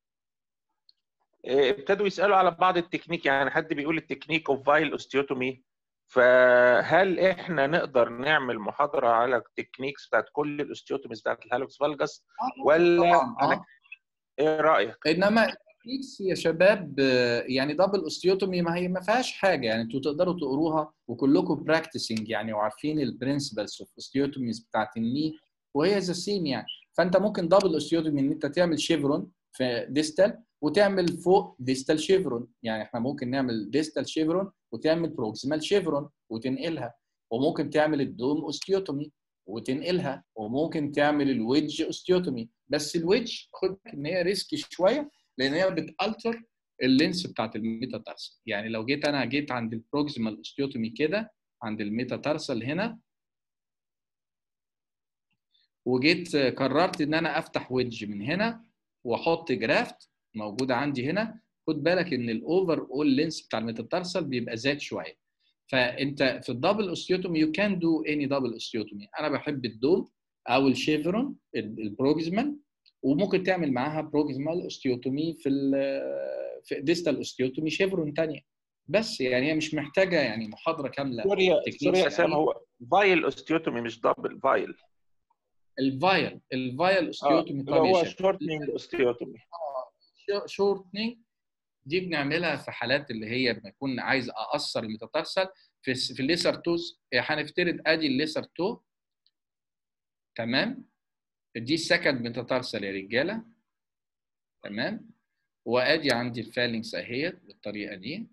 [SPEAKER 4] ابتدوا يسالوا على بعض التكنيك يعني حد بيقول التكنيك اوف فايل اوستيوتومي فهل احنا نقدر نعمل محاضره على التكنيكس بتاعت كل الاوستيوتوميز بتاعت الهالوكس فالجاس ولا
[SPEAKER 1] طبعا
[SPEAKER 4] أنا... ايه رايك؟
[SPEAKER 1] انما التكنيكس يا شباب يعني دبل اوستيوتومي ما هي ما فيهاش حاجه يعني انتوا تقدروا تقروها وكلكم براكتسنج يعني وعارفين البرنسبلز اوف اوستيوتوميز بتاعت الني وهي ذا سيم يعني فانت ممكن دبل اوستيوتومي ان انت تعمل شيفرون في ديستال وتعمل فوق ديستال شيفرون يعني احنا ممكن نعمل ديستال شيفرون وتعمل بروكسيمال شيفرون وتنقلها وممكن تعمل الدوم اوستيوتومي وتنقلها وممكن تعمل الويدج اوستيوتومي بس الويدج خد بالك ان هي ريسكي شويه لان هي بتالتر اللينس بتاعت الميتاتارسل يعني لو جيت انا جيت عند البروكسيمال اوستيوتومي كده عند الميتاتارسل هنا وجيت قررت ان انا افتح ويدج من هنا واحط جرافت موجوده عندي هنا خد بالك ان الاوفر اول لينس بتاع الميتاتارسال بيبقى زاد شويه فانت في الدبل اوستيوتومي يو كان دو اني دبل اوستيوتومي انا بحب الدوم او الشيفرون البروكسيمال وممكن تعمل معاها بروكسيمال اوستيوتومي في ال في ديستال اوستيوتومي شيفرون ثانيه بس يعني هي مش محتاجه يعني محاضره كامله
[SPEAKER 4] سوري يا-
[SPEAKER 1] تكنيكس
[SPEAKER 4] سوري يا
[SPEAKER 1] يعني.
[SPEAKER 4] اسامه هو فايل اوستيوتومي مش دبل فايل
[SPEAKER 1] الفايل الفايل
[SPEAKER 4] اه
[SPEAKER 1] اوستيوتومي
[SPEAKER 4] اللي هو
[SPEAKER 1] طبيعي
[SPEAKER 4] شورتنج اوستيوتومي
[SPEAKER 1] شورتنينج دي بنعملها في حالات اللي هي لما يكون عايز اقصر الميتاتارسال في في الليسر توز هنفترض ادي الليسر تو تمام دي السكند ميتاتارسال يا رجاله تمام وادي عندي الفالنكس اهيت بالطريقه دي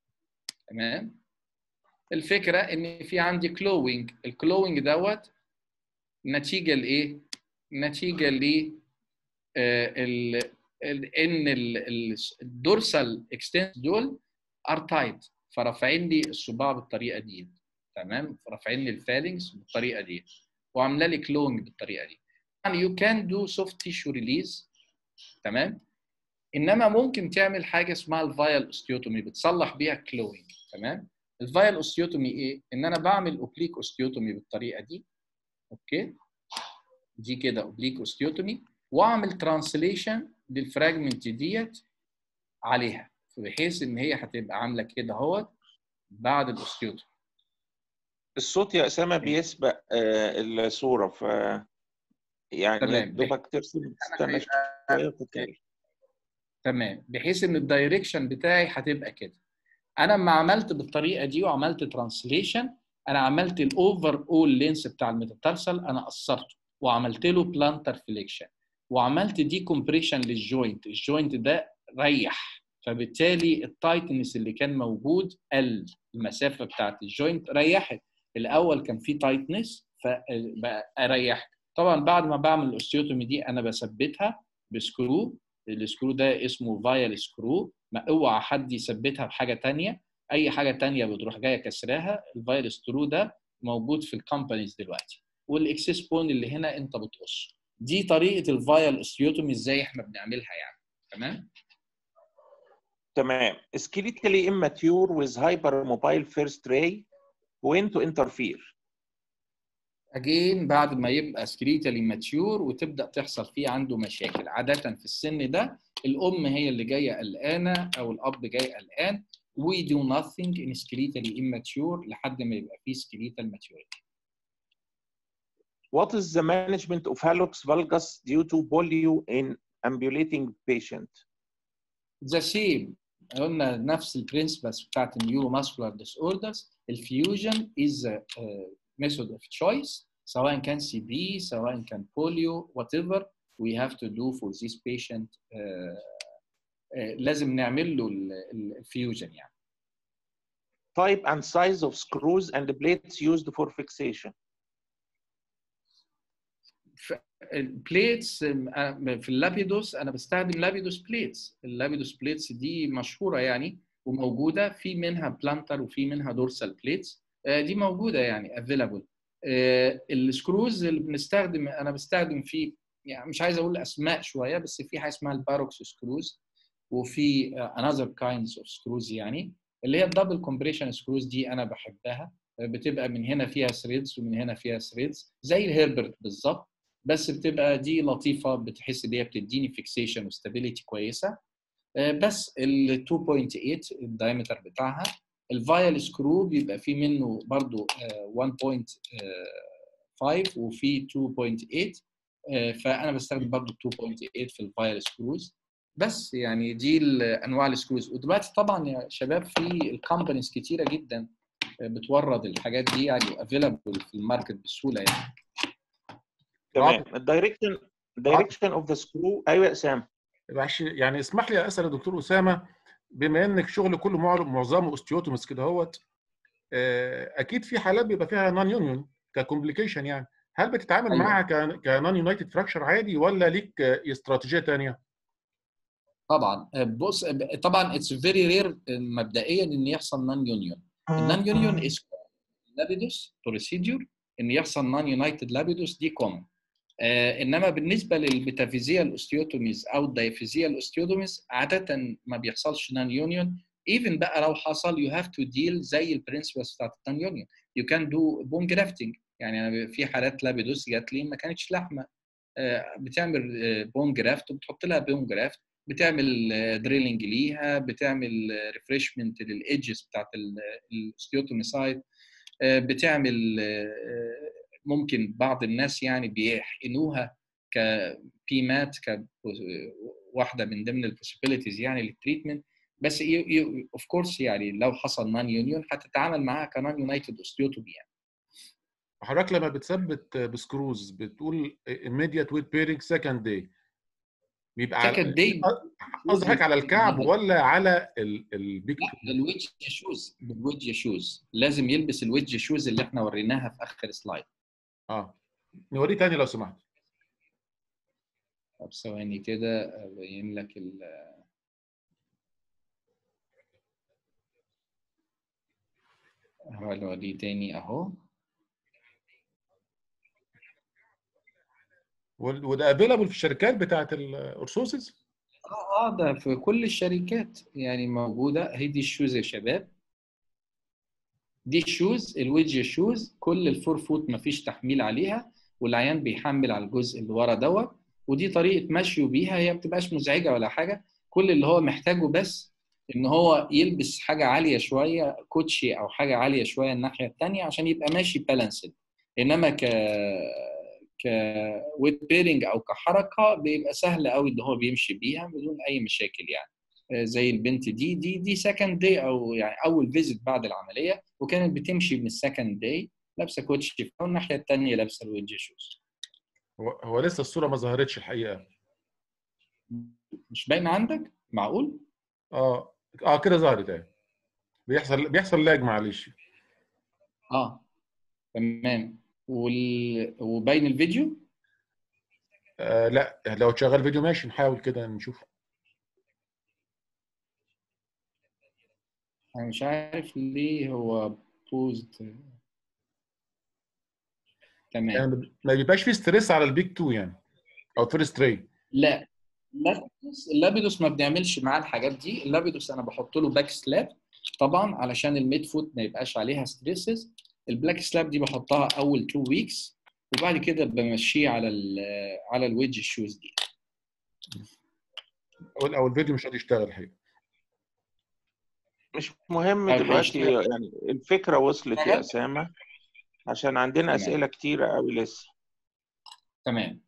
[SPEAKER 1] تمام الفكره ان في عندي كلوينج الكلوينج دوت نتيجه لايه نتيجه ل آه، ال ال- ان الدورسال اكستنس دول ار تايت فرافعين لي الصباع بالطريقه دي تمام رافعين لي الفالنجز بالطريقه دي وعامله لي كلونج بالطريقه دي يعني يو كان دو سوفت تيشو ريليز تمام انما ممكن تعمل حاجه اسمها الفايل اوستيوتومي بتصلح بيها كلوينج تمام الفايل اوستيوتومي ايه ان انا بعمل اوبليك اوستيوتومي بالطريقه دي اوكي دي كده اوبليك اوستيوتومي واعمل ترانسليشن للفراجمنت ديت عليها بحيث ان هي هتبقى عامله كده اهوت بعد الاوستيوتومي
[SPEAKER 4] الصوت يا اسامه بيسبق آه، الصوره ف يعني
[SPEAKER 1] تمام.
[SPEAKER 4] دوبك ترسم تستنى شويه وتتكلم
[SPEAKER 1] تمام بحيث ان الدايركشن بتاعي هتبقى كده انا لما عملت بالطريقه دي وعملت ترانسليشن انا عملت الاوفر اول لينس بتاع الميتاتارسال انا قصرته وعملت له بلانتر فليكشن وعملت دي كومبريشن للجوينت الجوينت ده ريح فبالتالي التايتنس اللي كان موجود قل المسافه بتاعت الجوينت ريحت الاول كان في تايتنس فبقى ريحت طبعا بعد ما بعمل الاوستيوتومي دي انا بثبتها بسكرو السكرو ده اسمه فايل سكرو ما اوعى حد يثبتها بحاجه تانية اي حاجه تانية بتروح جايه كسراها الفايل سكرو ده موجود في الكومبانيز دلوقتي والاكسس بون اللي هنا انت بتقصه دي طريقه الفايل اوستيوتومي ازاي احنا بنعملها يعني تمام
[SPEAKER 4] تمام skeletally immature with hypermobile first ray when to interfere
[SPEAKER 1] اجين بعد ما يبقى سكريتالي ماتيور وتبدا تحصل فيه عنده مشاكل عاده في السن ده الام هي اللي جايه قلقانه او الاب جاي قلقان we do nothing in skeletally immature لحد ما يبقى فيه skeletal maturity
[SPEAKER 4] What is the management of hallux valgus due to polio in ambulating patient?
[SPEAKER 1] the same قلنا نفس البرنسبلز بتاعت النيوروماسكولار ديس اوردرز الفيوجن از ميثود اوف تشويس سواء كان سي بي سواء كان بوليو وات ايفر we have to do for this patient uh, uh, لازم نعمل له الفيوجن يعني
[SPEAKER 4] Type and size of screws and plates used for fixation.
[SPEAKER 1] البليتس في اللابيدوس انا بستخدم لابيدوس بليتس اللابيدوس بليتس دي مشهوره يعني وموجوده في منها بلانتر وفي منها دورسال بليتس دي موجوده يعني افيلابل السكروز اللي بنستخدم انا بستخدم فيه يعني مش عايز اقول اسماء شويه بس في حاجه اسمها الباروكس سكروز وفي انذر كايندز اوف سكروز يعني اللي هي الدبل كومبريشن سكروز دي انا بحبها بتبقى من هنا فيها ثريدز ومن هنا فيها ثريدز زي الهيربرت بالظبط بس بتبقى دي لطيفه بتحس ان هي بتديني فيكسيشن وستابيليتي كويسه بس ال 2.8 الدايمتر بتاعها الفايل سكرو بيبقى فيه منه برضو 1.5 وفي 2.8 فانا بستخدم برضو 2.8 في الفايل سكروز بس يعني دي انواع السكروز ودلوقتي طبعا يا شباب في الكومبانيز كتيره جدا بتورد الحاجات دي يعني افيلابل في الماركت بسهوله يعني
[SPEAKER 4] تمام الدايركشن دايركشن اوف ذا سكرو ايوه يا اسامه
[SPEAKER 2] يعني اسمح لي اسال الدكتور اسامه بما انك شغل كله معظمه اوستيوتومس كده اهوت اكيد في حالات بيبقى فيها نون يونيون ككومبليكيشن يعني هل بتتعامل أيوة. معاها كنون يونايتد فراكشر عادي ولا ليك استراتيجيه ثانيه؟
[SPEAKER 1] طبعا بص طبعا اتس فيري رير مبدئيا ان يحصل نون يونيون النون يونيون از لابيدوس بروسيدور ان يحصل نون يونايتد لابيدوس دي كومن آه انما بالنسبه للميتافيزيال اوستيوتوميز او الدايفيزيال اوستيوتوميز عاده ما بيحصلش نان يونيون ايفن بقى لو حصل يو هاف تو ديل زي البرنسبلز بتاعت النان يونيون يو كان دو بون جرافتنج يعني انا في حالات لابيدوس جات لي ما كانتش لحمه آه بتعمل بون جرافت وبتحط لها بون جرافت بتعمل دريلنج ليها بتعمل ريفرشمنت للايدجز بتاعت الاستيوتومي سايت بتعمل ممكن بعض الناس يعني بيحقنوها كبيمات كواحده من ضمن البوسيبيليتيز يعني للتريتمنت بس اوف كورس يعني لو حصل نان يونيون هتتعامل معاها كنان يونايتد اوستيوتومي يعني
[SPEAKER 2] حضرتك لما بتثبت بسكروز بتقول immediate weight bearing second day بيبقى
[SPEAKER 1] second day
[SPEAKER 2] قصدك على الكعب ولا على البيك
[SPEAKER 1] لا الويدج شوز بالويدج شوز لازم يلبس الويدج شوز اللي احنا وريناها في اخر سلايد
[SPEAKER 2] اه نوريه تاني لو سمحت
[SPEAKER 1] طب ثواني كده ابين لك ال هوريه تاني اهو
[SPEAKER 2] وده افيلابل في الشركات بتاعت الاورسوسز
[SPEAKER 1] اه اه ده في كل الشركات يعني موجوده هي دي الشوز يا شباب دي الشوز الويدج شوز كل الفور فوت مفيش تحميل عليها والعيان بيحمل على الجزء اللي ورا دوت ودي طريقه مشيه بيها هي ما بتبقاش مزعجه ولا حاجه كل اللي هو محتاجه بس ان هو يلبس حاجه عاليه شويه كوتشي او حاجه عاليه شويه الناحيه الثانيه عشان يبقى ماشي بالانسد انما ك كويت بيرنج او كحركه بيبقى سهل قوي اللي هو بيمشي بيها بدون اي مشاكل يعني زي البنت دي دي دي سكند داي او يعني اول فيزيت بعد العمليه وكانت بتمشي من السكند داي لابسه كوتش والناحيه الثانيه لابسه الويدج شوز
[SPEAKER 2] هو, هو لسه الصوره ما ظهرتش الحقيقه
[SPEAKER 1] مش باينه عندك معقول
[SPEAKER 2] اه اه كده ظهرت اهي بيحصل بيحصل لاج معلش
[SPEAKER 1] اه تمام وال... وباين الفيديو
[SPEAKER 2] آه لا لو تشغل فيديو ماشي نحاول كده نشوف
[SPEAKER 1] انا مش عارف ليه هو بوزد تمام
[SPEAKER 2] يعني ما بيبقاش فيه ستريس على البيك 2 يعني او فيرست ري
[SPEAKER 1] لا اللابيدوس اللابيدوس ما بنعملش معاه الحاجات دي اللابيدوس انا بحط له باك سلاب طبعا علشان الميد فوت ما يبقاش عليها ستريسز البلاك سلاب دي بحطها اول 2 ويكس وبعد كده بمشيه على ال على الويدج شوز دي
[SPEAKER 2] او الفيديو مش هتشتغل الحقيقه
[SPEAKER 4] مش مهم دلوقتي يعني الفكره وصلت يا اسامه عشان عندنا
[SPEAKER 1] تمام.
[SPEAKER 4] اسئله كتيره قوي لسه
[SPEAKER 1] تمام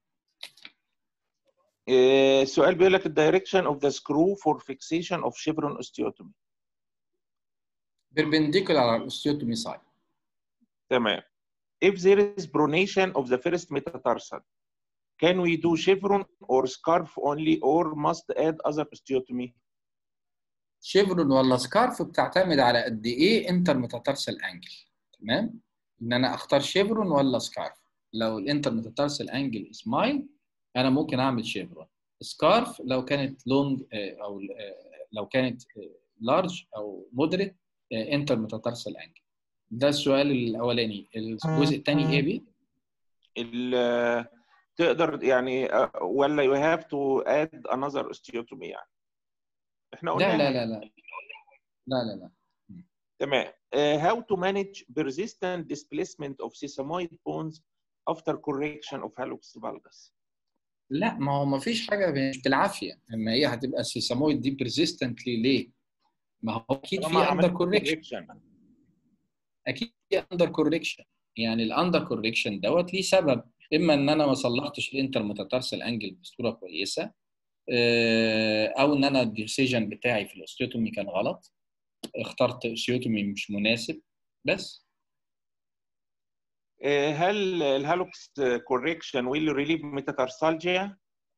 [SPEAKER 4] إيه، السؤال بيقول لك الدايركشن اوف ذا سكرو فور فيكسيشن اوف شيفرون اوستيوتومي
[SPEAKER 1] perpendicular على الاوستيوتومي سايد
[SPEAKER 4] تمام if there is pronation of the first metatarsal can we do chevron or scarf only or must add other osteotomy
[SPEAKER 1] شيفرون ولا سكارف بتعتمد على قد ايه انتر ميتاتارسال انجل تمام ان انا اختار شيفرون ولا سكارف لو الانتر ميتاتارسال انجل اسمايل انا ممكن اعمل شيفرون سكارف لو كانت لونج او لو كانت لارج او مودريت انتر ميتاتارسال انجل ده السؤال الاولاني الجزء الثاني ايه بيه
[SPEAKER 4] ال- تقدر يعني آه، ولا you have to add another osteotomy يعني احنا قلنا
[SPEAKER 1] لا لا لا لا لا لا لا
[SPEAKER 4] تمام uh, how to manage persistent displacement of sesamoid bones after correction of hallux valgus
[SPEAKER 1] لا ما هو ما فيش حاجه مش بالعافيه اما هي هتبقى السيسامويد دي بريزيستنتلي ليه؟ ما هو اكيد
[SPEAKER 4] طالما
[SPEAKER 1] في اندر
[SPEAKER 4] عملت
[SPEAKER 1] كوركشن
[SPEAKER 4] correction.
[SPEAKER 1] اكيد في اندر كوركشن يعني الاندر كوركشن دوت ليه سبب اما ان انا ما صلحتش الانتر متتارسال انجل بصوره كويسه آه، او ان انا الديسيجن بتاعي في الاوستيوتومي كان غلط اخترت اوستيوتومي مش مناسب بس
[SPEAKER 4] Uh, هل الهالوكس correction will relieve metatarsalgia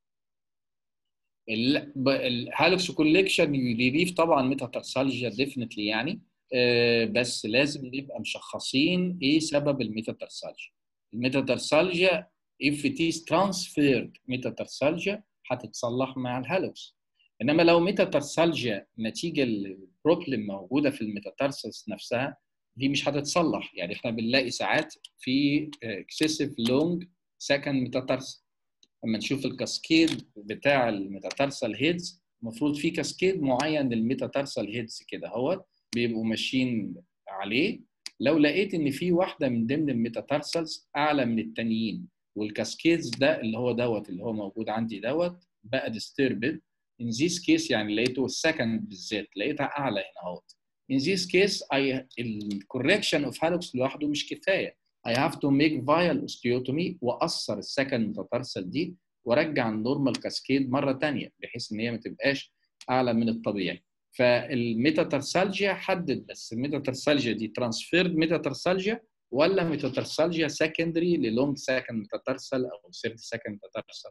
[SPEAKER 1] ال- ب- الهالوكس كوليكشن يريف طبعا ميتاتارسالجيا ديفنتلي يعني آه، بس لازم نبقى مشخصين ايه سبب الميتاتارسالجيا الميتاتارسالجيا if it is transferred ميتاتارسالجيا هتتصلح مع الهالوكس انما لو ميتاتارسالجيا نتيجه البروبلم موجوده في الميتاتارسلز نفسها دي مش هتتصلح يعني احنا بنلاقي ساعات في اكسسيف لونج سكند ميتاتارسال لما نشوف الكاسكيد بتاع الميتاتارسال هيدز المفروض في كاسكيد معين للميتاتارسال هيدز كده اهوت بيبقوا ماشيين عليه لو لقيت ان في واحده من ضمن الميتاتارسلز اعلى من التانيين والكاسكيدز ده اللي هو دوت اللي هو موجود عندي دوت بقى ديستربد in this case يعني لقيته السكند بالذات لقيتها اعلى هنا اهوت in this case I الكوركشن اوف هالوكس لوحده مش كفايه I have to make vial osteotomy واثر السكند ميتاتارسل دي وارجع النورمال كاسكيد مره ثانيه بحيث ان هي ما تبقاش اعلى من الطبيعي فالميتاتارسالجيا حدد بس الميتاتارسالجيا دي ترانسفيرد ميتاتارسالجيا ولا ميتاتارسالجيا سكندري للونج سكند ميتاتارسال او سيرد سكند ميتاتارسال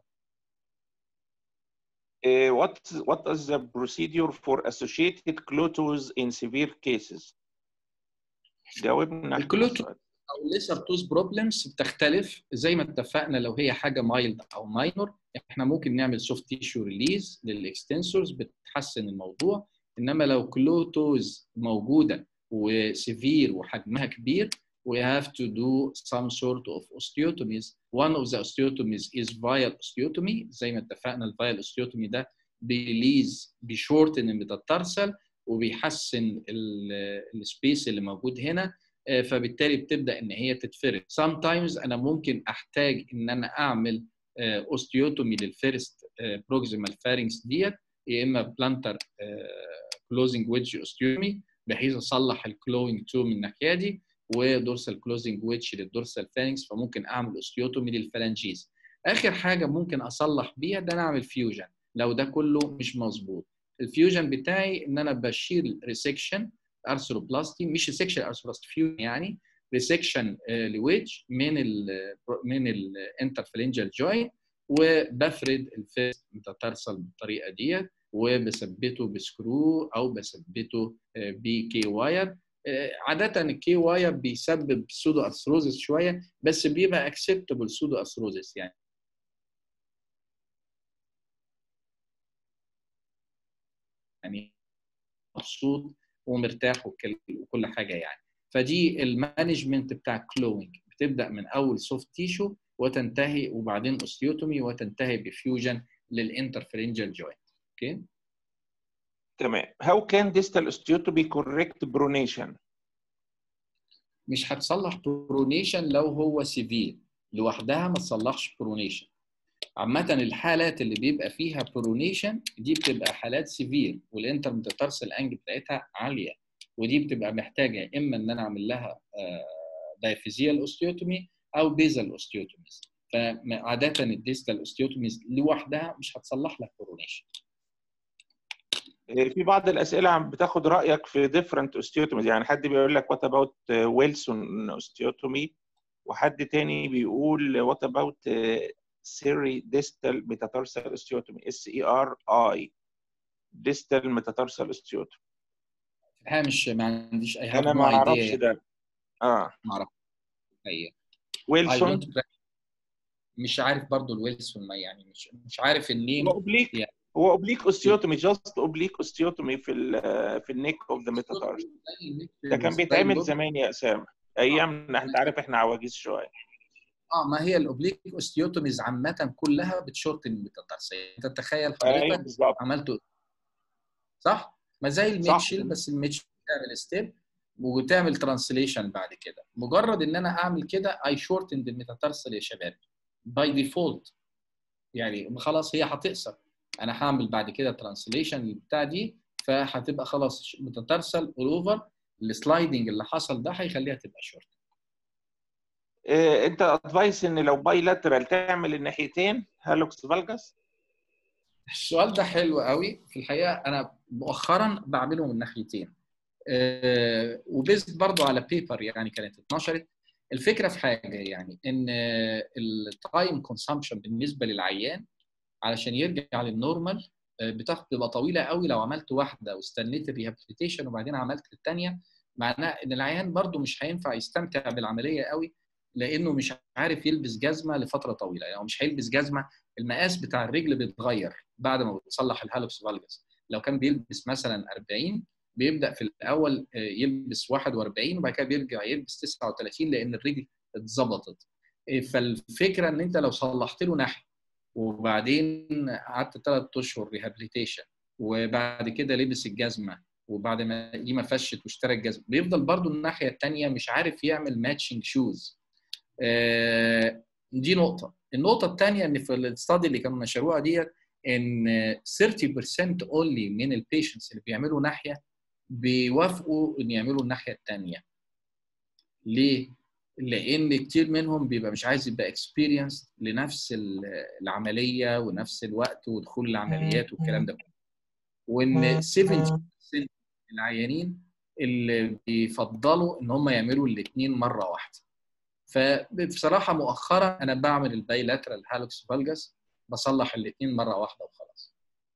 [SPEAKER 4] Uh, what what is the procedure for associated clotos in severe cases؟ جاوبنا على
[SPEAKER 1] الكلوتو-
[SPEAKER 4] السؤال.
[SPEAKER 1] او ليسر توز بروبلمز بتختلف زي ما اتفقنا لو هي حاجه مايلد او ماينور احنا ممكن نعمل سوفت تيشو ريليز للاكستنسورز بتحسن الموضوع انما لو كلوتوز موجوده وسيفير وحجمها كبير we have to do some sort of osteotomies. One of the osteotomies is vial osteotomy زي ما اتفقنا الفايل osteotomy ده بيليز بيشورتن الميتاتارسل وبيحسن السبيس اللي موجود هنا آه، فبالتالي بتبدا ان هي تتفرد sometimes انا ممكن احتاج ان انا اعمل اوستيوتومي للفيرست بروكسيمال فارنكس ديت يا اما بلانتر كلوزنج ويدج اوستيومي بحيث اصلح الكلوينج تو من الناحيه دي ودورسال كلوزنج ويدج للدورسال فارنكس فممكن اعمل اوستيوتومي للفالانجيز اخر حاجه ممكن اصلح بيها ده انا اعمل فيوجن لو ده كله مش مظبوط الفيوجن بتاعي ان انا بشيل ريسكشن ارثروبلاستي مش ريسكشن ارثروبلاستي فيوجن يعني ريسكشن لويدج من ال من الانترفلنجال جوينت وبفرد الفيرست ميتاتارسال بالطريقه ديت وبثبته بسكرو او بثبته بكي واير عاده الكي واير بيسبب سودو ارثروزس شويه بس بيبقى اكسبتبل سودو ارثروزس يعني يعني مبسوط ومرتاح وكل- وكل حاجه يعني فدي المانجمنت بتاع كلوينج بتبدا من اول سوفت تيشو وتنتهي وبعدين اوستيوتومي وتنتهي بفيوجن للانترفرنجال جوينت اوكي
[SPEAKER 4] تمام how can distal osteotomy correct pronation
[SPEAKER 1] مش هتصلح برونيشن لو هو سيفير لوحدها ما تصلحش برونيشن عامة الحالات اللي بيبقى فيها برونيشن دي بتبقى حالات سيفير والانترميتاتارسال انج بتاعتها عالية ودي بتبقى محتاجة اما ان انا اعمل لها دايفيزيال اوستيوتومي او بيزال اوستيوتوميز فعادة الديستال اوستيوتوميز لوحدها مش هتصلح لك برونيشن
[SPEAKER 4] آه، في بعض الاسئله عم بتاخد رايك في different osteotomies يعني حد بيقول لك what about ويلسون osteotomy وحد تاني بيقول what about سيري distal metatarsal osteotomy اس اي ار اي distal metatarsal osteotomy
[SPEAKER 1] الحقيقة مش ما عنديش اي
[SPEAKER 4] انا
[SPEAKER 1] have
[SPEAKER 4] ما
[SPEAKER 1] no
[SPEAKER 4] اعرفش
[SPEAKER 1] idea
[SPEAKER 4] ده اه
[SPEAKER 1] ما اعرف الحقيقة. I
[SPEAKER 4] ويلسون
[SPEAKER 1] don't practice. مش عارف برضو الويلسون ما يعني مش مش عارف النيم
[SPEAKER 4] هو اوبليك
[SPEAKER 1] يعني.
[SPEAKER 4] هو اوبليك اوستيوتومي جاست اوبليك اوستيوتومي في ال في النيك اوف ذا ميتاتارس ده كان بيتعمل زمان يا اسامه ايام انت عارف احنا عواجيز شويه
[SPEAKER 1] اه ما هي الاوبليك اوستيوتوميز عامه كلها بتشورتن الميتاتارسيه انت تتخيل
[SPEAKER 4] ايوه
[SPEAKER 1] حضرتك
[SPEAKER 4] بالظبط
[SPEAKER 1] عملته صح ما زي
[SPEAKER 4] صح.
[SPEAKER 1] الميتشل بس الميتشل بتعمل ستيب وتعمل ترانسليشن بعد كده مجرد ان انا اعمل كده اي شورتن الميتاتارسل يا شباب باي ديفولت يعني خلاص هي هتقصر انا هعمل بعد كده ترانسليشن بتاع دي فهتبقى خلاص متترسل اول اوفر السلايدنج اللي حصل ده هيخليها تبقى شورت
[SPEAKER 4] إيه انت ادفايس ان لو باي لاترال تعمل الناحيتين هالوكس فالجاس
[SPEAKER 1] السؤال ده حلو قوي في الحقيقه انا مؤخرا بعمله من ناحيتين أه وبيزد برضو على بيبر يعني كانت اتنشرت الفكره في حاجه يعني ان التايم كونسامشن بالنسبه للعيان علشان يرجع للنورمال بتاخد تبقى طويله قوي لو عملت واحده واستنيت الريهابيليتيشن وبعدين عملت الثانيه معناه ان العيان برضو مش هينفع يستمتع بالعمليه قوي لانه مش عارف يلبس جزمه لفتره طويله يعني مش هيلبس جزمه المقاس بتاع الرجل بيتغير بعد ما بتصلح الهالوكس فالجس لو كان بيلبس مثلا 40 بيبدا في الاول يلبس 41 وبعد كده بيرجع يلبس 39 لان الرجل اتظبطت فالفكره ان انت لو صلحت له ناحيه وبعدين قعدت ثلاث اشهر ريهابيليتيشن وبعد كده لبس الجزمه وبعد ما دي ما فشت واشترى الجزمه بيفضل برضو الناحيه الثانيه مش عارف يعمل ماتشنج شوز دي نقطه النقطه الثانيه ان في الاستادي اللي كانوا نشروها ديت ان 30% اونلي من البيشنتس اللي بيعملوا ناحيه بيوافقوا ان يعملوا الناحيه الثانيه ليه؟ لان كتير منهم بيبقى مش عايز يبقى اكسبيرينس لنفس العمليه ونفس الوقت ودخول العمليات والكلام ده وان 70% من العيانين اللي بيفضلوا ان هم يعملوا الاثنين مره واحده فبصراحه مؤخرا انا بعمل البايلاترال هالوكس فالجاس بصلح الاثنين مره واحده وخلاص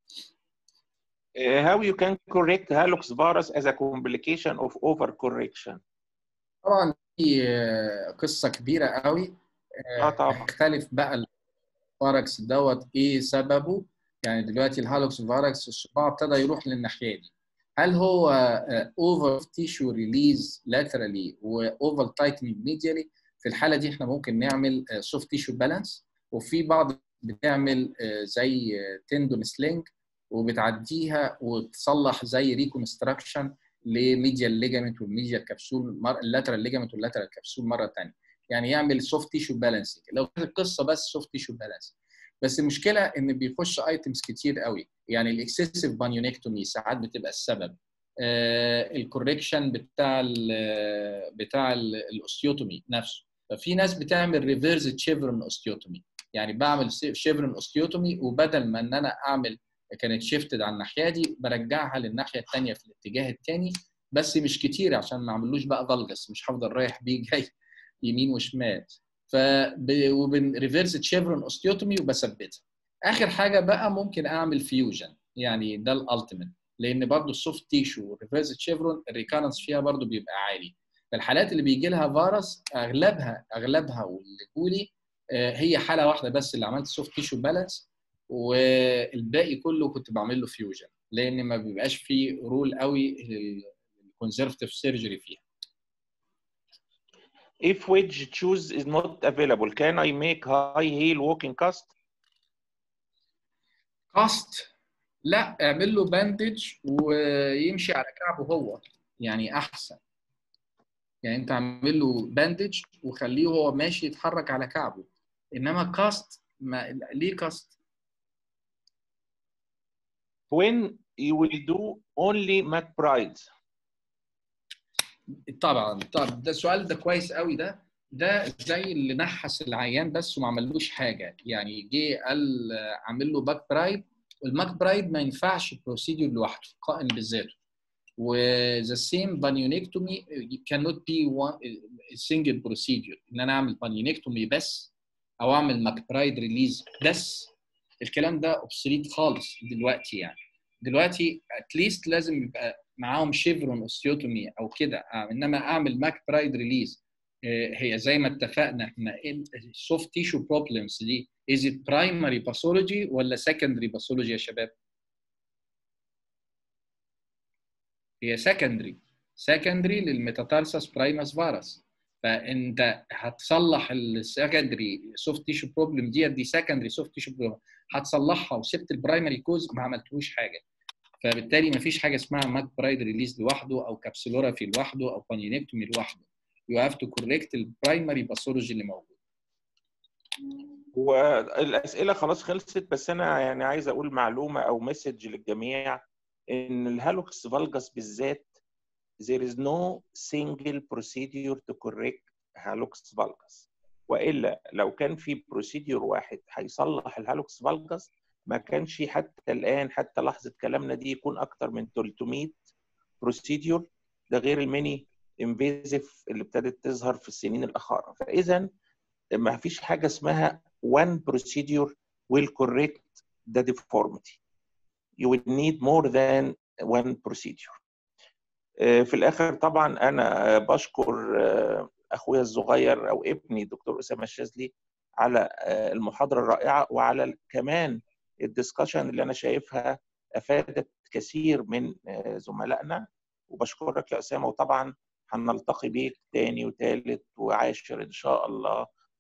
[SPEAKER 4] how you can correct hallux virus as a complication of overcorrection
[SPEAKER 1] طبعا دي قصه كبيره قوي
[SPEAKER 4] اه طبعا
[SPEAKER 1] تختلف بقى الفاركس دوت ايه سببه يعني دلوقتي الهالوكس فاركس الصباع ابتدى يروح للناحيه دي هل هو اوفر تيشو ريليز لاترالي واوفر تايتنج ميديالي في الحاله دي احنا ممكن نعمل سوفت تيشو بالانس وفي بعض بتعمل زي تندون سلينج وبتعديها وتصلح زي ريكونستراكشن لميديال ليجامنت والميديال كبسول مر... اللاترال ليجامنت واللاترال كبسول مره ثانيه يعني يعمل سوفت تيشو بالانسنج لو كانت القصه بس سوفت تيشو بالانس بس المشكله ان بيخش ايتمز كتير قوي يعني الاكسسيف بانيونكتومي ساعات بتبقى السبب آه الكوريكشن بتاع ال بتاع الاوستيوتومي نفسه ففي ناس بتعمل ريفيرس تشيفرون اوستيوتومي يعني بعمل شيفرون اوستيوتومي وبدل ما ان انا اعمل كانت شيفتد على الناحيه دي برجعها للناحيه الثانيه في الاتجاه الثاني بس مش كتير عشان ما اعملوش بقى فالجس مش هفضل رايح بيه جاي يمين وشمال ف وبن ريفيرس تشيفرون اوستيوتومي وبثبتها اخر حاجه بقى ممكن اعمل فيوجن يعني ده الالتيميت لان برضو السوفت تيشو والريفيرس تشيفرون الريكارنس فيها برضو بيبقى عالي فالحالات اللي بيجي لها فيروس اغلبها اغلبها واللي جولي هي حاله واحده بس اللي عملت سوفت تيشو بالانس والباقي كله كنت بعمل له فيوجن لان ما بيبقاش فيه رول قوي للكونزرفتيف سيرجري فيها
[SPEAKER 4] If wedge shoes is not available, can I make high heel walking cast?
[SPEAKER 1] كاست لا اعمل له باندج ويمشي على كعبه هو يعني احسن يعني انت اعمل له باندج وخليه هو ماشي يتحرك على كعبه انما كاست ما ليه كاست
[SPEAKER 4] When you will do only McBride?
[SPEAKER 1] طبعا طبعا ده السؤال ده كويس قوي ده ده زي اللي نحس العيان بس وما عملوش حاجه يعني جه قال عامل له باك برايد والماك برايد ما ينفعش بروسيدور لوحده قائم بذاته وذا سيم بانيونيكتومي cannot be one single procedure ان انا اعمل بانيونيكتومي بس او اعمل ماك برايد ريليز بس الكلام ده اوبسوليت خالص دلوقتي يعني دلوقتي اتليست لازم يبقى معاهم شيفرون اوستيوتومي او كده انما اعمل ماك برايد ريليز هي زي ما اتفقنا احنا السوفت تيشو بروبلمز دي از ات برايمري باثولوجي ولا سكندري باثولوجي يا شباب؟ هي سكندري سكندري للميتاتارسس برايمس فيروس فانت هتصلح السكندري سوفت تيشو بروبلم ديت دي سكندري سوفت تيشو بروبلم هتصلحها وسبت البرايمري كوز ما عملتوش حاجه فبالتالي ما فيش حاجه اسمها ماك برايد ريليز لوحده او كابسولورافي لوحده او بانيونكتومي لوحده يو هاف تو كوريكت البرايمري باثولوجي اللي موجود
[SPEAKER 4] والاسئله خلاص خلصت بس انا يعني عايز اقول معلومه او مسج للجميع ان الهالوكس فالجاس بالذات there is no single procedure to correct hallux valgus والا لو كان في بروسيدور واحد هيصلح الهالوكس فالجاس ما كانش حتى الان حتى لحظه كلامنا دي يكون اكتر من 300 بروسيدور ده غير الميني انفيزيف اللي ابتدت تظهر في السنين الاخيره فاذا ما فيش حاجه اسمها one procedure will correct the deformity you will need more than one procedure في الاخر طبعا انا بشكر اخويا الصغير او ابني دكتور اسامه الشاذلي على المحاضره الرائعه وعلى كمان الدسكشن اللي انا شايفها افادت كثير من زملائنا وبشكرك يا اسامه وطبعا هنلتقي بيك تاني وتالت وعاشر ان شاء الله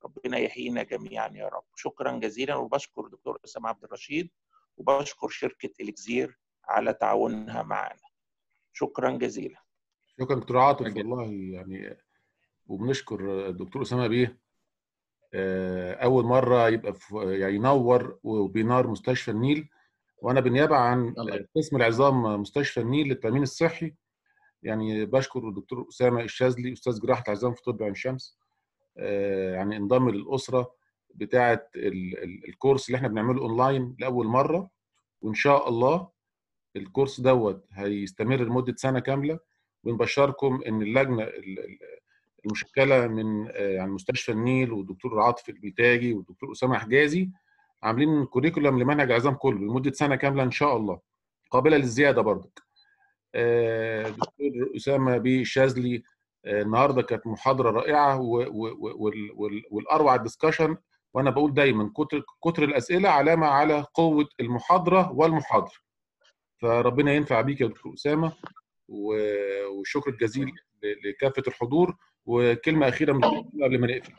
[SPEAKER 4] ربنا يحيينا جميعا يا رب شكرا جزيلا وبشكر دكتور اسامه عبد الرشيد وبشكر شركه الكزير على تعاونها معنا شكرا جزيلا
[SPEAKER 2] شكرا دكتور عاطف
[SPEAKER 1] جدا.
[SPEAKER 2] والله يعني وبنشكر الدكتور اسامه بيه آه، اول مره يبقى في يعني ينور وبينار مستشفى النيل وانا بالنيابه عن
[SPEAKER 1] الله
[SPEAKER 2] قسم العظام مستشفى النيل للتامين الصحي يعني بشكر الدكتور اسامه الشاذلي استاذ جراحه العظام في طب عين شمس آه، يعني انضم للاسره بتاعه ال- ال- الكورس اللي احنا بنعمله اونلاين لاول مره وان شاء الله الكورس دوت هيستمر لمده سنه كامله ونبشركم ان اللجنه ال- ال- المشكله من آه، يعني مستشفى النيل والدكتور عاطف البلتاجي والدكتور اسامه حجازي عاملين كوريكولم لمنهج العظام كله لمده سنه كامله ان شاء الله قابله للزياده برضك آه، دكتور اسامه بيه الشاذلي آه، النهارده كانت محاضره رائعه و- و- و- وال- وال- والاروع الدسكشن وانا بقول دايما كتر كتر الاسئله علامه على قوه المحاضره والمحاضر فربنا ينفع بيك يا دكتور اسامه و- والشكر الجزيل ل- لكافه الحضور وكلمه اخيره من الدكتور قبل ما نقفل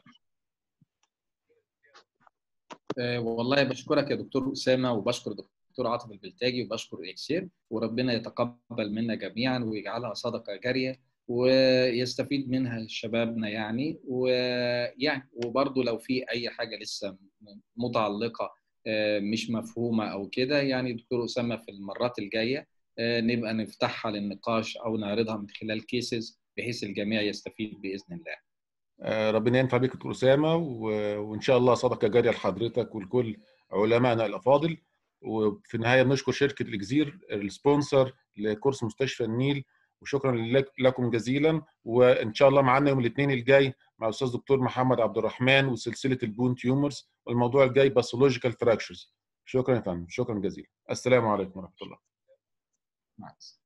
[SPEAKER 1] آه، والله بشكرك يا دكتور اسامه وبشكر دكتور عاطف البلتاجي وبشكر اكسير وربنا يتقبل منا جميعا ويجعلها صدقه جاريه ويستفيد منها شبابنا يعني ويعني وبرضه لو في اي حاجه لسه متعلقه آه، مش مفهومه او كده يعني دكتور اسامه في المرات الجايه آه، نبقى نفتحها للنقاش او نعرضها من خلال كيسز بحيث الجميع يستفيد باذن الله
[SPEAKER 2] آه، ربنا ينفع بيك يا دكتور اسامه و- وان شاء الله صدقه جاريه لحضرتك ولكل علمائنا الافاضل وفي النهايه بنشكر شركه الجزير السبونسر لكورس مستشفى النيل وشكرا لك- لكم جزيلا وان شاء الله معانا يوم الاثنين الجاي مع الاستاذ دكتور محمد عبد الرحمن وسلسله البون تيومرز والموضوع الجاي باثولوجيكال فراكشرز شكرا يا فندم شكرا جزيلا السلام عليكم ورحمه الله
[SPEAKER 1] مع السلامه